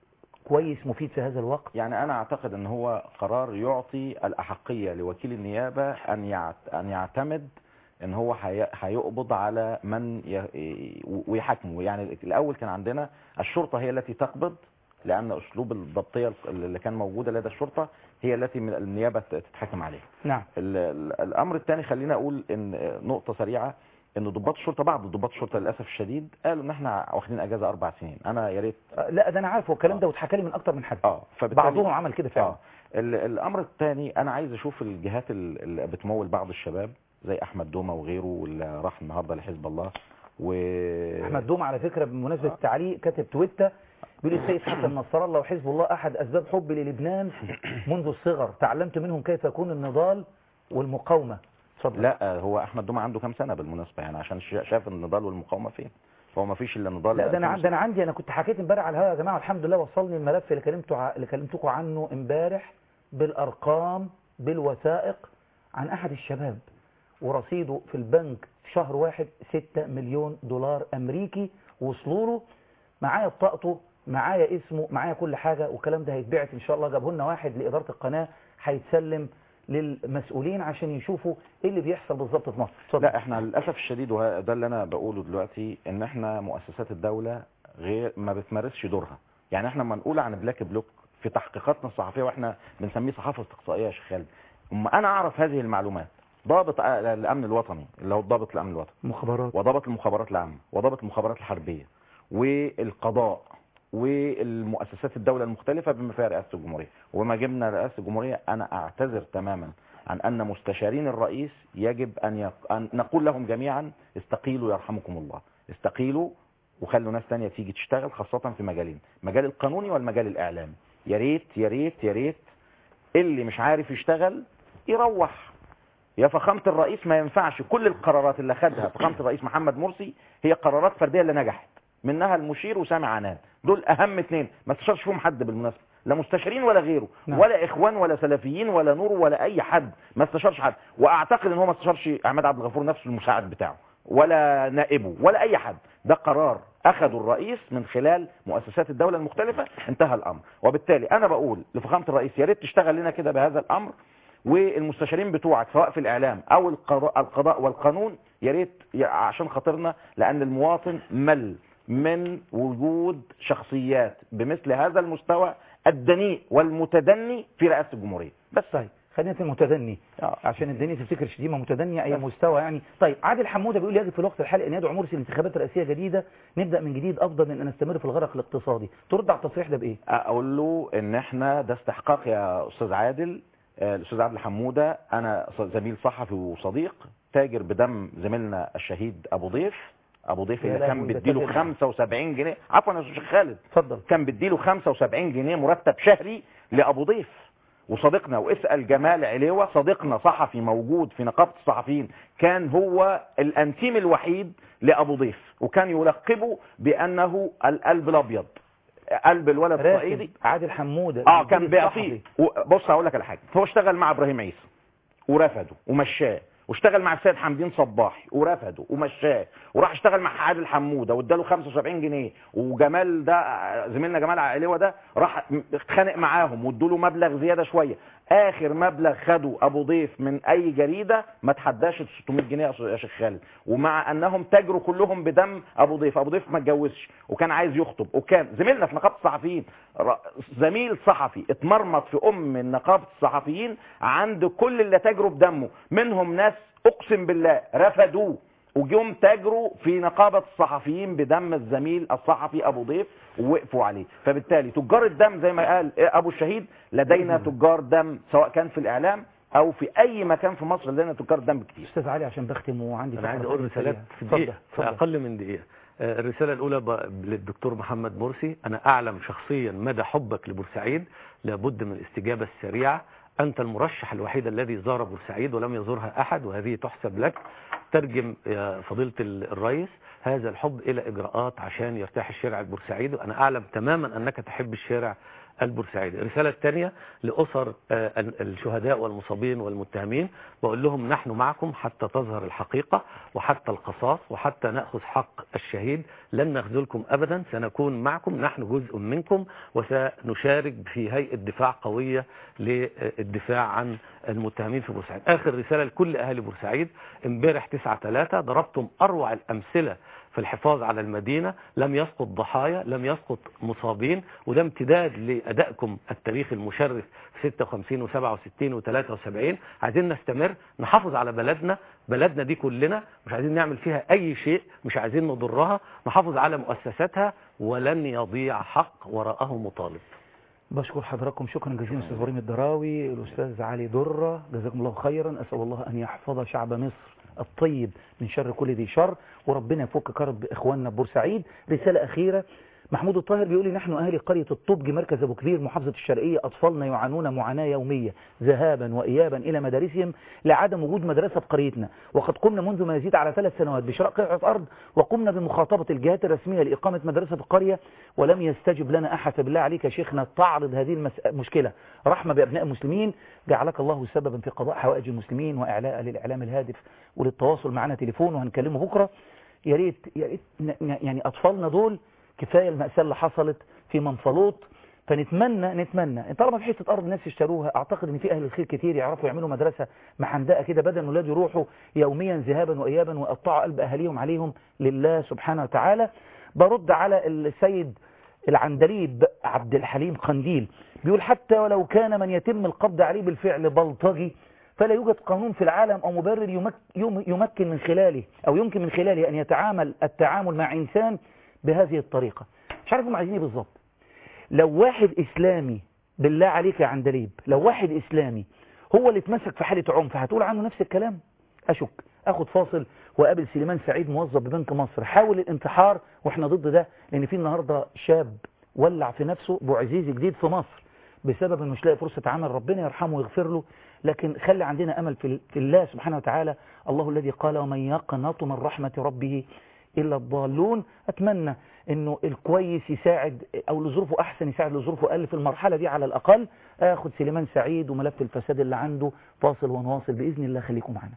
كويس مفيد في هذا الوقت يعني انا اعتقد ان هو قرار يعطي الاحقيه لوكيل النيابه ان يعت- ان يعتمد ان هو هي- هيقبض على من ي- ويحاكمه يعني الاول كان عندنا الشرطه هي التي تقبض لان اسلوب الضبطيه اللي كان موجوده لدى الشرطه هي التي من النيابه تتحاكم عليها نعم ال- ال- الامر الثاني خلينا اقول ان نقطه سريعه ان ضباط الشرطه بعض ضباط الشرطه للاسف الشديد قالوا ان احنا واخدين اجازه اربع سنين انا يا ريت آه، لا ده انا عارفه الكلام آه. ده واتحكى لي من اكتر من حد اه فبالتالي بعضهم عمل كده فعلا اه ال- الامر الثاني انا عايز اشوف الجهات ال- اللي بتمول بعض الشباب زي احمد دومه وغيره واللي راح النهارده لحزب الله و احمد دوم على فكره بمناسبه التعليق كاتب تويتر بيقول السيد حسن نصر الله وحزب الله احد اسباب حبي للبنان منذ الصغر تعلمت منهم كيف يكون النضال والمقاومه اتفضل لا هو احمد دومه عنده كام سنه بالمناسبه يعني عشان شا- شاف النضال والمقاومه فين فهو ما فيش الا نضال لا ده انا عندي ده انا عندي انا كنت حكيت امبارح على الهواء يا جماعه الحمد لله وصلني الملف اللي كلمته ع- اللي كلمتكم عنه امبارح بالارقام بالوثائق عن احد الشباب ورصيده في البنك في شهر واحد 6 مليون دولار امريكي وصلوا له معايا بطاقته معايا اسمه معايا كل حاجه والكلام ده هيتبعت ان شاء الله جابه لنا واحد لاداره القناه هيتسلم للمسؤولين عشان يشوفوا ايه اللي بيحصل بالظبط في مصر اتفضل. لا احنا للاسف الشديد وده اللي انا بقوله دلوقتي ان احنا مؤسسات الدوله غير ما بتمارسش دورها يعني احنا لما نقول عن بلاك بلوك في تحقيقاتنا الصحفيه واحنا بنسميه صحافه استقصائيه يا شيخ خالد اما انا اعرف هذه المعلومات ضابط الامن الوطني اللي هو ضابط الامن الوطني مخابرات وضابط المخابرات العامه وضابط المخابرات الحربيه والقضاء والمؤسسات الدوله المختلفه بما فيها رئاسه الجمهوريه وما جبنا رئاسه الجمهوريه انا اعتذر تماما عن ان مستشارين الرئيس يجب ان, يق... أن نقول لهم جميعا استقيلوا يرحمكم الله استقيلوا وخلوا ناس تانية تيجي تشتغل خاصة في مجالين مجال القانوني والمجال الإعلامي يا ريت يا ريت يا ريت اللي مش عارف يشتغل يروح يا فخامة الرئيس ما ينفعش كل القرارات اللي خدها فخامة الرئيس محمد مرسي هي قرارات فردية اللي نجحت منها المشير وسامع عنان دول أهم اثنين ما استشارش فيهم حد بالمناسبة لا مستشارين ولا غيره نعم. ولا اخوان ولا سلفيين ولا نور ولا اي حد ما استشارش حد واعتقد ان هو ما استشارش عماد عبد الغفور نفسه المساعد بتاعه ولا نائبه ولا اي حد ده قرار اخذه الرئيس من خلال مؤسسات الدولة المختلفة انتهى الامر وبالتالي انا بقول لفخامة الرئيس يا ريت تشتغل لنا كده بهذا الامر والمستشارين بتوعك سواء في الاعلام او القضاء, القضاء والقانون يا ريت ي- عشان خاطرنا لان المواطن مل من وجود شخصيات بمثل هذا المستوى الدنيء والمتدني في رئاسة الجمهورية بس طيب خلينا في المتدني آه. عشان الدنيا تفتكر شتيمه متدنيه اي مستوى يعني طيب عادل حموده بيقول يجب في الوقت الحالي ان يدعو مرسي لانتخابات رئاسيه جديده نبدا من جديد افضل من ان نستمر في الغرق الاقتصادي ترد على التصريح ده بايه اقول له ان احنا ده استحقاق يا استاذ عادل آه، الاستاذ عادل حموده انا ص- زميل صحفي وصديق تاجر بدم زميلنا الشهيد ابو ضيف ابو ضيف يا اللي كان لهوي، ده بيديله تاجر. 75 جنيه عفوا يا استاذ خالد اتفضل كان بيديله 75 جنيه مرتب شهري لابو ضيف وصديقنا واسال جمال عليوه صديقنا صحفي موجود في نقابه الصحفيين كان هو الانتيم الوحيد لابو ضيف وكان يلقبه بانه القلب الابيض قلب الولد الصعيدي راتب عادل حموده اه كان المدير بيعطيه الصحفي. و- بص هقول لك على حاجه هو اشتغل مع ابراهيم عيسى ورفضه ومشاه واشتغل مع السيد حمدين صباحي ورفضه ومشاه وراح اشتغل مع عادل حموده واداله 75 جنيه وجمال ده زميلنا جمال علوه ده راح م- اتخانق معاهم وادوا له مبلغ زياده شويه اخر مبلغ خده ابو ضيف من اي جريده ما تحداش ال 600 جنيه يا يا شيخ خالد ومع انهم تاجروا كلهم بدم ابو ضيف ابو ضيف ما اتجوزش وكان عايز يخطب وكان زميلنا في نقابه الصحفيين ر- زميل صحفي اتمرمط في ام من نقابه الصحفيين عند كل اللي تاجروا بدمه منهم ناس اقسم بالله رفضوه وجم تاجروا في نقابة الصحفيين بدم الزميل الصحفي أبو ضيف ووقفوا عليه فبالتالي تجار الدم زي ما قال أبو الشهيد لدينا تجار دم سواء كان في الإعلام أو في أي مكان في مصر لدينا تجار دم كتير استاذ علي عشان بختم وعندي انا عايز فقرة اقول تانية رسالات سريعة. في اتفضل، دقيقه في اتفضل. اقل من دقيقه آه، الرساله الاولى ب- للدكتور محمد مرسي انا اعلم شخصيا مدى حبك لبورسعيد لابد من الاستجابه السريعه انت المرشح الوحيد الذي زار بورسعيد ولم يزورها احد وهذه تحسب لك ترجم يا فضيله ال- الرئيس هذا الحب الى اجراءات عشان يرتاح الشارع البورسعيدي وانا اعلم تماما انك تحب الشارع البورسعيدي الرسالة الثانية لأسر آه، ال- الشهداء والمصابين والمتهمين بقول لهم نحن معكم حتى تظهر الحقيقة وحتى القصاص وحتى نأخذ حق الشهيد لن نخذلكم أبدا سنكون معكم نحن جزء منكم وسنشارك في هيئة دفاع قوية للدفاع عن المتهمين في بورسعيد آخر رسالة لكل أهالي بورسعيد امبارح 9 3 ضربتم أروع الأمثلة في الحفاظ على المدينة لم يسقط ضحايا لم يسقط مصابين وده امتداد لأدائكم التاريخ المشرف في 56 و67 و73 عايزين نستمر نحافظ على بلدنا بلدنا دي كلنا مش عايزين نعمل فيها أي شيء مش عايزين نضرها نحافظ على مؤسساتها ولن يضيع حق وراءه مطالب بشكر حضراتكم شكرا جزيلا استاذ ابراهيم الدراوي الاستاذ علي دره جزاكم الله خيرا اسال الله ان يحفظ شعب مصر الطيب من شر كل ذي شر وربنا يفك كرب اخواننا بورسعيد رساله اخيره محمود الطاهر بيقول لي نحن اهالي قريه الطبج مركز ابو كبير محافظه الشرقيه اطفالنا يعانون معاناه يوميه ذهابا وايابا الى مدارسهم لعدم وجود مدرسه في قريتنا وقد قمنا منذ ما يزيد على ثلاث سنوات بشراء قطعه ارض وقمنا بمخاطبه الجهات الرسميه لاقامه مدرسه في القريه ولم يستجب لنا احد فبالله عليك يا شيخنا تعرض هذه المس- المشكله رحمه بابناء المسلمين جعلك الله سببا في قضاء حوائج المسلمين واعلاء للاعلام الهادف وللتواصل معنا تليفون وهنكلمه بكره يا ريت يا ريت ن- ن- يعني اطفالنا دول كفايه الماساه اللي حصلت في منفلوط فنتمنى نتمنى طالما في حته ارض الناس يشتروها اعتقد ان في اهل الخير كتير يعرفوا يعملوا مدرسه محندقه كده بدل ما الاولاد يروحوا يوميا ذهابا وايابا ويقطعوا قلب اهاليهم عليهم لله سبحانه وتعالى برد على السيد العندليب عبد الحليم قنديل بيقول حتى ولو كان من يتم القبض عليه بالفعل بلطجي فلا يوجد قانون في العالم أو مبرر يمك يم- يمكن من خلاله أو يمكن من خلاله أن يتعامل التعامل مع إنسان بهذه الطريقة مش عارف هم عايزين ايه بالظبط لو واحد إسلامي بالله عليك يا عندليب لو واحد إسلامي هو اللي اتمسك في حالة عنف هتقول عنه نفس الكلام أشك أخد فاصل وقابل سليمان سعيد موظف ببنك مصر حاول الانتحار وإحنا ضد ده لأن في النهاردة شاب ولع في نفسه بعزيز جديد في مصر بسبب انه مش لاقي فرصة عمل ربنا يرحمه ويغفر له لكن خلي عندنا أمل في في الله سبحانه وتعالى الله الذي قال ومن يقنط من رحمة ربه إلا الضالون أتمنى أنه الكويس يساعد أو لظروفه أحسن يساعد لظروفه أقل في المرحلة دي على الأقل أخد سليمان سعيد وملف الفساد اللي عنده فاصل ونواصل بإذن الله خليكم معنا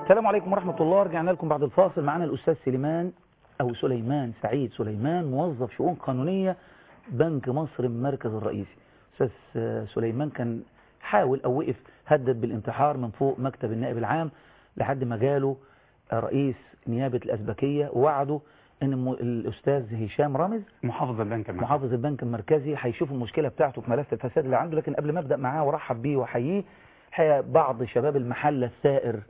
السلام عليكم ورحمة الله رجعنا لكم بعد الفاصل معنا الأستاذ سليمان أو سليمان سعيد سليمان موظف شؤون قانونية بنك مصر المركز الرئيسي أستاذ سليمان كان حاول أو وقف هدد بالانتحار من فوق مكتب النائب العام لحد ما جاله رئيس نيابة الأسبكية ووعده ان الم- الاستاذ هشام رامز محافظ البنك المركزي محافظ البنك المركزي هيشوف المشكله بتاعته في ملف الفساد اللي عنده لكن قبل ما ابدا معاه وارحب بيه واحييه الحقيقه بعض شباب المحله الثائر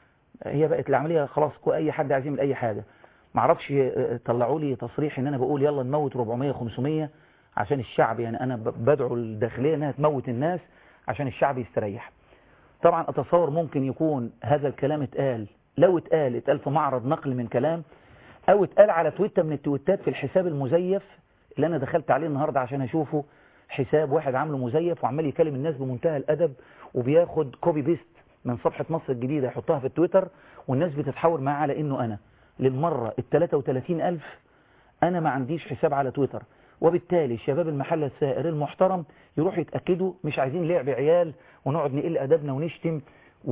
هي بقت العمليه خلاص كو- اي حد عايز يعمل اي حاجه ما اعرفش آه، طلعوا لي تصريح ان انا بقول يلا نموت 400 500 عشان الشعب يعني انا ب- بدعو الداخليه انها تموت الناس عشان الشعب يستريح طبعا اتصور ممكن يكون هذا الكلام اتقال لو اتقال اتقال في معرض نقل من كلام او اتقال على تويتر من التويتات في الحساب المزيف اللي انا دخلت عليه النهارده عشان اشوفه حساب واحد عامله مزيف وعمال يكلم الناس بمنتهى الادب وبياخد كوبي بيست من صفحه مصر الجديده يحطها في التويتر والناس بتتحاور معاه على انه انا للمره ال 33000 انا ما عنديش حساب على تويتر وبالتالي شباب المحل السائر المحترم يروحوا يتاكدوا مش عايزين لعب عيال ونقعد نقل ادبنا ونشتم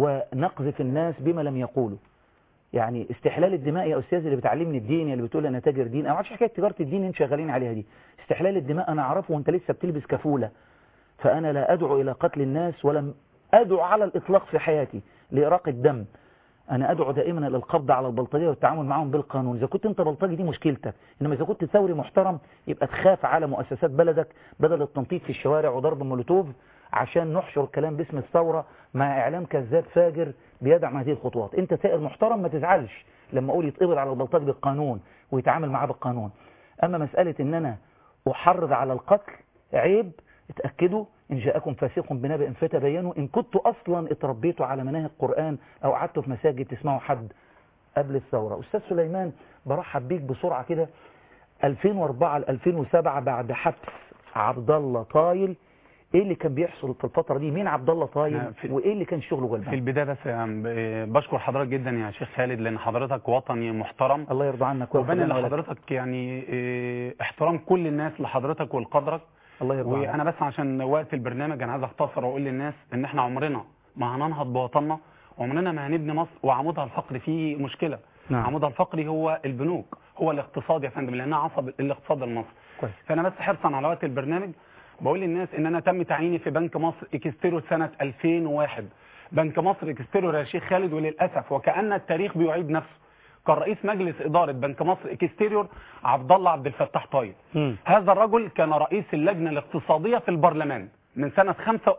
ونقذف الناس بما لم يقولوا يعني استحلال الدماء يا استاذ اللي بتعلمني الدين اللي بتقول انا تاجر دين انا ما اعرفش حكايه تجاره الدين انت شغالين عليها دي استحلال الدماء انا اعرفه وانت لسه بتلبس كفوله فانا لا ادعو الى قتل الناس ولم ادعو على الاطلاق في حياتي لاراقه الدم انا ادعو دائما الى القبض على البلطجيه والتعامل معهم بالقانون اذا كنت انت بلطجي دي مشكلتك انما اذا كنت ثوري محترم يبقى تخاف على مؤسسات بلدك بدل التنطيط في الشوارع وضرب مولوتوف عشان نحشر الكلام باسم الثوره مع اعلام كذاب فاجر بيدعم هذه الخطوات انت ثائر محترم ما تزعلش لما اقول يتقبض على البلطجي بالقانون ويتعامل معاه بالقانون اما مساله ان انا احرض على القتل عيب اتأكدوا إن جاءكم فاسق بنبأ فتبينوا إن كنتوا أصلا اتربيتوا على مناهج قرآن أو قعدتوا في مساجد تسمعوا حد قبل الثورة أستاذ سليمان برحب بيك بسرعة كده 2004 ل 2007 بعد حبس عبد الله طايل ايه اللي كان بيحصل في الفترة دي مين عبد الله طايل نعم، في- وايه اللي كان شغله جوه في البنك البداية بس يعني ب- بشكر حضرتك جدا يا شيخ خالد لأن حضرتك وطني محترم الله يرضى عنك وبين ويغفر لنا ولك. لحضرتك يعني اه، احترام كل الناس لحضرتك ولقدرك الله يرضى عنك وانا بس عشان وقت البرنامج انا عايز اختصر واقول للناس ان احنا عمرنا ما هننهض بوطننا وعمرنا ما هنبني مصر وعمودها الفقري فيه مشكله نعم. عمودها الفقري هو البنوك هو الاقتصاد يا فندم لانها عصب الاقتصاد المصري كويس فانا بس حرصا على وقت البرنامج بقول للناس ان انا تم تعييني في بنك مصر اكستيرو سنه 2001 بنك مصر اكستيرو يا شيخ خالد وللاسف وكان التاريخ بيعيد نفسه كان رئيس مجلس اداره بنك مصر اكستيريور عبد الله عبد الفتاح طايل مم. هذا الرجل كان رئيس اللجنه الاقتصاديه في البرلمان من سنه 5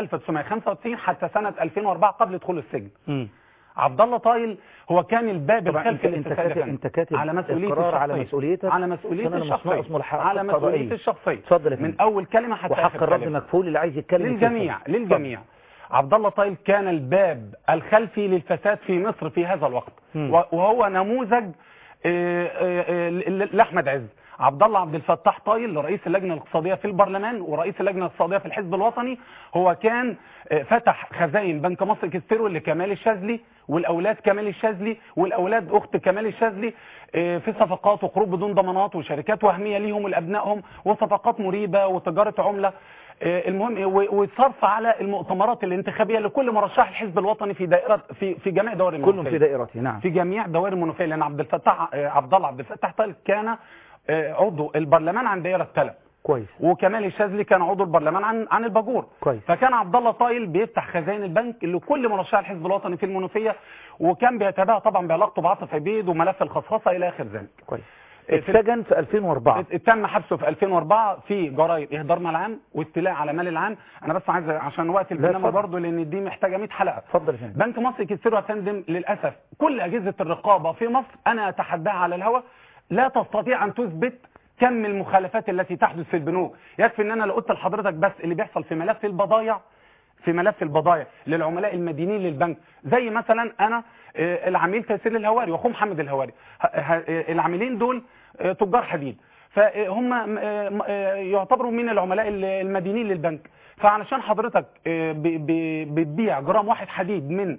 1995 حتى سنه 2004 قبل دخول السجن مم. عبد الله طايل هو كان الباب طبعا انت الخلفي انت للفساد يا كاتب فندم. انت كاتب على مسؤوليتي اقرار على الشخصية. مسؤوليتك على مسؤوليتي سنن الشخصيه مصنوع اسمه الحق على القضائي. مسؤوليتي الشخصيه اتفضل يا فندم من اول كلمه حتى وحق آخر الرد كلمة. مكفول اللي عايز يتكلم للجميع يتفضل. للجميع عبد الله طايل كان الباب الخلفي للفساد في مصر في هذا الوقت مم. و- وهو نموذج آه، آه، آه، ل- لاحمد عز عبد الله عبد الفتاح طايل رئيس اللجنه الاقتصاديه في البرلمان ورئيس اللجنه الاقتصاديه في الحزب الوطني هو كان آه، فتح خزائن بنك مصر كستيرو لكمال الشاذلي والاولاد كمال الشاذلي والاولاد اخت كمال الشاذلي آه، في صفقات وقروض بدون ضمانات وشركات وهميه ليهم ولابنائهم وصفقات مريبه وتجاره عمله آه، المهم و- وصرف على المؤتمرات الانتخابيه لكل مرشح الحزب الوطني في دائره في في جميع دوائر كلهم المنوفيه في دائرته نعم في جميع دوائر المنوفيه لان عبد الفتاح آه، عبد الله عبد الفتاح طيب كان آه، عضو البرلمان عن دائره تلب كويس وكمال الشاذلي كان عضو البرلمان عن عن الباجور كويس فكان عبد الله طايل بيفتح خزائن البنك لكل مرشح الحزب الوطني في المنوفيه وكان بيتباهى طبعا بعلاقته بعاطف عبيد وملف الخصخصه الى اخر ذلك كويس في- اتسجن في 2004 تم حبسه في 2004 في جرائم اهدار مال عام واستيلاء على مال العام انا بس عايز عشان وقت البرنامج اتفضل. برضه لان دي محتاجه 100 حلقه اتفضل يا فندم بنك مصر كتير يا فندم للاسف كل اجهزه الرقابه في مصر انا اتحداها على الهواء لا تستطيع ان تثبت كم المخالفات التي تحدث في البنوك يكفي ان انا لو قلت لحضرتك بس اللي بيحصل في ملف البضائع في ملف البضائع للعملاء المدينين للبنك زي مثلا انا آه، العميل تيسير الهواري واخوه محمد الهواري ه- ه- آه، العاملين دول آه، تجار حديد فهم آه، آه، يعتبروا من العملاء المدينين للبنك فعلشان حضرتك آه، ب- ب- بتبيع جرام واحد حديد من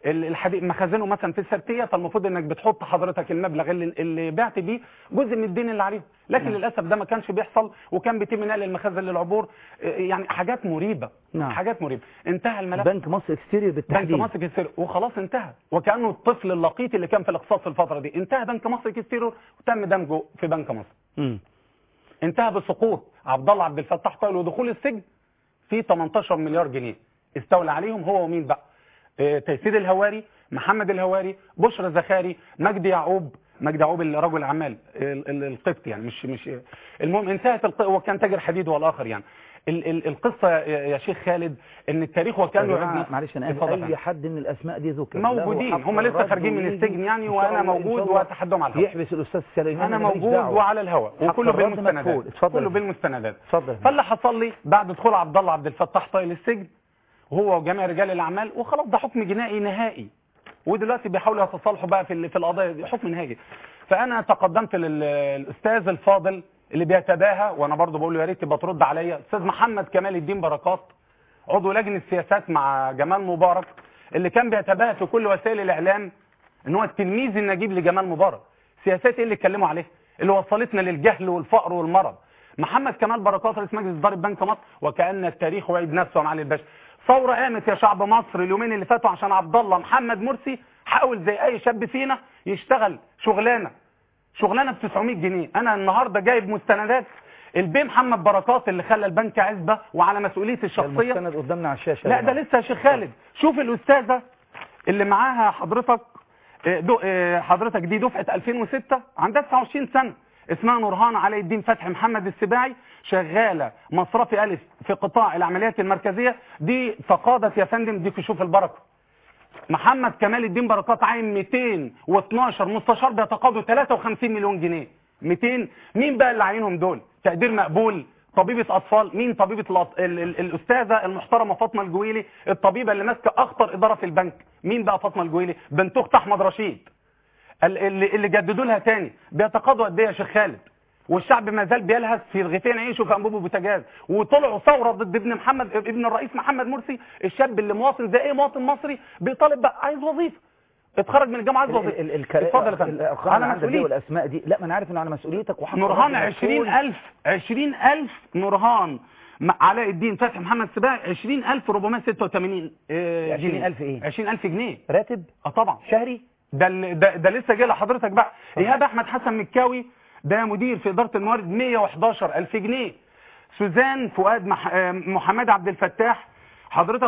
ال- الحديد مخازنه مثلا في السبتيه فالمفروض انك بتحط حضرتك المبلغ اللي, اللي بعت بيه جزء من الدين اللي عليهم لكن نعم. للاسف ده ما كانش بيحصل وكان بيتم نقل المخازن للعبور آه، يعني حاجات مريبه نعم. حاجات مريبه انتهى الملف بنك مصر اكستيريور بنك بالتحديد مصر كستيرو وخلاص انتهى وكانه الطفل اللقيط اللي كان في الاقتصاد في الفتره دي انتهى بنك مصر كستيرو وتم دمجه في بنك مصر مم. انتهى بسقوط عبد الله عبد الفتاح طايل ودخول السجن في 18 مليار جنيه استولى عليهم هو ومين بقى اه تيسير الهواري محمد الهواري بشرى زخاري مجدي يعقوب مجدي يعقوب اللي رجل اعمال ال- ال- القبط يعني مش مش المهم انتهت الق... هو كان تاجر حديد والاخر يعني ال ال القصه يا يا شيخ خالد ان التاريخ يا وكانه جماعة، يعد معلش انا اتفضل يا اسف فندم. اي حد من الاسماء دي ذكر موجودين له حق هم لسه الرد خارجين من ويجي السجن يعني إن شاء وانا الله- إن موجود شاء الله واتحداهم على الهواء يحبس الاستاذ سليمان انا ماليش موجود دعوة. وعلى الهواء حق وكله الرد بالمستندات مكفول. اتفضل كله يا فندم. بالمستندات اتفضل يا فندم. فاللي حصل لي بعد دخول عبد الله عبد الفتاح طايل السجن وهو وجميع رجال الاعمال وخلاص ده حكم جنائي نهائي ودلوقتي بيحاولوا يتصالحوا بقى في ال- في القضايا دي حكم نهائي فانا تقدمت للاستاذ الفاضل اللي بيتباهى وانا برضو بقول له يا ريت تبقى ترد عليا استاذ محمد كمال الدين بركات عضو لجنه السياسات مع جمال مبارك اللي كان بيتباهى في كل وسائل الاعلام ان هو التلميذ النجيب لجمال مبارك سياسات ايه اللي اتكلموا عليها اللي وصلتنا للجهل والفقر والمرض محمد كمال بركات رئيس مجلس اداره بنك مصر وكان التاريخ وعيد نفسه يا معالي الباشا ثوره قامت يا شعب مصر اليومين اللي فاتوا عشان عبد الله محمد مرسي حاول زي اي شاب فينا يشتغل شغلانه شغلانه ب 900 جنيه انا النهارده جايب مستندات البي محمد بركات اللي خلى البنك عزبه وعلى مسؤوليته ده الشخصيه المستند قدامنا على الشاشه لا يا ده جماعة. لسه يا شيخ خالد شوف الاستاذه اللي معاها حضرتك آه، دو- آه، حضرتك دي دفعه 2006 عندها 29 سنه اسمها نورهان علي الدين فتحي محمد السباعي شغاله مصرفي الف في قطاع العمليات المركزيه دي تقاضت يا فندم دي كشوف البركه محمد كمال الدين بركات عين 212 مستشار بيتقاضوا 53 مليون جنيه 200 مين بقى اللي عينهم دول تقدير مقبول طبيبة أطفال مين طبيبة الأط... ال... ال... الأستاذة المحترمة فاطمة الجويلي الطبيبة اللي ماسكة أخطر إدارة في البنك مين بقى فاطمة الجويلي بنت أخت أحمد رشيد ال- اللي, اللي جددوا لها تاني بيتقاضوا قد ايه يا شيخ خالد والشعب ما زال بيلهث في رغيفين عيشه في انبوب بوتاجاز وطلعوا ثوره ضد ابن محمد ابن الرئيس محمد مرسي الشاب اللي مواطن زي ايه مواطن مصري بيطالب بقى عايز وظيفه اتخرج من الجامعه عايز ال- وظيفه ال- ال- اتفضل يا ال- فندم الارقام اللي على عندك دي مسؤوليتي والاسماء دي لا ما انا عارف انه على مسؤوليتك وحق نورهان الرد مسؤول. 20000 20000 نورهان م- علاء الدين فتحي محمد سباعي 20486 آه، جنيه 20,000 ايه؟ 20000 جنيه راتب اه طبعا شهري ده ال- ده, ده لسه جاي لحضرتك بقى ايهاب احمد حسن مكاوي ده مدير في اداره الموارد 111 الف جنيه سوزان فؤاد مح... آه، محمد عبد الفتاح حضرتك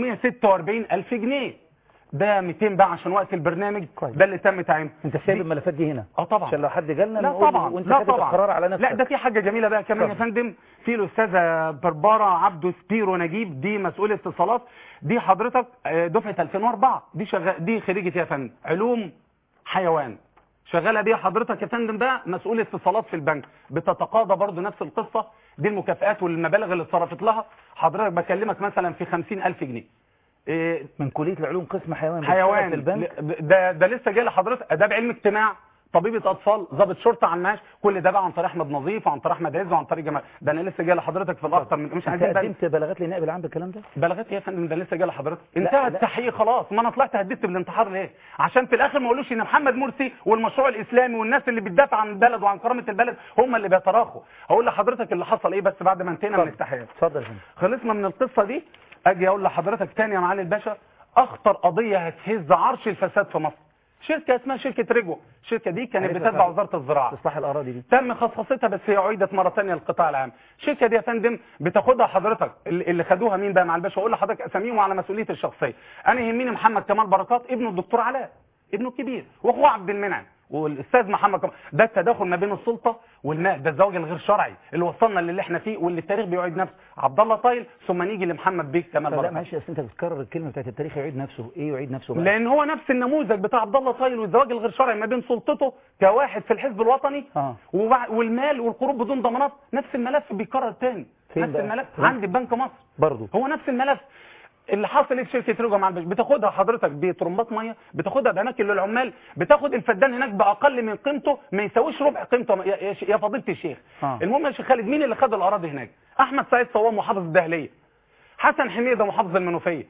546 الف جنيه ده 200 بقى عشان وقت البرنامج كويس. ده اللي تم تعيينه انت سايب دي- الملفات دي هنا اه طبعا عشان لو حد جالنا لا نقول طبعا وانت لا كاتب طبعا القرار على نفسك لا ده في حاجه جميله بقى كمان يا اتفضل. فندم في الاستاذه برباره عبده سبيرو نجيب دي مسؤوله اتصالات دي حضرتك آه، دفعه 2004 دي شغال دي خريجه يا فندم علوم حيوان شغاله بيها حضرتك يا فندم بقى مسؤول اتصالات في البنك بتتقاضى برضو نفس القصه دي المكافئات والمبالغ اللي اتصرفت لها حضرتك بكلمك مثلا في 50000 جنيه إيه، من كليه العلوم قسم حيوان بتشتغل حيوان في البنك ل- ده ده لسه جاي لحضرتك اداب علم اجتماع طبيبه اطفال ضابط شرطه على المعاش كل ده بقى عن طريق احمد نظيف وعن طريق احمد عز وعن طريق جمال ده انا لسه جاي لحضرتك في الاخطر من مش انت عايزين بقى قدمت بلاغات للنائب العام بالكلام ده بلغت ايه يا فندم ده لسه جاي لحضرتك لا، انتهى لا. التحقيق خلاص ما انا طلعت هددت بالانتحار ليه عشان في الاخر ما اقولوش ان محمد مرسي والمشروع الاسلامي والناس اللي بتدافع عن البلد وعن كرامه البلد هم اللي بيتراخوا هقول لحضرتك اللي حصل ايه بس بعد ما انتهينا من اتفضل. التحقيق اتفضل يا فندم خلصنا من القصه دي اجي اقول لحضرتك تاني يا معالي الباشا اخطر قضيه هتهز عرش الفساد في مصر شركه اسمها شركه ريجو الشركه دي كانت عارفها بتتبع فعلا. وزاره الزراعه استصلاح الاراضي دي تم خصخصتها بس هي عيدت مره ثانيه للقطاع العام الشركه دي يا فندم بتاخدها حضرتك اللي اللي خدوها مين بقى مع الباشا اقول لحضرتك اساميهم وعلى مسؤوليتي الشخصيه انا يهمني محمد كمال بركات ابنه الدكتور علاء ابنه الكبير واخوه عبد المنعم والاستاذ محمد كمال ده التداخل ما بين السلطه والماء ده الزواج الغير شرعي اللي وصلنا للي احنا فيه واللي التاريخ بيعيد نفسه عبد الله طايل ثم نيجي لمحمد بيه كمال لا بركات معلش اصل انت بتكرر الكلمه بتاعت التاريخ يعيد نفسه ايه يعيد نفسه بقى لان هو نفس النموذج بتاع عبد الله طايل والزواج الغير شرعي ما بين سلطته كواحد في الحزب الوطني اه وبع- والمال والقروض بدون ضمانات نفس الملف بيكرر تاني فين نفس بقى؟ الملف فين؟ عندي في بنك مصر برضه هو نفس الملف اللي حاصل ايه في شركه رجوع مع الباشا بتاخدها حضرتك بطرمبات ميه بتاخدها باماكن للعمال بتاخد الفدان هناك باقل من قيمته ما يساويش ربع قيمته يا, يا, يا فضيله الشيخ آه. المهم يا شيخ خالد مين اللي خد الاراضي هناك احمد سعيد صوام محافظ الدهليه حسن حميده محافظ المنوفيه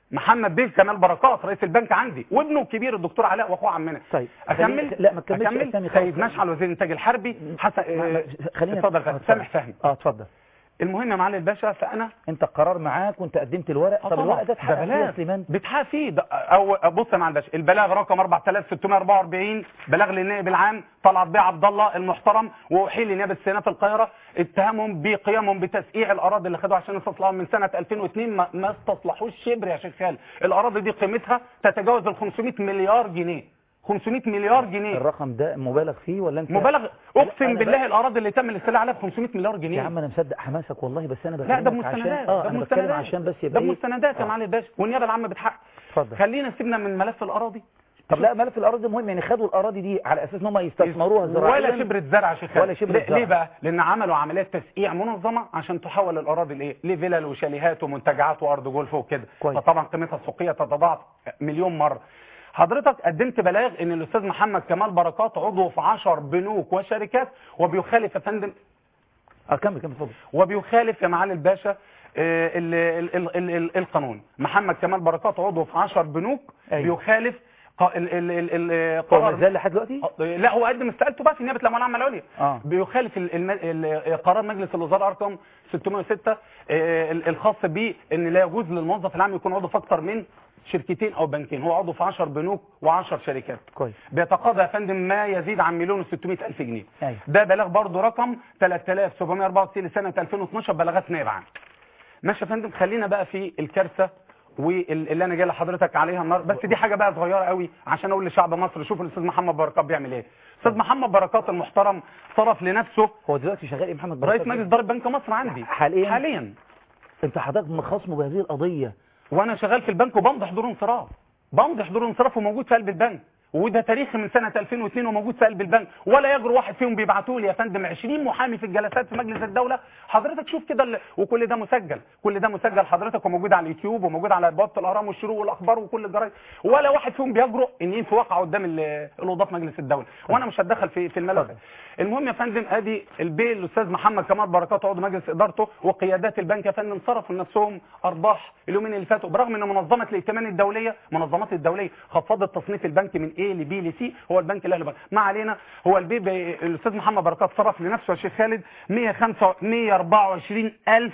محمد بيه كمال بركات رئيس البنك عندي وابنه الكبير الدكتور علاء واخوه عمنا طيب اكمل خليني- لا ما تكملش اكمل أسامي خالص. سيد مشعل وزير الانتاج الحربي حسن ما- ما- خلينا اتفضل آه، فهمي. اتفضل. سامح فهمي اه اتفضل المهم يا معالي الباشا فانا انت القرار معاك وانت قدمت الورق آه طب طبعا. الورق ده اتحقق فيه يا بلاغ سليمان بيتحقق فيه ده- او بص يا معالي الباشا البلاغ رقم 4644 بلاغ للنائب العام طلعت بيه عبد الله المحترم واحيل لنيابه السيناء في القاهره اتهمهم بقيامهم بتسقيع الاراضي اللي خدوها عشان يستصلحوها من سنه 2002 ما, ما استصلحوش شبر يا شيخ خالد الاراضي دي قيمتها تتجاوز ال 500 مليار جنيه 500 مليار جنيه الرقم ده مبالغ فيه ولا انت مبالغ لا، اقسم أنا بالله بقى- الاراضي اللي تم الاستيلاء عليها ب 500 مليار يا جنيه عم انا مصدق حماسك والله بس انا لا بكلمك ده عشان مستندات اه ده انا بتكلم مستندات عشان بس ده يبقى ايه مستندات يا آه. معالي الباشا والنيابه العامه بتحقق اتفضل خلينا سيبنا من ملف الاراضي طب لا ملف الارض مهم يعني خدوا الاراضي دي على اساس ان هم يستثمروها زراعيا ولا شبرة زرع يا شيخ ولا خالد. شبرة ليه- زرع. ليه بقى لان عملوا عمليات تسقيع منظمه عشان تحول الاراضي لايه لفلل وشاليهات ومنتجعات وارض جولف وكده كويس. فطبعا قيمتها السوقيه تتضاعف مليون مره حضرتك قدمت بلاغ ان الاستاذ محمد كمال بركات عضو في 10 بنوك وشركات وبيخالف يا فندم اه كمل كمل اتفضل وبيخالف يا معالي الباشا آه، ال- ال- ال- ال- ال- القانون محمد كمال بركات عضو في 10 بنوك أيوة. بيخالف ق- ال- ال- ال- ال- هو قرار ما زال لحد دلوقتي آه، لا هو قدم استقالته بقى في نيابه الاموال العامه العليا اه بيخالف ال- الم- ال- قرار مجلس الوزراء رقم 606 آه، ال- الخاص به ان لا يجوز للموظف العام يكون عضو في اكثر من شركتين او بنكين هو عضو في 10 بنوك و10 شركات كويس بيتقاضى يا فندم ما يزيد عن مليون و600 الف جنيه ايوه ده بلاغ برضه رقم 3764 لسنه 2012 بلاغات نائب عام ماشي يا فندم خلينا بقى في الكارثه واللي انا جاي لحضرتك عليها النهارده بس دي حاجه بقى صغيره قوي عشان اقول لشعب مصر شوفوا الاستاذ محمد بركات بيعمل ايه استاذ محمد بركات المحترم صرف لنفسه هو دلوقتي شغال ايه محمد بركات رئيس مجلس اداره بنك مصر عندي حاليا حاليا انت حضرتك مخاصمه بهذه القضيه وانا شغال في البنك وبمضي حضور انصراف بمضي حضور انصراف وموجود في قلب البنك وده تاريخي من سنه 2002 وموجود في قلب البنك ولا يجرؤ واحد فيهم بيبعتوا لي يا فندم 20 محامي في الجلسات في مجلس الدوله حضرتك شوف كده ال- وكل ده مسجل كل ده مسجل حضرتك وموجود على اليوتيوب وموجود على بوابه الاهرام والشروق والاخبار وكل الجرايد ولا واحد فيهم بيجرؤ ان ينفي واقع قدام ال- القضاه مجلس الدوله وانا مش هتدخل في في الملف ده. المهم يا فندم ادي البي الاستاذ محمد كمال بركات عضو مجلس ادارته وقيادات البنك يا فندم صرفوا لنفسهم ارباح اليومين اللي فاتوا برغم ان منظمه الائتمان الدوليه منظمات الدوليه خفضت تصنيف البنك من A ل B ل C هو البنك الاهلي بنك ما علينا هو البي بي- الاستاذ محمد بركات صرف لنفسه يا شيخ خالد 105 124000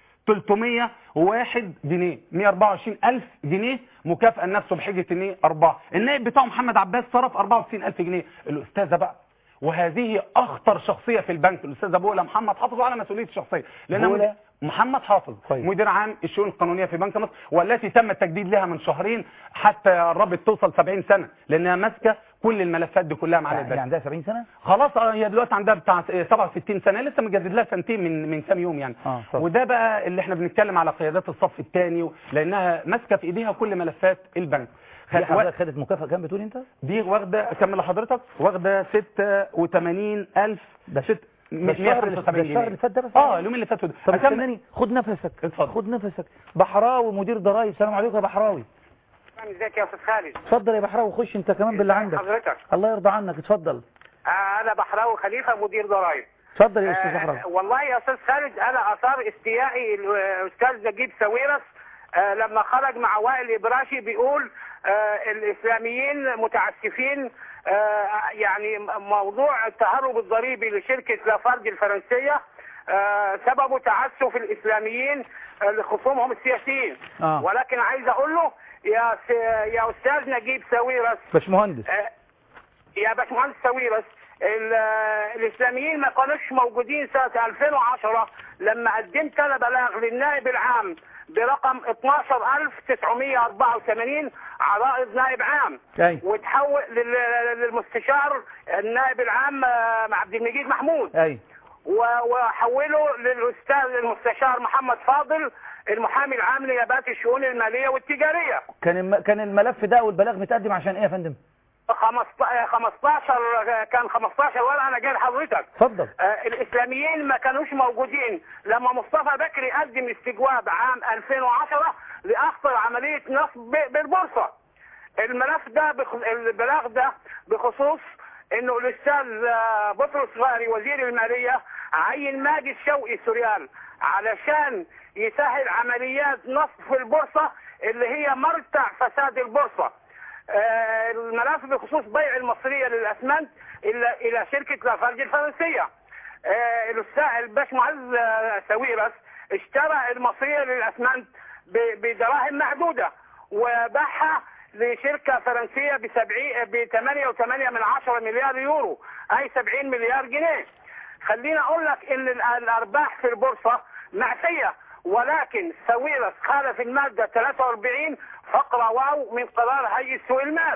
301 جنيه 124 ألف جنيه مكافأة لنفسه بحجة ان ايه أربعة النائب بتاعه محمد عباس صرف 94 ألف جنيه الأستاذة بقى وهذه أخطر شخصية في البنك الأستاذة بولا محمد حافظ على مسؤولية الشخصية لأنها بولا؟ مد- محمد حافظ كويس. مدير عام الشؤون القانونية في بنك مصر والتي تم التجديد لها من شهرين حتى قربت توصل 70 سنة لأنها ماسكة كل الملفات دي كلها مع يعني البنك عندها 70 سنه خلاص آه، هي دلوقتي عندها بتاع 67 سنه لسه مجدد لها سنتين من من كام يوم يعني اه اتفضل. وده بقى اللي احنا بنتكلم على قيادات الصف الثاني لانها ماسكه في ايديها كل ملفات البنك دي خد- حضرتك خدت مكافاه كام بتقول انت دي واخده اكمل لحضرتك واخده 86000 ده ست ده الشهر اللي- ده 175 الشهر اللي فات ده بس اه اليومين اللي فاتوا ده طب أكمل- استناني خد نفسك اتفضل. خد نفسك بحراوي مدير ضرايب السلام عليكم يا بحراوي ازيك يا استاذ خالد اتفضل يا بحراوي خش انت كمان باللي عندك حضرتك الله يرضى عنك اتفضل آه، انا بحراوي خليفه مدير ضرائب اتفضل يا استاذ آه، بحراوي والله يا استاذ خالد انا اثار استيائي الاستاذ نجيب ساويرس آه، لما خرج مع وائل ابراشي بيقول آه، الاسلاميين متعسفين آه، يعني موضوع التهرب الضريبي لشركه لافارج الفرنسيه آه، سببه تعسف الاسلاميين آه، لخصومهم السياسيين اه ولكن عايز اقول له يا س- يا استاذ نجيب ساويرس باشمهندس آه، يا باشمهندس ساويرس ال- آه، الاسلاميين ما كانوش موجودين سنه 2010 لما قدمت انا بلاغ للنائب العام برقم 12984 عرائض نائب عام ايوه وتحول لل- للمستشار النائب العام آه، عبد المجيد محمود ايوه و- وحوله للاستاذ المستشار محمد فاضل المحامي العام لنيابات الشؤون الماليه والتجاريه كان الم... كان الملف ده والبلاغ متقدم عشان ايه يا فندم 15 15 كان 15 ورقه انا جاي لحضرتك اتفضل آه، الاسلاميين ما كانوش موجودين لما مصطفى بكري قدم استجواب عام 2010 لاخطر عمليه نصب بالبورصه الملف ده بخ... البلاغ ده بخصوص انه الاستاذ آه، بطرس غاري وزير الماليه عين ماجد شوقي سوريال علشان يسهل عمليات نصب في البورصة اللي هي مرتع فساد البورصة آه، الملف بخصوص بيع المصرية للأسمنت إلى إلى شركة لافارج الفرنسية آه، الأستاذ الباشمهندس آه، ساويرس اشترى المصرية للأسمنت ب- بدراهم محدودة وباعها لشركة فرنسية بسبعين ب 8.8 من عشرة مليار يورو أي 70 مليار جنيه خليني أقول لك إن ال- الأرباح في البورصة معفية ولكن ساويرس خالف المادة 43 فقرة واو من قرار هيئة سوق المال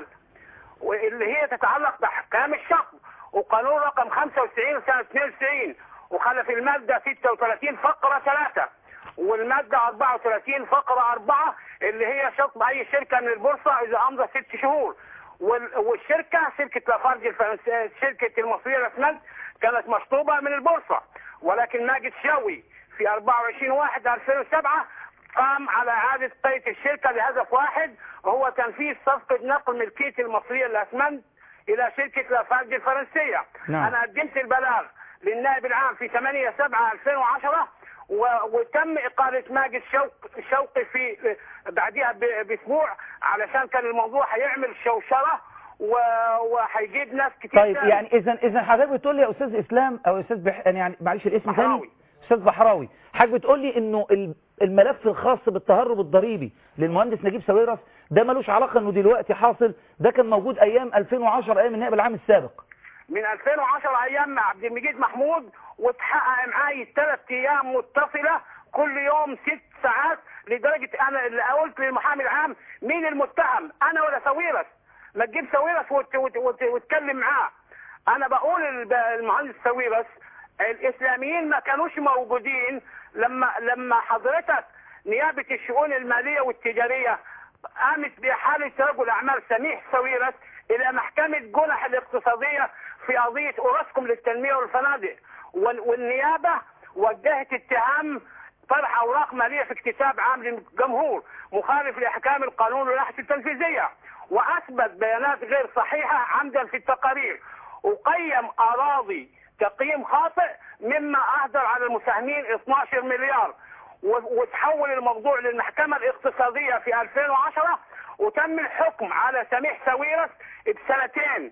واللي هي تتعلق بأحكام الشطب وقانون رقم 95 سنة 92 وخلف المادة 36 فقرة 3 والمادة 34 فقرة 4 اللي هي شطب أي شركة من البورصة إذا أمضى ست شهور وال- والشركة شركة لافارج الفرنسية شركة المصرية الأسمنت كانت مشطوبة من البورصة ولكن ماجد شاوي في 24 واحد 2007 قام على إعادة قيد الشركة لهدف واحد وهو تنفيذ صفقة نقل ملكية المصرية للأسمنت إلى شركة لافارج الفرنسية نعم. أنا قدمت البلاغ للنائب العام في 8 7 2010 و... وتم إقالة ماجد شوق شوقي في بعدها ب... بأسبوع علشان كان الموضوع هيعمل شوشرة و... وهيجيب ناس كتير طيب تاني. يعني اذا اذا حضرتك بتقول لي يا استاذ اسلام او استاذ بح... يعني معلش الاسم ثاني بحراوي. استاذ بحراوي حضرتك بتقول لي انه ال- الملف الخاص بالتهرب الضريبي للمهندس نجيب ساويرس ده ملوش علاقه انه دلوقتي حاصل ده كان موجود ايام 2010 ايام النائب العام السابق من 2010 ايام مع عبد المجيد محمود وتحقق معاي ثلاث ايام متصله كل يوم ست ساعات لدرجه انا اللي قلت للمحامي العام مين المتهم انا ولا ساويرس ما تجيب ساويرس وت- وت- وت- وتكلم معاه انا بقول الب- المهندس ساويرس الاسلاميين ما كانوش موجودين لما لما حضرتك نيابه الشؤون الماليه والتجاريه قامت بحاله رجل اعمال سميح ساويرس الى محكمه جنح الاقتصاديه في قضيه اوراسكوم للتنميه والفنادق وال- والنيابه وجهت اتهام طرح اوراق ماليه في اكتساب عام للجمهور مخالف لاحكام القانون واللائحه التنفيذيه واثبت بيانات غير صحيحه عمدا في التقارير وقيم اراضي تقييم خاطئ مما اهدر على المساهمين 12 مليار و- وتحول الموضوع للمحكمة الاقتصادية في 2010 وتم الحكم على سميح ساويرس بسنتين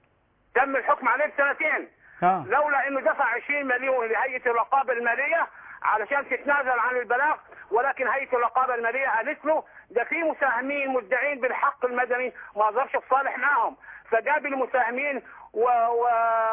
تم الحكم عليه بسنتين اه لولا انه دفع 20 مليون لهيئة الرقابة المالية علشان تتنازل عن البلاغ ولكن هيئة الرقابة المالية قالت له ده في مساهمين مدعين بالحق المدني ما قدرش تصالح معاهم فجاب المساهمين و... و...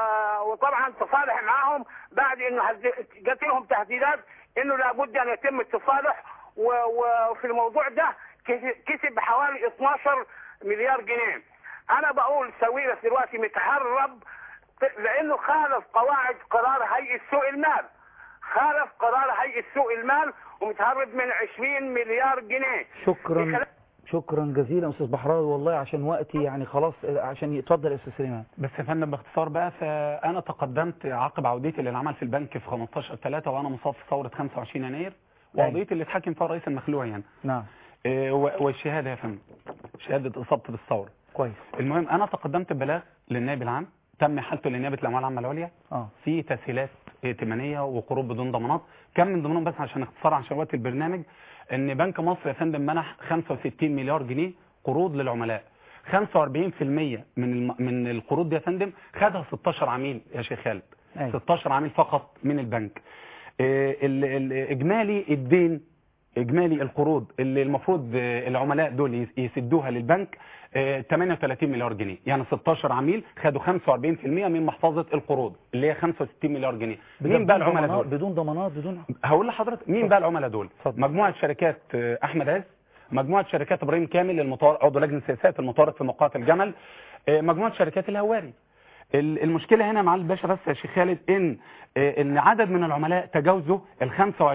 وطبعا تصالح معاهم بعد انه هد... جات لهم تهديدات انه لابد ان يتم التصالح و... وفي الموضوع ده كس- كسب حوالي 12 مليار جنيه انا بقول ساويرس دلوقتي متهرب لانه خالف قواعد قرار هيئه سوق المال خالف قرار هيئه سوق المال ومتهرب من 20 مليار جنيه شكرا شكرا جزيلا استاذ بحراوي والله عشان وقتي يعني خلاص عشان يتفضل يا استاذ سليمان بس يا فندم باختصار بقى فانا تقدمت عقب عودتي للعمل في البنك في 15 3 وانا مصاب في ثوره 25 يناير وقضيتي اللي اتحكم فيها الرئيس المخلوع يعني نعم إيه، و- والشهاده يا فندم شهاده اصابتي بالثوره كويس المهم انا تقدمت ببلاغ للنائب العام تم حالته لنيابه الاموال العامه العليا اه في تسهيلات ائتمانيه وقروض بدون ضمانات كم من ضمنهم بس عشان اختصار عشان وقت البرنامج ان بنك مصر يا فندم منح 65 مليار جنيه قروض للعملاء 45% من الم... من القروض دي يا فندم خدها 16 عميل يا شيخ خالد أيوة. 16 عميل فقط من البنك آه، ال- ال- اجمالي الدين اجمالي القروض اللي المفروض آه، العملاء دول يس- يسدوها للبنك آه، 38 مليار جنيه يعني 16 عميل خدوا 45% من محفظه القروض اللي هي 65 مليار جنيه مين بقى بدون العملاء ضمانات- دول بدون ضمانات بدون هقول لحضرتك مين بقى العملاء دول اتفضل. مجموعه شركات آه، احمد عز مجموعه شركات ابراهيم كامل المطار عضو لجنه سياسات المطارد في مقاطع الجمل آه، مجموعه شركات الهواري ال- المشكله هنا مع الباشا بس يا شيخ خالد ان آه، ان عدد من العملاء تجاوزوا ال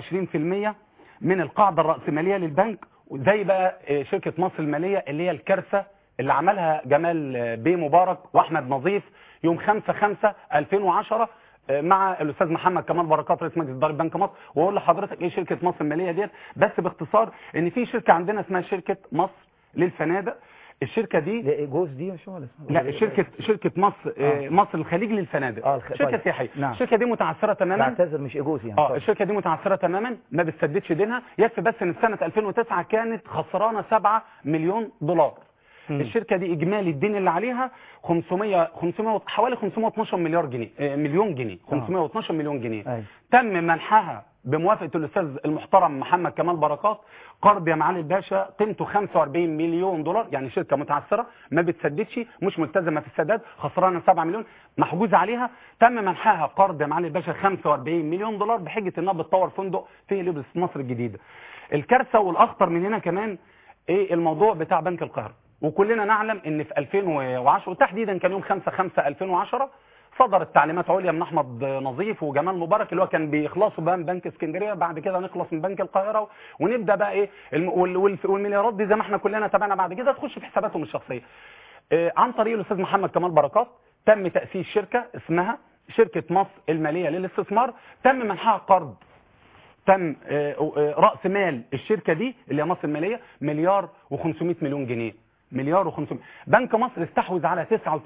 25% من القاعده الراسماليه للبنك زي بقى آه، شركه مصر الماليه اللي هي الكارثه اللي عملها جمال آه، بيه مبارك واحمد نظيف يوم 5 5 2010 آه، مع الاستاذ محمد كمال بركات رئيس مجلس اداره بنك مصر واقول لحضرتك ايه شركه مصر الماليه ديت بس باختصار ان في شركه عندنا اسمها شركه مصر للفنادق الشركه دي لا جوز دي مش ولا اسمها لا شركه شركه مصر آه. مصر الخليج للفنادق آه، الخ- شركه طيب. سياحيه نعم. الشركه دي متعثره تماما بعتذر مش ايجوز يعني اه طيب. الشركه دي متعثره تماما ما بتسددش دينها يكفي بس ان في سنه 2009 كانت خسرانه 7 مليون دولار مم. الشركه دي اجمالي الدين اللي عليها 500 500 حوالي 512 مليار جنيه آه، مليون جنيه 512 مليون جنيه أيوة. تم منحها بموافقه الاستاذ المحترم محمد كمال بركات قرض يا معالي الباشا قيمته 45 مليون دولار يعني شركه متعثره ما بتسددش مش ملتزمه في السداد خسرانه 7 مليون محجوز عليها تم منحها قرض يا معالي الباشا 45 مليون دولار بحجه انها بتطور فندق في لبس مصر الجديده الكارثه والاخطر من هنا كمان ايه الموضوع بتاع بنك القاهره وكلنا نعلم ان في 2010 وتحديدا كان يوم 5 5 2010 صدرت تعليمات عليا من احمد نظيف وجمال مبارك اللي هو كان بيخلصوا بقى من بنك اسكندريه بعد كده نخلص من بنك القاهره ونبدا بقى ايه الم- وال- وال- والمليارات دي زي ما احنا كلنا تابعنا بعد كده تخش في حساباتهم الشخصيه آه، عن طريق الاستاذ محمد كمال بركات تم تاسيس شركه اسمها شركه مصر الماليه للاستثمار تم منحها قرض تم آه، آه، راس مال الشركه دي اللي هي مصر الماليه مليار و500 مليون جنيه مليار و500 بنك مصر استحوذ على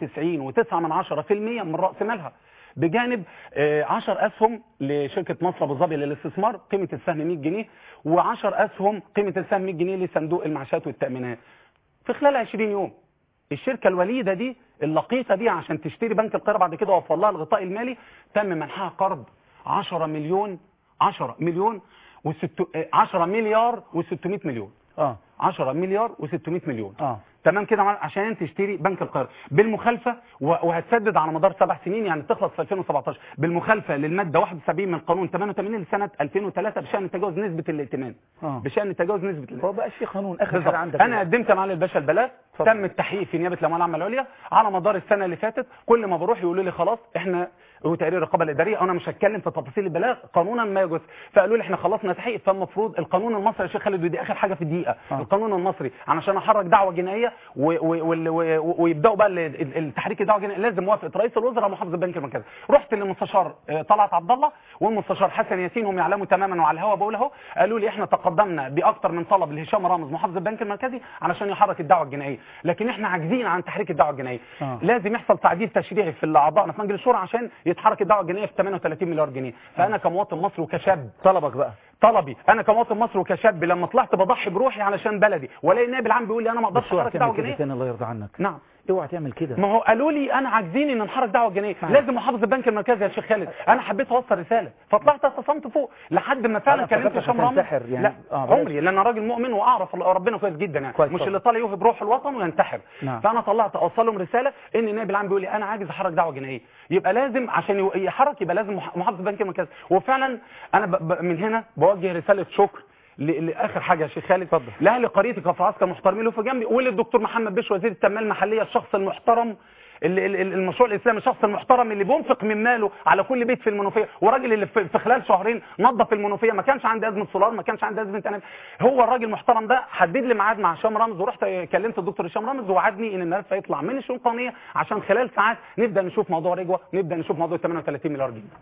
99.9 من 10% من راس مالها بجانب آه، 10 اسهم لشركه مصر ابو ظبي للاستثمار قيمه السهم 100 جنيه و10 اسهم قيمه السهم 100 جنيه لصندوق المعاشات والتامينات في خلال 20 يوم الشركه الوليده دي اللقيطه دي عشان تشتري بنك القاهره بعد كده وفر لها الغطاء المالي تم منحها قرض 10 مليون 10 مليون و6 10 مليار و600 مليون اه 10 مليار و600 مليون اه تمام كده معانا عشان تشتري بنك القاهره بالمخالفه و- وهتسدد على مدار سبع سنين يعني تخلص في 2017 بالمخالفه للماده 71 من قانون 88 لسنه 2003 بشان تجاوز نسبه الائتمان اه بشان تجاوز نسبه الائتمان هو بقاش في قانون اخر بالظبط. حاجه عندك انا قدمت يا معالي الباشا البلاغ اتفضل. تم التحقيق في نيابه الاموال العامه العليا على مدار السنه اللي فاتت كل ما بروح يقولوا لي خلاص احنا وتقرير الرقابه الاداريه انا مش هتكلم في تفاصيل البلاغ قانونا ما يجوز فقالوا لي احنا خلصنا تحقيق فالمفروض القانون المصري يا شيخ خالد ودي اخر حاجه في الدقيقه آه. القانون المصري علشان احرك دعوه جنائيه و- و- وال- و- ويبداوا بقى ال- ال- التحريك الدعوه الجنائيه لازم موافقه رئيس الوزراء محافظ البنك المركزي رحت للمستشار آه، طلعت عبد الله والمستشار حسن ياسين هم يعلموا تماما وعلى الهوا بقول اهو قالوا لي احنا تقدمنا باكثر من طلب لهشام رامز محافظ البنك المركزي علشان يحرك الدعوه الجنائيه لكن احنا عاجزين عن تحريك الدعوه الجنائيه آه. لازم يحصل تعديل تشريعي في اعضائنا في مجلس الشورى عشان يتحرك الدعوه الجنائيه في 38 مليار جنيه فانا كمواطن مصري وكشاب طلبك بقى طلبي انا كمواطن مصري وكشاب لما طلعت بضحي بروحي علشان بلدي والاقي النائب العام بيقول لي انا ما اقدرش بس اوعى احرك دعوه تعمل كده جنائيه تاني الله يرضى عنك نعم اوعى تعمل كده ما هو قالوا لي انا عاجزين ان نحرك دعوه جنائيه نعم. لازم محافظ البنك المركزي يا شيخ خالد انا حبيت اوصل رساله فطلعت اتصمت فوق لحد ما فعلا أنا كلمت افتكرتك هشام رامز هتنتحر يعني. لا آه، بلاش. عمري لان انا راجل مؤمن واعرف ربنا كويس جدا يعني كويس مش طبعا. اللي طالع يوهب روح الوطن وينتحر نعم. فانا طلعت اوصل لهم رساله ان النائب العام بيقول لي انا عاجز احرك دعوه جنائيه يبقى لازم عشان يو- يحرك يبقى لازم مح- محافظ البنك المركزي وفعلا انا ب... ب... من هنا بوجه رساله شكر ل- لاخر حاجه يا شيخ خالد اتفضل. لاهل قريتي كفر عسكر محترمين اللي في جنبي وللدكتور محمد بيش وزير التنميه المحليه الشخص المحترم ال- ال- ال- المشروع الاسلامي الشخص المحترم اللي بينفق من ماله على كل بيت في المنوفيه وراجل اللي في في خلال شهرين نظف المنوفيه ما كانش عنده ازمه سولار ما كانش عنده ازمه تنميه هو الراجل المحترم ده حدد لي ميعاد مع هشام رامز ورحت كلمت الدكتور هشام رامز ووعدني ان الملف هيطلع من الشؤون القانونيه عشان خلال ساعات نبدا نشوف موضوع رجوه نبدا نشوف موضوع 38 مليار جنيه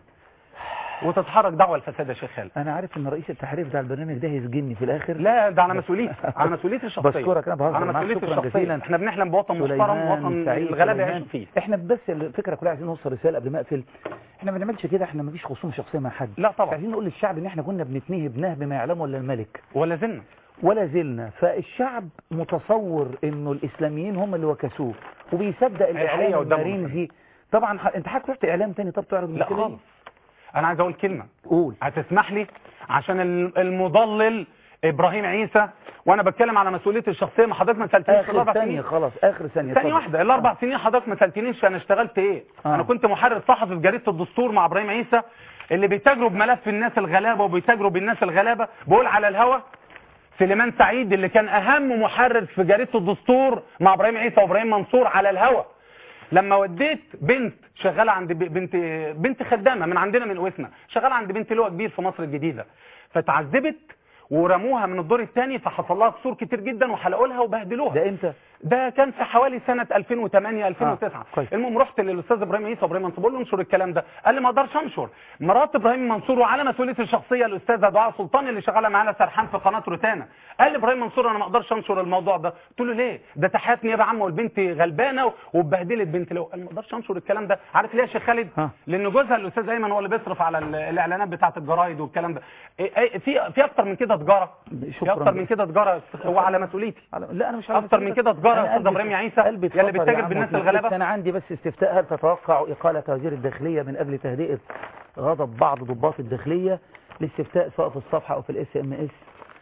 وتتحرك دعوه الفساد يا شيخ خالد انا عارف ان رئيس التحرير بتاع البرنامج ده هيسجني في الاخر لا ده على مسؤوليتي على مسؤوليتي الشخصيه بشكرك انا بهزر على معاك مسؤوليتي شكرا الشخصيه جزيلا احنا بنحلم بوطن محترم سليمان وطن سعيد الغلابه سليمان. يعيشوا فيه احنا بس الفكره كلها عايزين نوصل رساله قبل ما اقفل احنا ما بنعملش كده احنا ما فيش خصوم شخصيه مع حد لا طبعا. عايزين نقول للشعب ان احنا كنا بنتنهب نهب ما يعلمه الا الملك ولا زلنا ولا زلنا فالشعب متصور انه الاسلاميين هم اللي وكسوه وبيصدق هي الاعلام قدامهم. المرينزي طبعا ح... انت حضرتك رحت اعلام تاني طب تعرض لا المشكلة دي؟ خالص انا عايز اقول كلمه قول هتسمح لي عشان ال- المضلل ابراهيم عيسى وانا بتكلم على مسؤوليتي الشخصيه ما حضرتك ما سالتنيش في اخر الاربع ثانيه سنين خلاص اخر ثانيه ثانيه اتفضل. واحده الاربع سنين حضرتك ما سالتنيش انا اشتغلت ايه آه. انا كنت محرر صحفي في جريده الدستور مع ابراهيم عيسى اللي بيتاجروا بملف الناس الغلابه وبيتاجروا بالناس الغلابه بقول على الهوا سليمان سعيد اللي كان اهم محرر في جريده الدستور مع ابراهيم عيسى وابراهيم منصور على الهوا لما وديت بنت شغاله عند ب- بنت بنت خدامه من عندنا من قوسنا شغاله عند بنت لواء كبير في مصر الجديده فتعذبت ورموها من الدور الثاني فحصل لها كسور كتير جدا وحلقوا لها وبهدلوها ده امتى ده كان في حوالي سنه 2008 2009 آه، كويس. المهم رحت للاستاذ ابراهيم عيسى وابراهيم منصور بقول له انشر الكلام ده قال لي ما اقدرش انشر مرات ابراهيم منصور وعلى مسؤوليتي الشخصيه الاستاذه دعاء سلطان اللي شغاله معانا سرحان في قناه روتانا قال لي ابراهيم منصور انا ما اقدرش انشر الموضوع ده قلت له ليه ده تحيات نيابه عامه والبنت غلبانه واتبهدلت بنت لو قال ما اقدرش انشر الكلام ده عارف ليه يا شيخ خالد ها. لان جوزها الاستاذ ايمن هو اللي بيصرف على ال- الاعلانات بتاعه الجرايد والكلام ده إيه- إيه، في في اكتر من كده تجاره في شكراً اكتر من كده تجاره هو على مسؤوليتي على- لا انا مش عارف اكتر من كده تجاره يا أنا استاذ قلبي- ابراهيم يا عيسى قلبي يا اللي اتفضل بتتاجر عم بالناس وتنفذ. الغلابه انا عندي بس استفتاء هل تتوقع اقاله وزير الداخليه من اجل تهدئه غضب بعض ضباط الداخليه الاستفتاء سواء في الصفحه او في الاس ام اس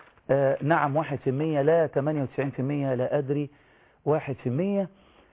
نعم 1% لا 98% لا ادري 1%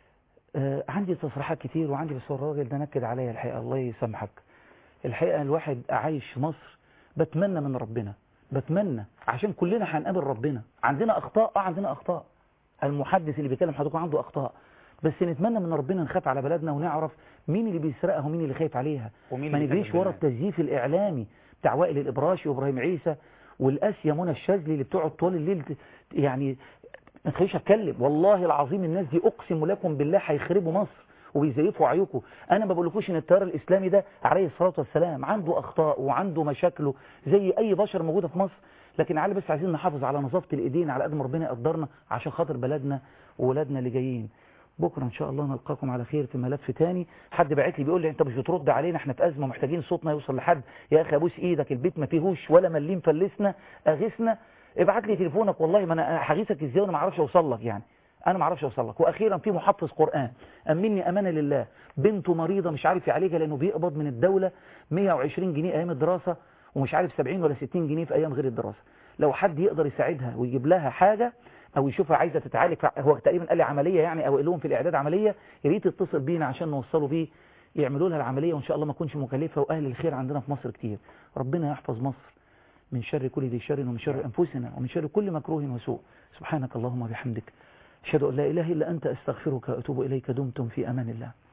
آه، عندي تصريحات كتير وعندي بس هو الراجل ده نكد عليا الحقيقه الله يسامحك الحقيقه الواحد عايش في مصر بتمنى من ربنا بتمنى عشان كلنا هنقابل ربنا عندنا اخطاء اه عندنا اخطاء المحدث اللي بيكلم حضرتك عنده اخطاء بس نتمنى من ربنا نخاف على بلدنا ونعرف مين اللي بيسرقها ومين اللي خايف عليها ومين ما اللي نجريش بيتاجر ورا بالناس. التزييف الاعلامي بتاع وائل الابراشي وابراهيم عيسى والاسيا منى الشاذلي اللي بتقعد طول الليل ت- يعني ما تخليش اتكلم والله العظيم الناس دي اقسم لكم بالله هيخربوا مصر وبيزيفوا وعيكم انا ما بقولكوش ان التيار الاسلامي ده عليه الصلاه والسلام عنده اخطاء وعنده مشاكله زي اي بشر موجوده في مصر لكن على بس عايزين نحافظ على نظافه الايدين على قد ما ربنا يقدرنا عشان خاطر بلدنا وولادنا اللي جايين بكره ان شاء الله نلقاكم على خير في ملف تاني حد بعت لي بيقول لي انت مش بترد علينا احنا في ازمه محتاجين صوتنا يوصل لحد يا اخي ابوس ايدك البيت ما فيهوش ولا مليم فلسنا اغثنا ابعت لي تليفونك والله ما انا هغيثك ازاي وانا ما اعرفش اوصل لك يعني انا ما اعرفش اوصل لك واخيرا في محفظ قران امني امانه لله بنته مريضه مش عارف يعالجها لانه بيقبض من الدوله 120 جنيه ايام الدراسه ومش عارف 70 ولا 60 جنيه في ايام غير الدراسه لو حد يقدر يساعدها ويجيب لها حاجه او يشوفها عايزه تتعالج فع- هو تقريبا قال لي عمليه يعني او قال لهم في الاعداد عمليه يا ريت يتصل بينا عشان نوصله بيه يعملوا لها العمليه وان شاء الله ما تكونش مكلفه واهل الخير عندنا في مصر كتير ربنا يحفظ مصر من شر كل ذي شر ومن شر انفسنا ومن شر كل مكروه وسوء سبحانك اللهم وبحمدك اشهد ان لا اله الا انت استغفرك واتوب اليك دمتم في امان الله